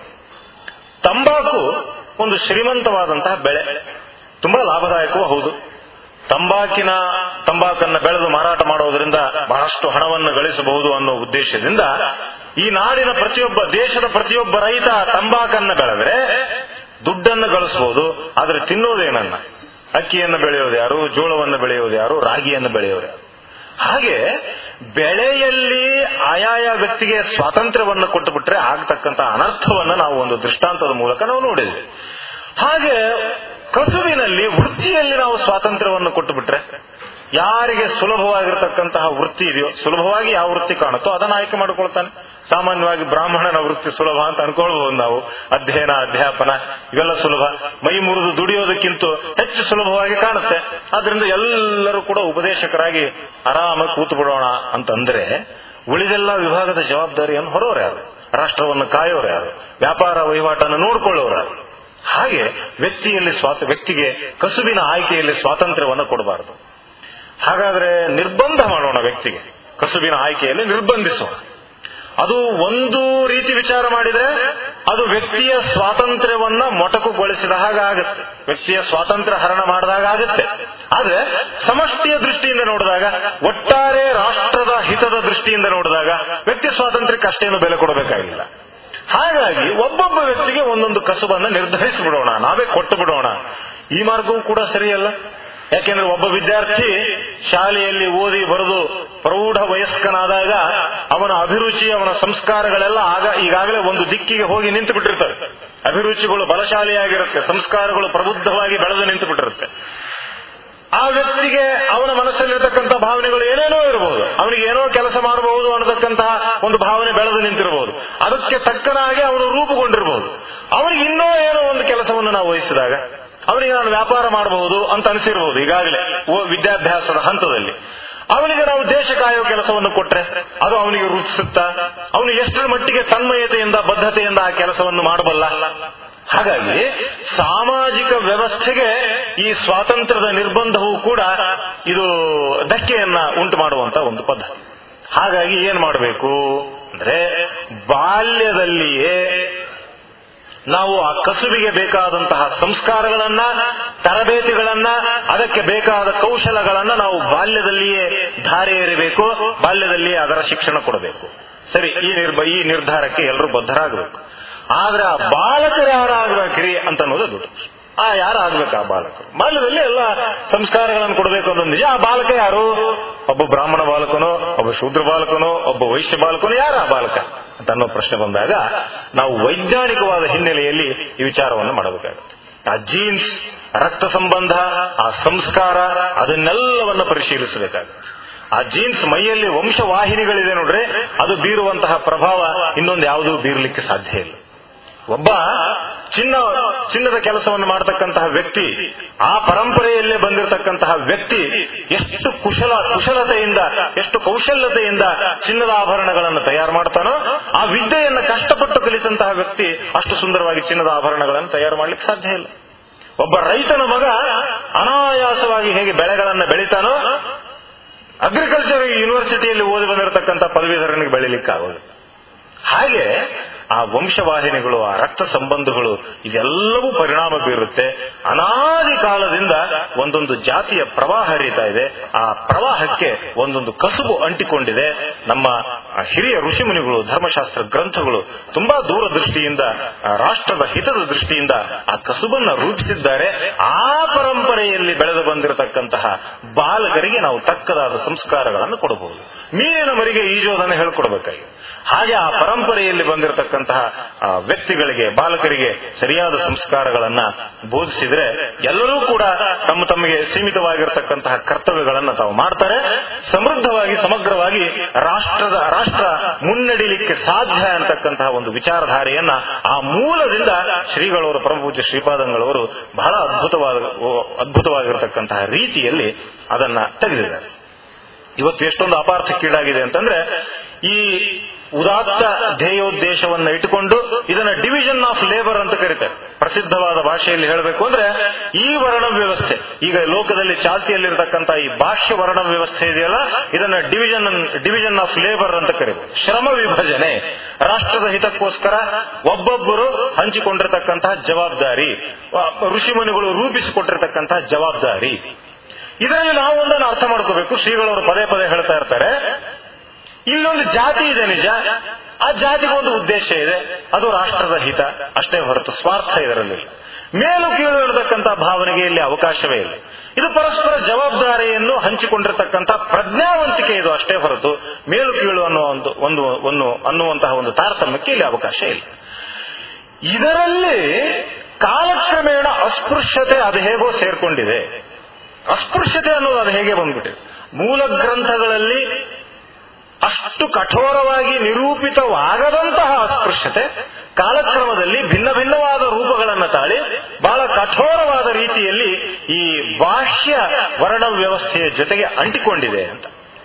ತಂಬಾಕು ಒಂದು ಶ್ರೀಮಂತವಾದಂತಹ ಬೆಳೆ ತುಂಬಾ ಲಾಭದಾಯಕವೂ ಹೌದು ತಂಬಾಕಿನ ತಂಬಾಕನ್ನ ಬೆಳೆದು ಮಾರಾಟ ಮಾಡೋದ್ರಿಂದ ಬಹಳಷ್ಟು ಹಣವನ್ನು ಗಳಿಸಬಹುದು ಅನ್ನೋ ಉದ್ದೇಶದಿಂದ ಈ ನಾಡಿನ ಪ್ರತಿಯೊಬ್ಬ ದೇಶದ ಪ್ರತಿಯೊಬ್ಬ ರೈತ ತಂಬಾಕನ್ನ ಬೆಳೆದ್ರೆ ದುಡ್ಡನ್ನು ಗಳಿಸಬಹುದು ಆದ್ರೆ ತಿನ್ನೋದೇನನ್ನ ಅಕ್ಕಿಯನ್ನು ಬೆಳೆಯೋದು ಯಾರು ಜೋಳವನ್ನು ಬೆಳೆಯೋದು ಯಾರು ರಾಗಿಯನ್ನು ಬೆಳೆಯೋರು ಯಾರು ಹಾಗೆ ಬೆಳೆಯಲ್ಲಿ ಆಯಾಯ ವ್ಯಕ್ತಿಗೆ ಸ್ವಾತಂತ್ರ್ಯವನ್ನು ಕೊಟ್ಟು ಬಿಟ್ರೆ ಆಗ್ತಕ್ಕಂಥ ಅನರ್ಥವನ್ನ ನಾವು ಒಂದು ದೃಷ್ಟಾಂತದ ಮೂಲಕ ನಾವು ನೋಡಿದ್ವಿ ಹಾಗೆ ಕಸುಬಿನಲ್ಲಿ ವೃತ್ತಿಯಲ್ಲಿ ನಾವು ಸ್ವಾತಂತ್ರ್ಯವನ್ನು ಕೊಟ್ಟು ಬಿಟ್ರೆ ಯಾರಿಗೆ ಸುಲಭವಾಗಿರತಕ್ಕಂತಹ ವೃತ್ತಿ ಇದೆಯೋ ಸುಲಭವಾಗಿ ಯಾವ ವೃತ್ತಿ ಕಾಣುತ್ತೋ ಅದನ್ನು ಆಯ್ಕೆ ಮಾಡಿಕೊಳ್ತಾನೆ ಸಾಮಾನ್ಯವಾಗಿ ಬ್ರಾಹ್ಮಣನ ವೃತ್ತಿ ಸುಲಭ ಅಂತ ಅನ್ಕೊಳ್ಬಹುದು ನಾವು ಅಧ್ಯಯನ ಅಧ್ಯಾಪನ ಇವೆಲ್ಲ ಸುಲಭ ಮೈ ಮುರಿದು ದುಡಿಯೋದಕ್ಕಿಂತ ಹೆಚ್ಚು ಸುಲಭವಾಗಿ ಕಾಣುತ್ತೆ ಆದ್ರಿಂದ ಎಲ್ಲರೂ ಕೂಡ ಉಪದೇಶಕರಾಗಿ ಆರಾಮಾಗಿ ಕೂತು ಬಿಡೋಣ ಅಂತಂದ್ರೆ ಉಳಿದೆಲ್ಲ ವಿಭಾಗದ ಜವಾಬ್ದಾರಿಯನ್ನು ಹೊರೋರು ಯಾರು ರಾಷ್ಟ್ರವನ್ನು ಕಾಯೋರು ಯಾರು ವ್ಯಾಪಾರ ವಹಿವಾಟನ್ನು ನೋಡ್ಕೊಳ್ಳೋರು ಯಾರು ಹಾಗೆ ವ್ಯಕ್ತಿಯಲ್ಲಿ ಸ್ವಾತ ವ್ಯಕ್ತಿಗೆ ಕಸುಬಿನ ಆಯ್ಕೆಯಲ್ಲಿ ಸ್ವಾತಂತ್ರ್ಯವನ್ನು ಕೊಡಬಾರದು ಹಾಗಾದ್ರೆ ನಿರ್ಬಂಧ ಮಾಡೋಣ ವ್ಯಕ್ತಿಗೆ ಕಸುಬಿನ ಆಯ್ಕೆಯಲ್ಲಿ ನಿರ್ಬಂಧಿಸೋಣ ಅದು ಒಂದು ರೀತಿ ವಿಚಾರ ಮಾಡಿದ್ರೆ ಅದು ವ್ಯಕ್ತಿಯ ಸ್ವಾತಂತ್ರ್ಯವನ್ನ ಮೊಟಕುಗೊಳಿಸಿದ ಹಾಗಾಗುತ್ತೆ ವ್ಯಕ್ತಿಯ ಸ್ವಾತಂತ್ರ್ಯ ಹರಣ ಮಾಡಿದಾಗ ಆಗುತ್ತೆ ಆದ್ರೆ ಸಮಷ್ಟಿಯ ದೃಷ್ಟಿಯಿಂದ ನೋಡಿದಾಗ ಒಟ್ಟಾರೆ ರಾಷ್ಟ್ರದ ಹಿತದ ದೃಷ್ಟಿಯಿಂದ ನೋಡಿದಾಗ ವ್ಯಕ್ತಿ ಸ್ವಾತಂತ್ರ್ಯಕ್ಕೆ ಅಷ್ಟೇನು ಬೆಲೆ ಕೊಡಬೇಕಾಗಿಲ್ಲ ಹಾಗಾಗಿ ಒಬ್ಬೊಬ್ಬ ವ್ಯಕ್ತಿಗೆ ಒಂದೊಂದು ಕಸುಬನ್ನ ನಿರ್ಧರಿಸಿಬಿಡೋಣ ನಾವೇ ಕೊಟ್ಟು ಬಿಡೋಣ ಈ ಮಾರ್ಗವೂ ಕೂಡ ಸರಿಯಲ್ಲ ಯಾಕೆಂದ್ರೆ ಒಬ್ಬ ವಿದ್ಯಾರ್ಥಿ ಶಾಲೆಯಲ್ಲಿ ಓದಿ ಬರೆದು ಪ್ರೌಢ ವಯಸ್ಕನಾದಾಗ ಅವನ ಅಭಿರುಚಿ ಅವನ ಸಂಸ್ಕಾರಗಳೆಲ್ಲ ಆಗ ಈಗಾಗಲೇ ಒಂದು ದಿಕ್ಕಿಗೆ ಹೋಗಿ ನಿಂತು ಬಿಟ್ಟಿರ್ತವೆ ಅಭಿರುಚಿಗಳು ಬಲಶಾಲಿಯಾಗಿರುತ್ತೆ ಸಂಸ್ಕಾರಗಳು ಪ್ರಬುದ್ಧವಾಗಿ ಬೆಳೆದು ನಿಂತು ಬಿಟ್ಟಿರುತ್ತೆ ಆ ವ್ಯಕ್ತಿಗೆ ಅವನ ಮನಸ್ಸಲ್ಲಿರತಕ್ಕಂಥ ಭಾವನೆಗಳು ಏನೇನೋ ಇರಬಹುದು ಅವನಿಗೆ ಏನೋ ಕೆಲಸ ಮಾಡಬಹುದು ಅನ್ನತಕ್ಕಂತಹ ಒಂದು ಭಾವನೆ ಬೆಳೆದು ನಿಂತಿರಬಹುದು ಅದಕ್ಕೆ ತಕ್ಕನಾಗಿ ಅವನು ರೂಪುಗೊಂಡಿರಬಹುದು ಅವನಿಗೆ ಇನ್ನೂ ಏನೋ ಒಂದು ಕೆಲಸವನ್ನು ನಾವು ವಹಿಸಿದಾಗ ಅವನಿಗೆ ನಾನು ವ್ಯಾಪಾರ ಮಾಡಬಹುದು ಅಂತ ಅನಿಸಿರಬಹುದು ಈಗಾಗಲೇ ವಿದ್ಯಾಭ್ಯಾಸದ ಹಂತದಲ್ಲಿ ಅವನಿಗೆ ನಾವು ದೇಶ ಕಾಯೋ ಕೆಲಸವನ್ನು ಕೊಟ್ರೆ ಅದು ಅವನಿಗೆ ರುಚಿಸುತ್ತಾ ಅವನು ಎಷ್ಟರ ಮಟ್ಟಿಗೆ ತನ್ಮಯತೆಯಿಂದ ಬದ್ಧತೆಯಿಂದ ಆ ಕೆಲಸವನ್ನು ಮಾಡಬಲ್ಲ ಹಾಗಾಗಿ ಸಾಮಾಜಿಕ ವ್ಯವಸ್ಥೆಗೆ ಈ ಸ್ವಾತಂತ್ರ್ಯದ ನಿರ್ಬಂಧವೂ ಕೂಡ ಇದು ಧಕ್ಕೆಯನ್ನ ಉಂಟು ಮಾಡುವಂತ ಒಂದು ಪದ್ಧತಿ ಹಾಗಾಗಿ ಏನ್ ಮಾಡಬೇಕು ಅಂದ್ರೆ ಬಾಲ್ಯದಲ್ಲಿಯೇ ನಾವು ಆ ಕಸುಬಿಗೆ ಬೇಕಾದಂತಹ ಸಂಸ್ಕಾರಗಳನ್ನ ತರಬೇತಿಗಳನ್ನ ಅದಕ್ಕೆ ಬೇಕಾದ ಕೌಶಲಗಳನ್ನ ನಾವು ಬಾಲ್ಯದಲ್ಲಿಯೇ ಧಾರೆ ಏರಬೇಕು ಬಾಲ್ಯದಲ್ಲಿಯೇ ಅದರ ಶಿಕ್ಷಣ ಕೊಡಬೇಕು ಸರಿ ಈ ನಿರ್ಬ ಈ ನಿರ್ಧಾರಕ್ಕೆ ಎಲ್ಲರೂ ಬದ್ಧರಾಗಬೇಕು ಆದ್ರೆ ಆ ಬಾಲಕರು ಯಾರಾಗ್ಬೇಕ್ರಿ ಅಂತ ಅನ್ನೋದು ದುಡ್ಡು ಆ ಯಾರಾಗ್ಬೇಕು ಆ ಬಾಲಕರು ಬಾಲ್ಯದಲ್ಲಿ ಎಲ್ಲ ಸಂಸ್ಕಾರಗಳನ್ನು ಕೊಡಬೇಕು ಅನ್ನೋದು ನಿಜ ಆ ಬಾಲಕ ಯಾರು ಒಬ್ಬ ಬ್ರಾಹ್ಮಣ ಬಾಲಕನೋ ಒಬ್ಬ ಶೂದ್ರ ಬಾಲಕನೋ ಒಬ್ಬ ವೈಶ್ಯ ಬಾಲಕನೋ ಯಾರ ಆ ಬಾಲಕ ಅಂತ ಅನ್ನೋ ಪ್ರಶ್ನೆ ಬಂದಾಗ ನಾವು ವೈಜ್ಞಾನಿಕವಾದ ಹಿನ್ನೆಲೆಯಲ್ಲಿ ಈ ವಿಚಾರವನ್ನು ಮಾಡಬೇಕಾಗುತ್ತೆ ಆ ಜೀನ್ಸ್ ರಕ್ತ ಸಂಬಂಧ ಆ ಸಂಸ್ಕಾರ ಅದನ್ನೆಲ್ಲವನ್ನ ಪರಿಶೀಲಿಸಬೇಕಾಗುತ್ತೆ ಆ ಜೀನ್ಸ್ ಮೈಯಲ್ಲಿ ವಂಶವಾಹಿನಿಗಳಿದೆ ನೋಡ್ರೆ ಅದು ಬೀರುವಂತಹ ಪ್ರಭಾವ ಇನ್ನೊಂದು ಯಾವುದೂ ಬೀರಲಿಕ್ಕೆ ಸಾಧ್ಯ ಇಲ್ಲ ಒಬ್ಬ ಚಿನ್ನ ಚಿನ್ನದ ಕೆಲಸವನ್ನು ಮಾಡತಕ್ಕಂತಹ ವ್ಯಕ್ತಿ ಆ ಪರಂಪರೆಯಲ್ಲೇ ಬಂದಿರತಕ್ಕಂತಹ ವ್ಯಕ್ತಿ ಎಷ್ಟು ಕುಶಲ ಕುಶಲತೆಯಿಂದ ಎಷ್ಟು ಕೌಶಲ್ಯತೆಯಿಂದ ಚಿನ್ನದ ಆಭರಣಗಳನ್ನು ತಯಾರು ಮಾಡ್ತಾನೋ ಆ ವಿದ್ಯೆಯನ್ನು ಕಷ್ಟಪಟ್ಟು ಕಲಿತಂತಹ ವ್ಯಕ್ತಿ ಅಷ್ಟು ಸುಂದರವಾಗಿ ಚಿನ್ನದ ಆಭರಣಗಳನ್ನು ತಯಾರು ಮಾಡ್ಲಿಕ್ಕೆ ಸಾಧ್ಯ ಇಲ್ಲ ಒಬ್ಬ ರೈತನ ಮಗ ಅನಾಯಾಸವಾಗಿ ಹೇಗೆ ಬೆಳೆಗಳನ್ನು ಬೆಳಿತಾನೋ ಅಗ್ರಿಕಲ್ಚರ್ ಯೂನಿವರ್ಸಿಟಿಯಲ್ಲಿ ಓದಿ ಬಂದಿರತಕ್ಕಂಥ ಪದವೀಧರನಿಗೆ ಬೆಳಿಲಿಕ್ಕಾಗೋದು ಹಾಗೆ ಆ ವಂಶವಾಹಿನಿಗಳು ಆ ರಕ್ತ ಸಂಬಂಧಗಳು ಇದೆಲ್ಲವೂ ಪರಿಣಾಮ ಬೀರುತ್ತೆ ಅನಾದಿ ಕಾಲದಿಂದ ಒಂದೊಂದು ಜಾತಿಯ ಪ್ರವಾಹ ಹರಿತಾ ಇದೆ ಆ ಪ್ರವಾಹಕ್ಕೆ ಒಂದೊಂದು ಕಸುಬು ಅಂಟಿಕೊಂಡಿದೆ ನಮ್ಮ ಹಿರಿಯ ಋಷಿಮುನಿಗಳು ಧರ್ಮಶಾಸ್ತ್ರ ಗ್ರಂಥಗಳು ತುಂಬಾ ದೂರದೃಷ್ಟಿಯಿಂದ ರಾಷ್ಟ್ರದ ಹಿತದ ದೃಷ್ಟಿಯಿಂದ ಆ ಕಸುಬನ್ನ ರೂಪಿಸಿದ್ದಾರೆ ಆ ಪರಂಪರೆಯಲ್ಲಿ ಬೆಳೆದು ಬಂದಿರತಕ್ಕಂತಹ ಬಾಲಕರಿಗೆ ನಾವು ತಕ್ಕದಾದ ಸಂಸ್ಕಾರಗಳನ್ನು ಕೊಡಬಹುದು ಮೀನಿನ ಮರಿಗೆ ಈಜೋದನ್ನು ಹೇಳ್ಕೊಡ್ಬೇಕಾಗಿ ಹಾಗೆ ಆ ಪರಂಪರೆಯಲ್ಲಿ ಬಂದಿರತಕ್ಕಂತಹ ವ್ಯಕ್ತಿಗಳಿಗೆ ಬಾಲಕರಿಗೆ ಸರಿಯಾದ ಸಂಸ್ಕಾರಗಳನ್ನ ಬೋಧಿಸಿದ್ರೆ ಎಲ್ಲರೂ ಕೂಡ ತಮ್ಮ ತಮಗೆ ಸೀಮಿತವಾಗಿರತಕ್ಕಂತಹ ಕರ್ತವ್ಯಗಳನ್ನ ತಾವು ಮಾಡ್ತಾರೆ ಸಮೃದ್ಧವಾಗಿ ಸಮಗ್ರವಾಗಿ ರಾಷ್ಟ್ರದ ರಾಷ್ಟ್ರ ಮುನ್ನಡಿಲಿಕ್ಕೆ ಸಾಧ್ಯ ಅಂತಕ್ಕಂತಹ ಒಂದು ವಿಚಾರಧಾರೆಯನ್ನ ಆ ಮೂಲದಿಂದ ಶ್ರೀಗಳವರು ಪರಮಪೂಜ್ಯ ಶ್ರೀಪಾದಂಗಳವರು ಬಹಳ ಅದ್ಭುತವಾದ ಅದ್ಭುತವಾಗಿರತಕ್ಕಂತಹ ರೀತಿಯಲ್ಲಿ ಅದನ್ನ ತೆಗೆದಿದ್ದಾರೆ ಇವತ್ತು ಎಷ್ಟೊಂದು ಅಪಾರ್ಥಕ್ಕೀಡಾಗಿದೆ ಅಂತಂದ್ರೆ ಈ ಉದಾತ್ತ ಧ್ಯೇಯೋದ್ದೇಶವನ್ನ ಇಟ್ಟುಕೊಂಡು ಇದನ್ನ ಡಿವಿಷನ್ ಆಫ್ ಲೇಬರ್ ಅಂತ ಕರೀತಾರೆ ಪ್ರಸಿದ್ಧವಾದ ಭಾಷೆಯಲ್ಲಿ ಹೇಳಬೇಕು ಅಂದ್ರೆ ಈ ವರ್ಣ ವ್ಯವಸ್ಥೆ ಈಗ ಲೋಕದಲ್ಲಿ ಚಾಲ್ತಿಯಲ್ಲಿರತಕ್ಕಂಥ ಈ ಭಾಷ್ಯ ವರ್ಣ ವ್ಯವಸ್ಥೆ ಇದೆಯಲ್ಲ ಇದನ್ನ ಡಿವಿಷನ್ ಡಿವಿಷನ್ ಆಫ್ ಲೇಬರ್ ಅಂತ ಕರೀತಾರೆ ಶ್ರಮ ವಿಭಜನೆ ರಾಷ್ಟ್ರದ ಹಿತಕ್ಕೋಸ್ಕರ ಒಬ್ಬೊಬ್ಬರು ಹಂಚಿಕೊಂಡಿರತಕ್ಕಂತಹ ಜವಾಬ್ದಾರಿ ಋಷಿಮುನಿಗಳು ರೂಪಿಸಿಕೊಟ್ಟಿರತಕ್ಕಂತಹ ಜವಾಬ್ದಾರಿ ಇದರಲ್ಲಿ ನಾವು ಒಂದನ್ನು ಅರ್ಥ ಮಾಡ್ಕೋಬೇಕು ಶ್ರೀಗಳವರು ಪದೇ ಪದೇ ಹೇಳ್ತಾ ಇರ್ತಾರೆ ಇಲ್ಲೊಂದು ಜಾತಿ ಇದೆ ನಿಜ ಆ ಜಾತಿಗೆ ಒಂದು ಉದ್ದೇಶ ಇದೆ ಅದು ರಾಷ್ಟ್ರದ ಹಿತ ಅಷ್ಟೇ ಹೊರತು ಸ್ವಾರ್ಥ ಇದರಲ್ಲಿ ಮೇಲು ಕೀಳು ಇರತಕ್ಕಂಥ ಭಾವನೆಗೆ ಇಲ್ಲಿ ಅವಕಾಶವೇ ಇಲ್ಲ ಇದು ಪರಸ್ಪರ ಜವಾಬ್ದಾರಿಯನ್ನು ಹಂಚಿಕೊಂಡಿರತಕ್ಕಂಥ ಪ್ರಜ್ಞಾವಂತಿಕೆ ಇದು ಅಷ್ಟೇ ಹೊರತು ಮೇಲು ಕೀಳು ಅನ್ನೋ ಒಂದು ಒಂದು ಒಂದು ಅನ್ನುವಂತಹ ಒಂದು ತಾರತಮ್ಯಕ್ಕೆ ಇಲ್ಲಿ ಅವಕಾಶ ಇಲ್ಲ ಇದರಲ್ಲಿ ಕಾಲಕ್ರಮೇಣ ಅಸ್ಪೃಶ್ಯತೆ ಅದು ಹೇಗೋ ಸೇರ್ಕೊಂಡಿದೆ ಅಸ್ಪೃಶ್ಯತೆ ಅನ್ನೋದು ಅದು ಹೇಗೆ ಬಂದ್ಬಿಟ್ಟಿದೆ ಮೂಲ ಗ್ರಂಥಗಳಲ್ಲಿ ಅಷ್ಟು ಕಠೋರವಾಗಿ ನಿರೂಪಿತವಾಗದಂತಹ ಅಸ್ಪೃಶ್ಯತೆ ಕಾಲಕ್ರಮದಲ್ಲಿ ಭಿನ್ನ ಭಿನ್ನವಾದ ರೂಪಗಳನ್ನು ತಾಳಿ ಬಹಳ ಕಠೋರವಾದ ರೀತಿಯಲ್ಲಿ ಈ ಬಾಹ್ಯ ವರ್ಣ ವ್ಯವಸ್ಥೆಯ ಜೊತೆಗೆ ಅಂಟಿಕೊಂಡಿದೆ ಅಂತ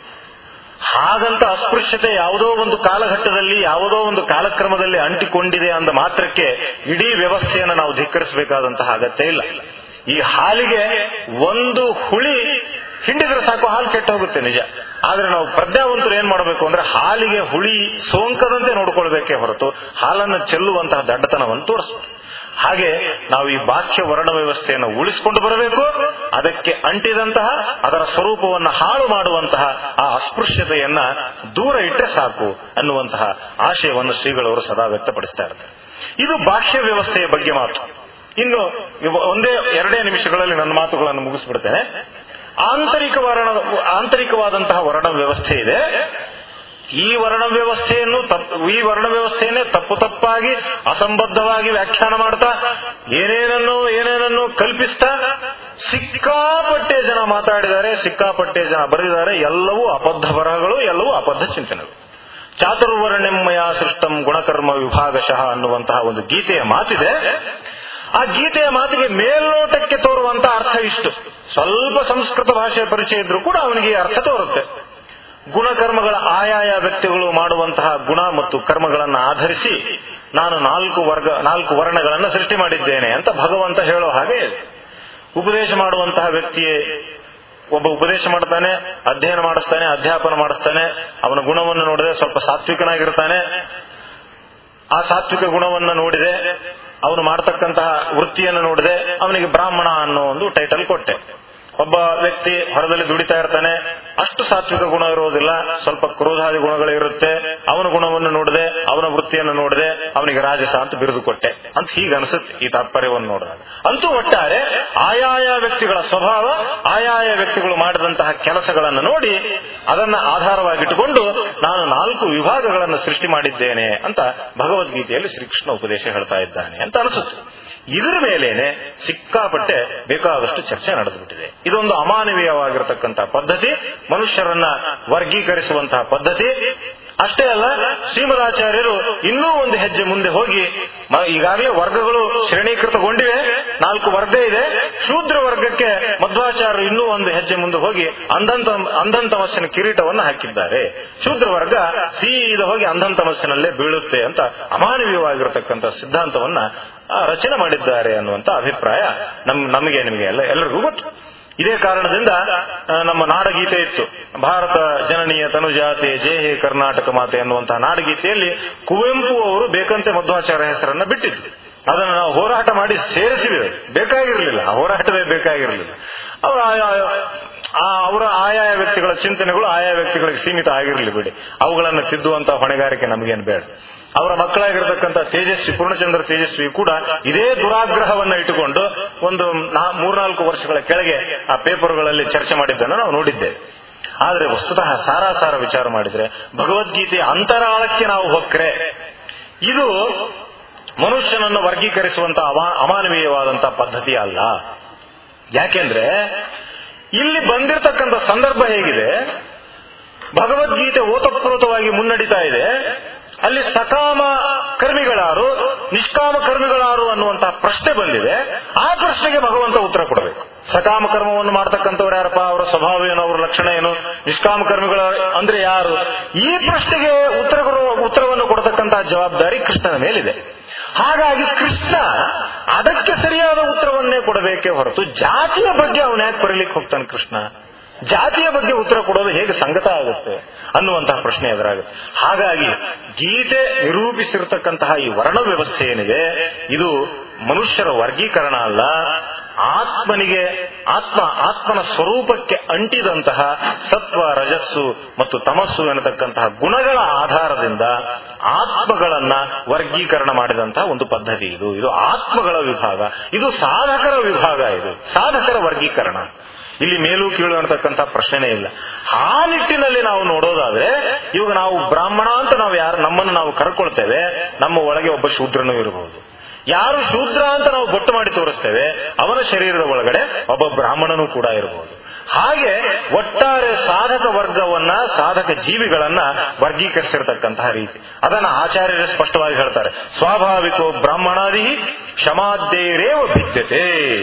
ಹಾಗಂತ ಅಸ್ಪೃಶ್ಯತೆ ಯಾವುದೋ ಒಂದು ಕಾಲಘಟ್ಟದಲ್ಲಿ ಯಾವುದೋ ಒಂದು ಕಾಲಕ್ರಮದಲ್ಲಿ ಅಂಟಿಕೊಂಡಿದೆ ಅಂದ ಮಾತ್ರಕ್ಕೆ ಇಡೀ ವ್ಯವಸ್ಥೆಯನ್ನು ನಾವು ಧಿಕ್ಕರಿಸಬೇಕಾದಂತಹ ಅಗತ್ಯ ಇಲ್ಲ ಈ ಹಾಲಿಗೆ ಒಂದು ಹುಳಿ ಹಿಂಡಿದ್ರೆ ಸಾಕು ಹಾಲು ಕೆಟ್ಟ ಹೋಗುತ್ತೆ ನಿಜ ಆದ್ರೆ ನಾವು ಪ್ರಜ್ಞಾವಂತರು ಏನ್ ಮಾಡಬೇಕು ಅಂದ್ರೆ ಹಾಲಿಗೆ ಹುಳಿ ಸೋಂಕದಂತೆ ನೋಡ್ಕೊಳ್ಬೇಕೇ ಹೊರತು ಹಾಲನ್ನು ಚೆಲ್ಲುವಂತಹ ದಡ್ಡತನವನ್ನು ತೋರಿಸ್ಬೇಕು ಹಾಗೆ ನಾವು ಈ ಬಾಹ್ಯ ವರ್ಣ ವ್ಯವಸ್ಥೆಯನ್ನು ಉಳಿಸಿಕೊಂಡು ಬರಬೇಕು ಅದಕ್ಕೆ ಅಂಟಿದಂತಹ ಅದರ ಸ್ವರೂಪವನ್ನು ಹಾಳು ಮಾಡುವಂತಹ ಆ ಅಸ್ಪೃಶ್ಯತೆಯನ್ನ ದೂರ ಇಟ್ಟರೆ ಸಾಕು ಅನ್ನುವಂತಹ ಆಶಯವನ್ನು ಶ್ರೀಗಳವರು ಸದಾ ವ್ಯಕ್ತಪಡಿಸ್ತಾ ಇರ್ತಾರೆ ಇದು ಬಾಹ್ಯ ವ್ಯವಸ್ಥೆಯ ಬಗ್ಗೆ ಮಾತು ಇನ್ನು ಒಂದೇ ಎರಡೇ ನಿಮಿಷಗಳಲ್ಲಿ ನನ್ನ ಮಾತುಗಳನ್ನು ಮುಗಿಸ್ಬಿಡ್ತೇನೆ ಆಂತರಿಕ ವರ್ಣ ಆಂತರಿಕವಾದಂತಹ ವರ್ಣ ವ್ಯವಸ್ಥೆ ಇದೆ ಈ ವರ್ಣ ವ್ಯವಸ್ಥೆಯನ್ನು ಈ ವರ್ಣ ವ್ಯವಸ್ಥೆಯನ್ನೇ ತಪ್ಪು ತಪ್ಪಾಗಿ ಅಸಂಬದ್ಧವಾಗಿ ವ್ಯಾಖ್ಯಾನ ಮಾಡ್ತಾ ಏನೇನನ್ನು ಏನೇನನ್ನು ಕಲ್ಪಿಸ್ತಾ ಸಿಕ್ಕಾಪಟ್ಟೆ ಜನ ಮಾತಾಡಿದ್ದಾರೆ ಸಿಕ್ಕಾಪಟ್ಟೆ ಜನ ಬರೆದಿದ್ದಾರೆ ಎಲ್ಲವೂ ಅಬದ್ಧ ಬರಹಗಳು ಎಲ್ಲವೂ ಅಬದ್ಧ ಚಿಂತನೆಗಳು ಚಾತುರ್ವರ್ಣೆಮ್ಮಯ ಸೃಷ್ಟಂ ಗುಣಕರ್ಮ ವಿಭಾಗಶಃ ಅನ್ನುವಂತಹ ಒಂದು ಗೀತೆಯ ಮಾತಿದೆ ಆ ಗೀತೆಯ ಮಾತಿಗೆ ಮೇಲ್ನೋಟಕ್ಕೆ ತೋರುವಂತಹ ಅರ್ಥ ಇಷ್ಟು ಸ್ವಲ್ಪ ಸಂಸ್ಕೃತ ಭಾಷೆಯ ಪರಿಚಯ ಇದ್ರೂ ಕೂಡ ಅವನಿಗೆ ಈ ಅರ್ಥ ತೋರುತ್ತೆ ಗುಣಕರ್ಮಗಳ ಆಯಾಯ ವ್ಯಕ್ತಿಗಳು ಮಾಡುವಂತಹ ಗುಣ ಮತ್ತು ಕರ್ಮಗಳನ್ನು ಆಧರಿಸಿ ನಾನು ನಾಲ್ಕು ವರ್ಗ ನಾಲ್ಕು ವರ್ಣಗಳನ್ನು ಸೃಷ್ಟಿ ಮಾಡಿದ್ದೇನೆ ಅಂತ ಭಗವಂತ ಹೇಳೋ ಹಾಗೆ ಉಪದೇಶ ಮಾಡುವಂತಹ ವ್ಯಕ್ತಿಯೇ ಒಬ್ಬ ಉಪದೇಶ ಮಾಡ್ತಾನೆ ಅಧ್ಯಯನ ಮಾಡಿಸ್ತಾನೆ ಅಧ್ಯಾಪನ ಮಾಡಿಸ್ತಾನೆ ಅವನ ಗುಣವನ್ನು ನೋಡಿದ್ರೆ ಸ್ವಲ್ಪ ಸಾತ್ವಿಕನಾಗಿರ್ತಾನೆ ಆ ಸಾತ್ವಿಕ ಗುಣವನ್ನು ನೋಡಿದೆ ಅವನು ಮಾಡತಕ್ಕಂತಹ ವೃತ್ತಿಯನ್ನು ನೋಡಿದೆ ಅವನಿಗೆ ಬ್ರಾಹ್ಮಣ ಅನ್ನೋ ಒಂದು ಟೈಟಲ್ ಕೊಟ್ಟೆ ಒಬ್ಬ ವ್ಯಕ್ತಿ ಹೊರದಲ್ಲಿ ದುಡಿತಾ ಇರ್ತಾನೆ ಅಷ್ಟು ಸಾತ್ವಿಕ ಗುಣ ಇರೋದಿಲ್ಲ ಸ್ವಲ್ಪ ಕ್ರೋಧಾದಿ ಗುಣಗಳು ಇರುತ್ತೆ ಅವನ ಗುಣವನ್ನು ನೋಡಿದೆ ಅವನ ವೃತ್ತಿಯನ್ನು ನೋಡಿದೆ ಅವನಿಗೆ ರಾಜಸ ಅಂತ ಬಿರುದು ಕೊಟ್ಟೆ ಅಂತ ಹೀಗೆ ಅನಿಸುತ್ತೆ ಈ ತಾತ್ಪರ್ಯವನ್ನು ನೋಡಿದಾಗ ಅಂತೂ ಒಟ್ಟಾರೆ ಆಯಾಯ ವ್ಯಕ್ತಿಗಳ ಸ್ವಭಾವ ಆಯಾಯ ವ್ಯಕ್ತಿಗಳು ಮಾಡಿದಂತಹ ಕೆಲಸಗಳನ್ನು ನೋಡಿ ಅದನ್ನ ಆಧಾರವಾಗಿಟ್ಟುಕೊಂಡು ನಾನು ನಾಲ್ಕು ವಿಭಾಗಗಳನ್ನು ಸೃಷ್ಟಿ ಮಾಡಿದ್ದೇನೆ ಅಂತ ಭಗವದ್ಗೀತೆಯಲ್ಲಿ ಶ್ರೀಕೃಷ್ಣ ಉಪದೇಶ ಹೇಳ್ತಾ ಇದ್ದಾನೆ ಅಂತ ಅನಿಸುತ್ತೆ ಇದರ ಮೇಲೇನೆ ಸಿಕ್ಕಾಪಟ್ಟೆ ಬೇಕಾದಷ್ಟು ಚರ್ಚೆ ನಡೆದುಬಿಟ್ಟಿದೆ ಇದೊಂದು ಅಮಾನವೀಯವಾಗಿರತಕ್ಕಂತಹ ಪದ್ಧತಿ ಮನುಷ್ಯರನ್ನ ವರ್ಗೀಕರಿಸುವಂತಹ ಪದ್ಧತಿ ಅಷ್ಟೇ ಅಲ್ಲ ಶ್ರೀಮದಾಚಾರ್ಯರು ಇನ್ನೂ ಒಂದು ಹೆಜ್ಜೆ ಮುಂದೆ ಹೋಗಿ ಈಗಾಗಲೇ ವರ್ಗಗಳು ಶ್ರೇಣೀಕೃತಗೊಂಡಿವೆ ನಾಲ್ಕು ವರ್ಗ ಇದೆ ಶೂದ್ರ ವರ್ಗಕ್ಕೆ ಮಧ್ವಾಚಾರ್ಯರು ಇನ್ನೂ ಒಂದು ಹೆಜ್ಜೆ ಮುಂದೆ ಹೋಗಿ ಅಂಧಂತ ಅಂಧಂತಮಸ್ಸಿನ ಕಿರೀಟವನ್ನು ಹಾಕಿದ್ದಾರೆ ಶೂದ್ರ ವರ್ಗ ಸೀದ ಹೋಗಿ ಅಂಧಂತಮಸ್ಸಿನಲ್ಲೇ ಬೀಳುತ್ತೆ ಅಂತ ಅಮಾನವೀಯವಾಗಿರತಕ್ಕಂಥ ಸಿದ್ಧಾಂತವನ್ನ ರಚನೆ ಮಾಡಿದ್ದಾರೆ ಅನ್ನುವಂತ ಅಭಿಪ್ರಾಯ ನಮ್ ನಮಗೆ ನಿಮಗೆ ಎಲ್ಲ ಎಲ್ಲರಿಗೂ ಗೊತ್ತು ಇದೇ ಕಾರಣದಿಂದ ನಮ್ಮ ನಾಡಗೀತೆ ಇತ್ತು ಭಾರತ ಜನನೀಯ ತನುಜಾತೆ ಜೇ ಹೇ ಕರ್ನಾಟಕ ಮಾತೆ ಅನ್ನುವಂತಹ ನಾಡಗೀತೆಯಲ್ಲಿ ಕುವೆಂಪು ಅವರು ಬೇಕಂತೆ ಮಧ್ವಾಚಾರ್ಯ ಹೆಸರನ್ನ ಬಿಟ್ಟಿದ್ರು ಅದನ್ನು ನಾವು ಹೋರಾಟ ಮಾಡಿ ಸೇರಿಸಿವೆ ಬೇಕಾಗಿರಲಿಲ್ಲ ಆ ಹೋರಾಟವೇ ಬೇಕಾಗಿರಲಿಲ್ಲ ಅವರ ಅವರ ಆಯಾಯ ವ್ಯಕ್ತಿಗಳ ಚಿಂತನೆಗಳು ಆಯಾ ವ್ಯಕ್ತಿಗಳಿಗೆ ಸೀಮಿತ ಆಗಿರಲಿ ಬಿಡಿ ಅವುಗಳನ್ನು ತಿದ್ದುವಂತಹ ಹೊಣೆಗಾರಿಕೆ ನಮಗೇನು ಬೇಡ ಅವರ ಮಕ್ಕಳಾಗಿರ್ತಕ್ಕಂಥ ತೇಜಸ್ವಿ ಪೂರ್ಣಚಂದ್ರ ತೇಜಸ್ವಿ ಕೂಡ ಇದೇ ದುರಾಗ್ರಹವನ್ನ ಇಟ್ಟುಕೊಂಡು ಒಂದು ಮೂರ್ನಾಲ್ಕು ವರ್ಷಗಳ ಕೆಳಗೆ ಆ ಪೇಪರ್ಗಳಲ್ಲಿ ಚರ್ಚೆ ಮಾಡಿದ್ದನ್ನು ನಾವು ನೋಡಿದ್ದೇವೆ ಆದರೆ ವಸ್ತುತಃ ಸಾರಾಸಾರ ವಿಚಾರ ಮಾಡಿದ್ರೆ ಭಗವದ್ಗೀತೆಯ ಅಂತರಾಳಕ್ಕೆ ನಾವು ಹೊಕ್ಕರೆ ಇದು ಮನುಷ್ಯನನ್ನು ವರ್ಗೀಕರಿಸುವಂತಹ ಅಮಾನವೀಯವಾದಂತಹ ಪದ್ಧತಿ ಅಲ್ಲ ಯಾಕೆಂದ್ರೆ ಇಲ್ಲಿ ಬಂದಿರತಕ್ಕಂಥ ಸಂದರ್ಭ ಹೇಗಿದೆ ಭಗವದ್ಗೀತೆ ಓತಪ್ರೋತವಾಗಿ ಮುನ್ನಡೀತಾ ಇದೆ ಅಲ್ಲಿ ಸಕಾಮ ಕರ್ಮಿಗಳಾರು ನಿಷ್ಕಾಮ ಕರ್ಮಿಗಳಾರು ಅನ್ನುವಂತಹ ಪ್ರಶ್ನೆ ಬಂದಿದೆ ಆ ಪ್ರಶ್ನೆಗೆ ಭಗವಂತ ಉತ್ತರ ಕೊಡಬೇಕು ಸಕಾಮ ಕರ್ಮವನ್ನು ಮಾಡ್ತಕ್ಕಂಥವ್ರು ಯಾರಪ್ಪ ಅವರ ಸ್ವಭಾವ ಏನು ಅವರ ಲಕ್ಷಣ ಏನು ನಿಷ್ಕಾಮ ಕರ್ಮಿಗಳ ಅಂದ್ರೆ ಯಾರು ಈ ಪ್ರಶ್ನೆಗೆ ಉತ್ತರ ಕೊಡುವ ಉತ್ತರವನ್ನು ಕೊಡತಕ್ಕಂತಹ ಜವಾಬ್ದಾರಿ ಕೃಷ್ಣನ ಮೇಲಿದೆ ಹಾಗಾಗಿ ಕೃಷ್ಣ ಅದಕ್ಕೆ ಸರಿಯಾದ ಉತ್ತರವನ್ನೇ ಕೊಡಬೇಕೇ ಹೊರತು ಜಾತಿಯ ಬಗ್ಗೆ ಅವನ ಯಾಕೆ ಬರೀಲಿಕ್ಕೆ ಹೋಗ್ತಾನೆ ಕೃಷ್ಣ ಜಾತಿಯ ಬಗ್ಗೆ ಉತ್ತರ ಕೊಡೋದು ಹೇಗೆ ಸಂಗತ ಆಗುತ್ತೆ ಅನ್ನುವಂತಹ ಪ್ರಶ್ನೆ ಎದುರಾಗುತ್ತೆ ಹಾಗಾಗಿ ಗೀತೆ ನಿರೂಪಿಸಿರ್ತಕ್ಕಂತಹ ಈ ವರ್ಣ ವ್ಯವಸ್ಥೆ ಏನಿದೆ ಇದು ಮನುಷ್ಯರ ವರ್ಗೀಕರಣ ಅಲ್ಲ ಆತ್ಮನಿಗೆ ಆತ್ಮ ಆತ್ಮನ ಸ್ವರೂಪಕ್ಕೆ ಅಂಟಿದಂತಹ ಸತ್ವ ರಜಸ್ಸು ಮತ್ತು ತಮಸ್ಸು ಎನ್ನತಕ್ಕಂತಹ ಗುಣಗಳ ಆಧಾರದಿಂದ ಆತ್ಮಗಳನ್ನ ವರ್ಗೀಕರಣ ಮಾಡಿದಂತಹ ಒಂದು ಪದ್ಧತಿ ಇದು ಇದು ಆತ್ಮಗಳ ವಿಭಾಗ ಇದು ಸಾಧಕರ ವಿಭಾಗ ಇದು ಸಾಧಕರ ವರ್ಗೀಕರಣ ಇಲ್ಲಿ ಮೇಲೂ ಕೀಳು ಅನ್ನತಕ್ಕಂಥ ಪ್ರಶ್ನೆನೇ ಇಲ್ಲ ಆ ನಿಟ್ಟಿನಲ್ಲಿ ನಾವು ನೋಡೋದಾದ್ರೆ ಇವಾಗ ನಾವು ಬ್ರಾಹ್ಮಣ ಅಂತ ನಾವು ಯಾರು ನಮ್ಮನ್ನು ನಾವು ಕರ್ಕೊಳ್ತೇವೆ ನಮ್ಮ ಒಳಗೆ ಒಬ್ಬ ಶೂದ್ರನೂ ಇರಬಹುದು ಯಾರು ಶೂದ್ರ ಅಂತ ನಾವು ಬೊಟ್ಟು ಮಾಡಿ ತೋರಿಸ್ತೇವೆ ಅವನ ಶರೀರದ ಒಳಗಡೆ ಒಬ್ಬ ಬ್ರಾಹ್ಮಣನೂ ಕೂಡ ಇರಬಹುದು ಹಾಗೆ ಒಟ್ಟಾರೆ ಸಾಧಕ ವರ್ಗವನ್ನ ಸಾಧಕ ಜೀವಿಗಳನ್ನ ವರ್ಗೀಕರಿಸಿರ್ತಕ್ಕಂತಹ ರೀತಿ ಅದನ್ನ ಆಚಾರ್ಯರು ಸ್ಪಷ್ಟವಾಗಿ ಹೇಳ್ತಾರೆ ಸ್ವಾಭಾವಿಕೋ ಬ್ರಾಹ್ಮಣಾದಿ ಕ್ಷಮಾದ್ದೇರೇವ ಭಿದ್ಯತೆ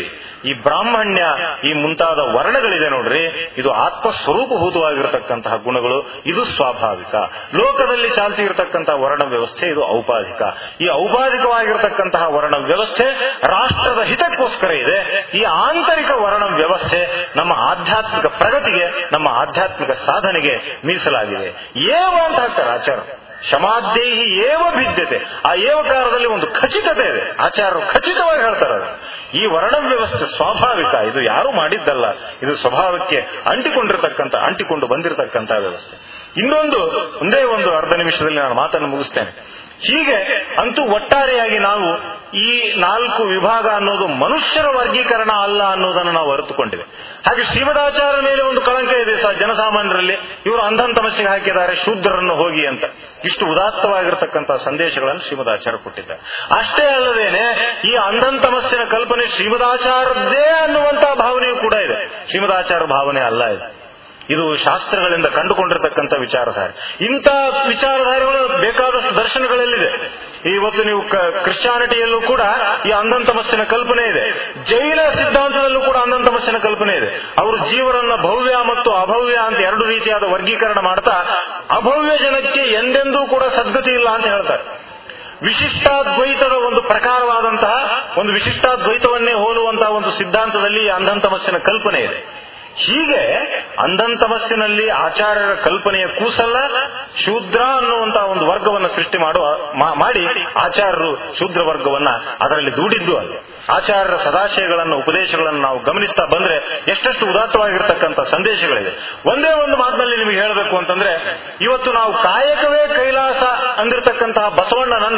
ಈ ಬ್ರಾಹ್ಮಣ್ಯ ಈ ಮುಂತಾದ ವರ್ಣಗಳಿದೆ ನೋಡ್ರಿ ಇದು ಆತ್ಮ ಸ್ವರೂಪಭೂತವಾಗಿರತಕ್ಕಂತಹ ಗುಣಗಳು ಇದು ಸ್ವಾಭಾವಿಕ ಲೋಕದಲ್ಲಿ ಚಾಲ್ತಿ ಇರತಕ್ಕಂತಹ ವರ್ಣ ವ್ಯವಸ್ಥೆ ಇದು ಔಪಾಧಿಕ ಈ ಔಪಾಧಿಕವಾಗಿರತಕ್ಕಂತಹ ವರ್ಣ ವ್ಯವಸ್ಥೆ ರಾಷ್ಟ್ರದ ಹಿತಕ್ಕೋಸ್ಕರ ಇದೆ ಈ ಆಂತರಿಕ ವರ್ಣ ವ್ಯವಸ್ಥೆ ನಮ್ಮ ಆಧ್ಯಾತ್ಮಿಕ ಪ್ರಗತಿಗೆ ನಮ್ಮ ಆಧ್ಯಾತ್ಮಿಕ ಸಾಧನೆಗೆ ಮೀಸಲಾಗಿದೆ ಏವ ಅಂತ ಹಾಕ್ತಾರೆ ಆಚಾರ ಶಮಾದ್ದೇಹಿ ಏವ ಭಿದ್ಯತೆ ಆ ಏವಕಾರದಲ್ಲಿ ಒಂದು ಖಚಿತತೆ ಇದೆ ಆಚಾರ್ಯರು ಖಚಿತವಾಗಿ ಹೇಳ್ತಾರೆ ಅದು ಈ ವರ್ಣ ವ್ಯವಸ್ಥೆ ಸ್ವಾಭಾವಿಕ ಇದು ಯಾರು ಮಾಡಿದ್ದಲ್ಲ ಇದು ಸ್ವಭಾವಕ್ಕೆ ಅಂಟಿಕೊಂಡಿರತಕ್ಕಂಥ ಅಂಟಿಕೊಂಡು ಬಂದಿರತಕ್ಕಂಥ ವ್ಯವಸ್ಥೆ ಇನ್ನೊಂದು ಒಂದೇ ಒಂದು ಅರ್ಧ ನಿಮಿಷದಲ್ಲಿ ನಾನು ಮಾತನ್ನು ಮುಗಿಸ್ತೇನೆ ಹೀಗೆ ಅಂತೂ ಒಟ್ಟಾರೆಯಾಗಿ ನಾವು ಈ ನಾಲ್ಕು ವಿಭಾಗ ಅನ್ನೋದು ಮನುಷ್ಯರ ವರ್ಗೀಕರಣ ಅಲ್ಲ ಅನ್ನೋದನ್ನು ನಾವು ಅರಿತುಕೊಂಡಿವೆ ಹಾಗೆ ಶ್ರೀಮದಾಚಾರ್ಯರ ಮೇಲೆ ಒಂದು ಕಳಂಕ ಇದೆ ಸಹ ಜನಸಾಮಾನ್ಯರಲ್ಲಿ ಇವರು ಅಂಧನ್ ತಮಸ್ಸಿಗೆ ಹಾಕಿದ್ದಾರೆ ಶೂದ್ರರನ್ನು ಹೋಗಿ ಅಂತ ಇಷ್ಟು ಉದಾತ್ತವಾಗಿರತಕ್ಕಂತಹ ಸಂದೇಶಗಳನ್ನು ಶ್ರೀಮದಾಚಾರ್ಯ ಕೊಟ್ಟಿದ್ದಾರೆ ಅಷ್ಟೇ ಅಲ್ಲದೇನೆ ಈ ಅಂಧನ್ ತಮಸ್ಸಿನ ಕಲ್ಪನೆ ಶ್ರೀಮದಾಚಾರ್ಯದ್ದೇ ಅನ್ನುವಂತಹ ಭಾವನೆಯೂ ಕೂಡ ಇದೆ ಶ್ರೀಮದಾಚಾರ್ಯ ಭಾವನೆ ಅಲ್ಲ ಇದು ಇದು ಶಾಸ್ತ್ರಗಳಿಂದ ಕಂಡುಕೊಂಡಿರತಕ್ಕಂಥ ವಿಚಾರಧಾರೆ ಇಂಥ ವಿಚಾರಧಾರೆಗಳು ಬೇಕಾದಷ್ಟು ದರ್ಶನಗಳಲ್ಲಿದೆ ಇವತ್ತು ನೀವು ಕ್ರಿಶ್ಚಿಯಾನಿಟಿಯಲ್ಲೂ ಕೂಡ ಈ ಅಂಧಂತಮಸ್ಸಿನ ಕಲ್ಪನೆ ಇದೆ ಜೈನ ಸಿದ್ಧಾಂತದಲ್ಲೂ ಕೂಡ ಅಂಧಂತಮಸ್ಸಿನ ಕಲ್ಪನೆ ಇದೆ ಅವರು ಜೀವರನ್ನ ಭವ್ಯ ಮತ್ತು ಅಭವ್ಯ ಅಂತ ಎರಡು ರೀತಿಯಾದ ವರ್ಗೀಕರಣ ಮಾಡ್ತಾ ಅಭವ್ಯ ಜನಕ್ಕೆ ಎಂದೆಂದೂ ಕೂಡ ಸದ್ಗತಿ ಇಲ್ಲ ಅಂತ ಹೇಳ್ತಾರೆ ವಿಶಿಷ್ಟಾದ್ವೈತದ ಒಂದು ಪ್ರಕಾರವಾದಂತಹ ಒಂದು ವಿಶಿಷ್ಟಾದ್ವೈತವನ್ನೇ ಹೋಲುವಂತಹ ಒಂದು ಸಿದ್ಧಾಂತದಲ್ಲಿ ಈ ಅಂಧಂತಮಸ್ಸಿನ ಕಲ್ಪನೆ ಇದೆ ಹೀಗೆ ಅಂಧಂತಮಸ್ಸಿನಲ್ಲಿ ಆಚಾರ್ಯರ ಕಲ್ಪನೆಯ ಕೂಸಲ್ಲ ಶೂದ್ರ ಅನ್ನುವಂತಹ ಒಂದು ವರ್ಗವನ್ನು ಸೃಷ್ಟಿ ಮಾಡುವ ಮಾಡಿ ಆಚಾರ್ಯರು ಶೂದ್ರ ವರ್ಗವನ್ನ ಅದರಲ್ಲಿ ದೂಡಿದ್ದು ಅಲ್ಲ ಆಚಾರ್ಯರ ಸದಾಶಯಗಳನ್ನು ಉಪದೇಶಗಳನ್ನು ನಾವು ಗಮನಿಸ್ತಾ ಬಂದ್ರೆ ಎಷ್ಟೆಷ್ಟು ಉದಾತ್ತವಾಗಿರ್ತಕ್ಕಂಥ ಸಂದೇಶಗಳಿದೆ ಒಂದೇ ಒಂದು ಮಾತಿನಲ್ಲಿ ನಿಮಗೆ ಹೇಳಬೇಕು ಅಂತಂದ್ರೆ ಇವತ್ತು ನಾವು ಕಾಯಕವೇ ಕೈಲಾಸ ಅಂದಿರತಕ್ಕಂತಹ ಬಸವಣ್ಣನನ್ನ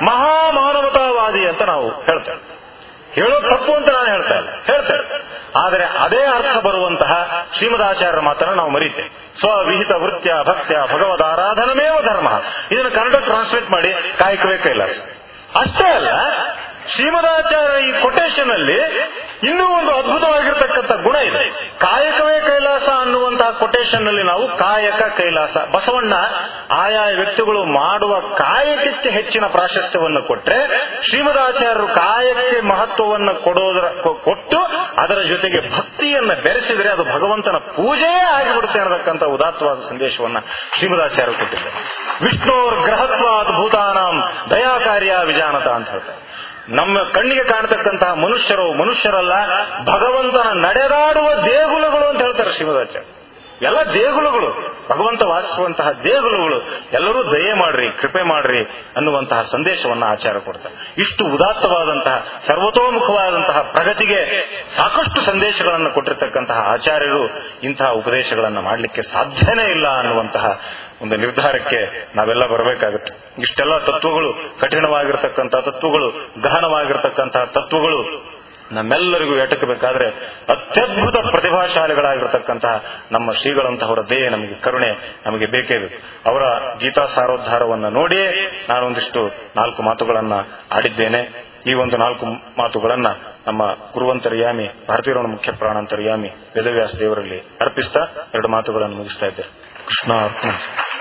ಮಹಾಮಾನವತಾವಾದಿ ಅಂತ ನಾವು ಹೇಳ್ತೇವೆ ಹೇಳೋದು ತಪ್ಪು ಅಂತ ನಾನು ಹೇಳ್ತಾ ಇಲ್ಲ ಹೇಳ್ತೇನೆ ಆದರೆ ಅದೇ ಅರ್ಥ ಬರುವಂತಹ ಶ್ರೀಮದಾಚಾರ್ಯರ ಮಾತನ್ನು ನಾವು ಮರೀತೇವೆ ಸ್ವವಿಹಿತ ವೃತ್ಯ ಭಕ್ತ್ಯ ಭಗವದ್ ಆರಾಧನಮೇವ ಧರ್ಮ ಇದನ್ನು ಕನ್ನಡ ಟ್ರಾನ್ಸ್ಲೇಟ್ ಮಾಡಿ ಕಾಯಕವೇ ಕೈಲಾಸ ಅಷ್ಟೇ ಅಲ್ಲ ಶ್ರೀಮದಾಚಾರ್ಯ ಈ ಕೊಟೇಶನ್ ಅಲ್ಲಿ ಇನ್ನೂ ಒಂದು ಅದ್ಭುತವಾಗಿರ್ತಕ್ಕಂಥ ಗುಣ ಇದೆ ಕಾಯಕವೇ ಕೈಲಾಸ ಅನ್ನುವಂತಹ ಕೊಟೇಶನ್ ನಲ್ಲಿ ನಾವು ಕಾಯಕ ಕೈಲಾಸ ಬಸವಣ್ಣ ಆಯಾ ವ್ಯಕ್ತಿಗಳು ಮಾಡುವ ಕಾಯಕಕ್ಕೆ ಹೆಚ್ಚಿನ ಪ್ರಾಶಸ್ತ್ಯವನ್ನು ಕೊಟ್ರೆ ಶ್ರೀಮದಾಚಾರ್ಯರು ಕಾಯಕ್ಕೆ ಮಹತ್ವವನ್ನು ಕೊಡೋದರ ಕೊಟ್ಟು ಅದರ ಜೊತೆಗೆ ಭಕ್ತಿಯನ್ನ ಬೆರೆಸಿದರೆ ಅದು ಭಗವಂತನ ಪೂಜೆಯೇ ಆಗಿಬಿಡುತ್ತೆ ಅನ್ನತಕ್ಕಂಥ ಉದಾತ್ತವಾದ ಸಂದೇಶವನ್ನ ಶ್ರೀಮದಾಚಾರ್ಯರು ಕೊಟ್ಟಿದ್ದಾರೆ ವಿಷ್ಣುವರ್ ಗ್ರಹತ್ವಾದ ಭೂತಾನಾಂ ದಯಾಕಾರ್ಯ ವಿಜಾನತ ಅಂತ ಹೇಳ್ತಾರೆ ನಮ್ಮ ಕಣ್ಣಿಗೆ ಕಾಣತಕ್ಕಂತಹ ಮನುಷ್ಯರು ಮನುಷ್ಯರಲ್ಲ ಭಗವಂತನ ನಡೆದಾಡುವ ದೇಗುಲಗಳು ಅಂತ ಹೇಳ್ತಾರೆ ಶಿವದಾಚಾರ್ಯ ಎಲ್ಲ ದೇಗುಲಗಳು ಭಗವಂತ ವಾಸಿಸುವಂತಹ ದೇಗುಲಗಳು ಎಲ್ಲರೂ ದಯೆ ಮಾಡ್ರಿ ಕೃಪೆ ಮಾಡ್ರಿ ಅನ್ನುವಂತಹ ಸಂದೇಶವನ್ನ ಆಚಾರ ಕೊಡ್ತಾರೆ ಇಷ್ಟು ಉದಾತ್ತವಾದಂತಹ ಸರ್ವತೋಮುಖವಾದಂತಹ ಪ್ರಗತಿಗೆ ಸಾಕಷ್ಟು ಸಂದೇಶಗಳನ್ನು ಕೊಟ್ಟಿರ್ತಕ್ಕಂತಹ ಆಚಾರ್ಯರು ಇಂತಹ ಉಪದೇಶಗಳನ್ನು ಮಾಡಲಿಕ್ಕೆ ಸಾಧ್ಯನೇ ಇಲ್ಲ ಅನ್ನುವಂತಹ ಒಂದು ನಿರ್ಧಾರಕ್ಕೆ ನಾವೆಲ್ಲ ಬರಬೇಕಾಗುತ್ತೆ ಇಷ್ಟೆಲ್ಲ ತತ್ವಗಳು ಕಠಿಣವಾಗಿರ್ತಕ್ಕಂತಹ ತತ್ವಗಳು ಗಹನವಾಗಿರ್ತಕ್ಕಂತಹ ತತ್ವಗಳು ನಮ್ಮೆಲ್ಲರಿಗೂ ಎಟಕಬೇಕಾದ್ರೆ ಅತ್ಯದ್ಭುತ ಪ್ರತಿಭಾಶಾಲಿಗಳಾಗಿರ್ತಕ್ಕಂತಹ ನಮ್ಮ ಶ್ರೀಗಳಂತಹವರ ದಯೆ ನಮಗೆ ಕರುಣೆ ನಮಗೆ ಬೇಕೇ ಬೇಕು ಅವರ ಗೀತಾ ಸಾರೋದ್ಧಾರವನ್ನ ನೋಡಿಯೇ ನಾನೊಂದಿಷ್ಟು ನಾಲ್ಕು ಮಾತುಗಳನ್ನ ಆಡಿದ್ದೇನೆ ಈ ಒಂದು ನಾಲ್ಕು ಮಾತುಗಳನ್ನ ನಮ್ಮ ಗುರುವಂತರ್ಯಾಮಿ ಭಾರತೀಯರವಣ ಮುಖ್ಯ ಪ್ರಾಣಾಂತರ್ಯಾಮಿ ವೇದವ್ಯಾಸ ದೇವರಲ್ಲಿ ಅರ್ಪಿಸ್ತಾ ಎರಡು ಮಾತುಗಳನ್ನು ಮುಗಿಸ್ತಾ ಇದ್ದೇನೆ ಕೃಷ್ಣ ಅರ್ಪಣ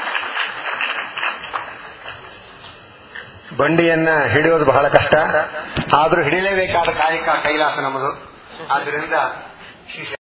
ಬಂಡಿಯನ್ನ ಹಿಡಿಯೋದು ಬಹಳ ಕಷ್ಟ ಆದ್ರೂ ಹಿಡಿಲೇಬೇಕಾದ ಕಾಯಕ ಕೈಲಾಸ ನಮ್ಮದು ಆದ್ದರಿಂದ ಶ್ರೀ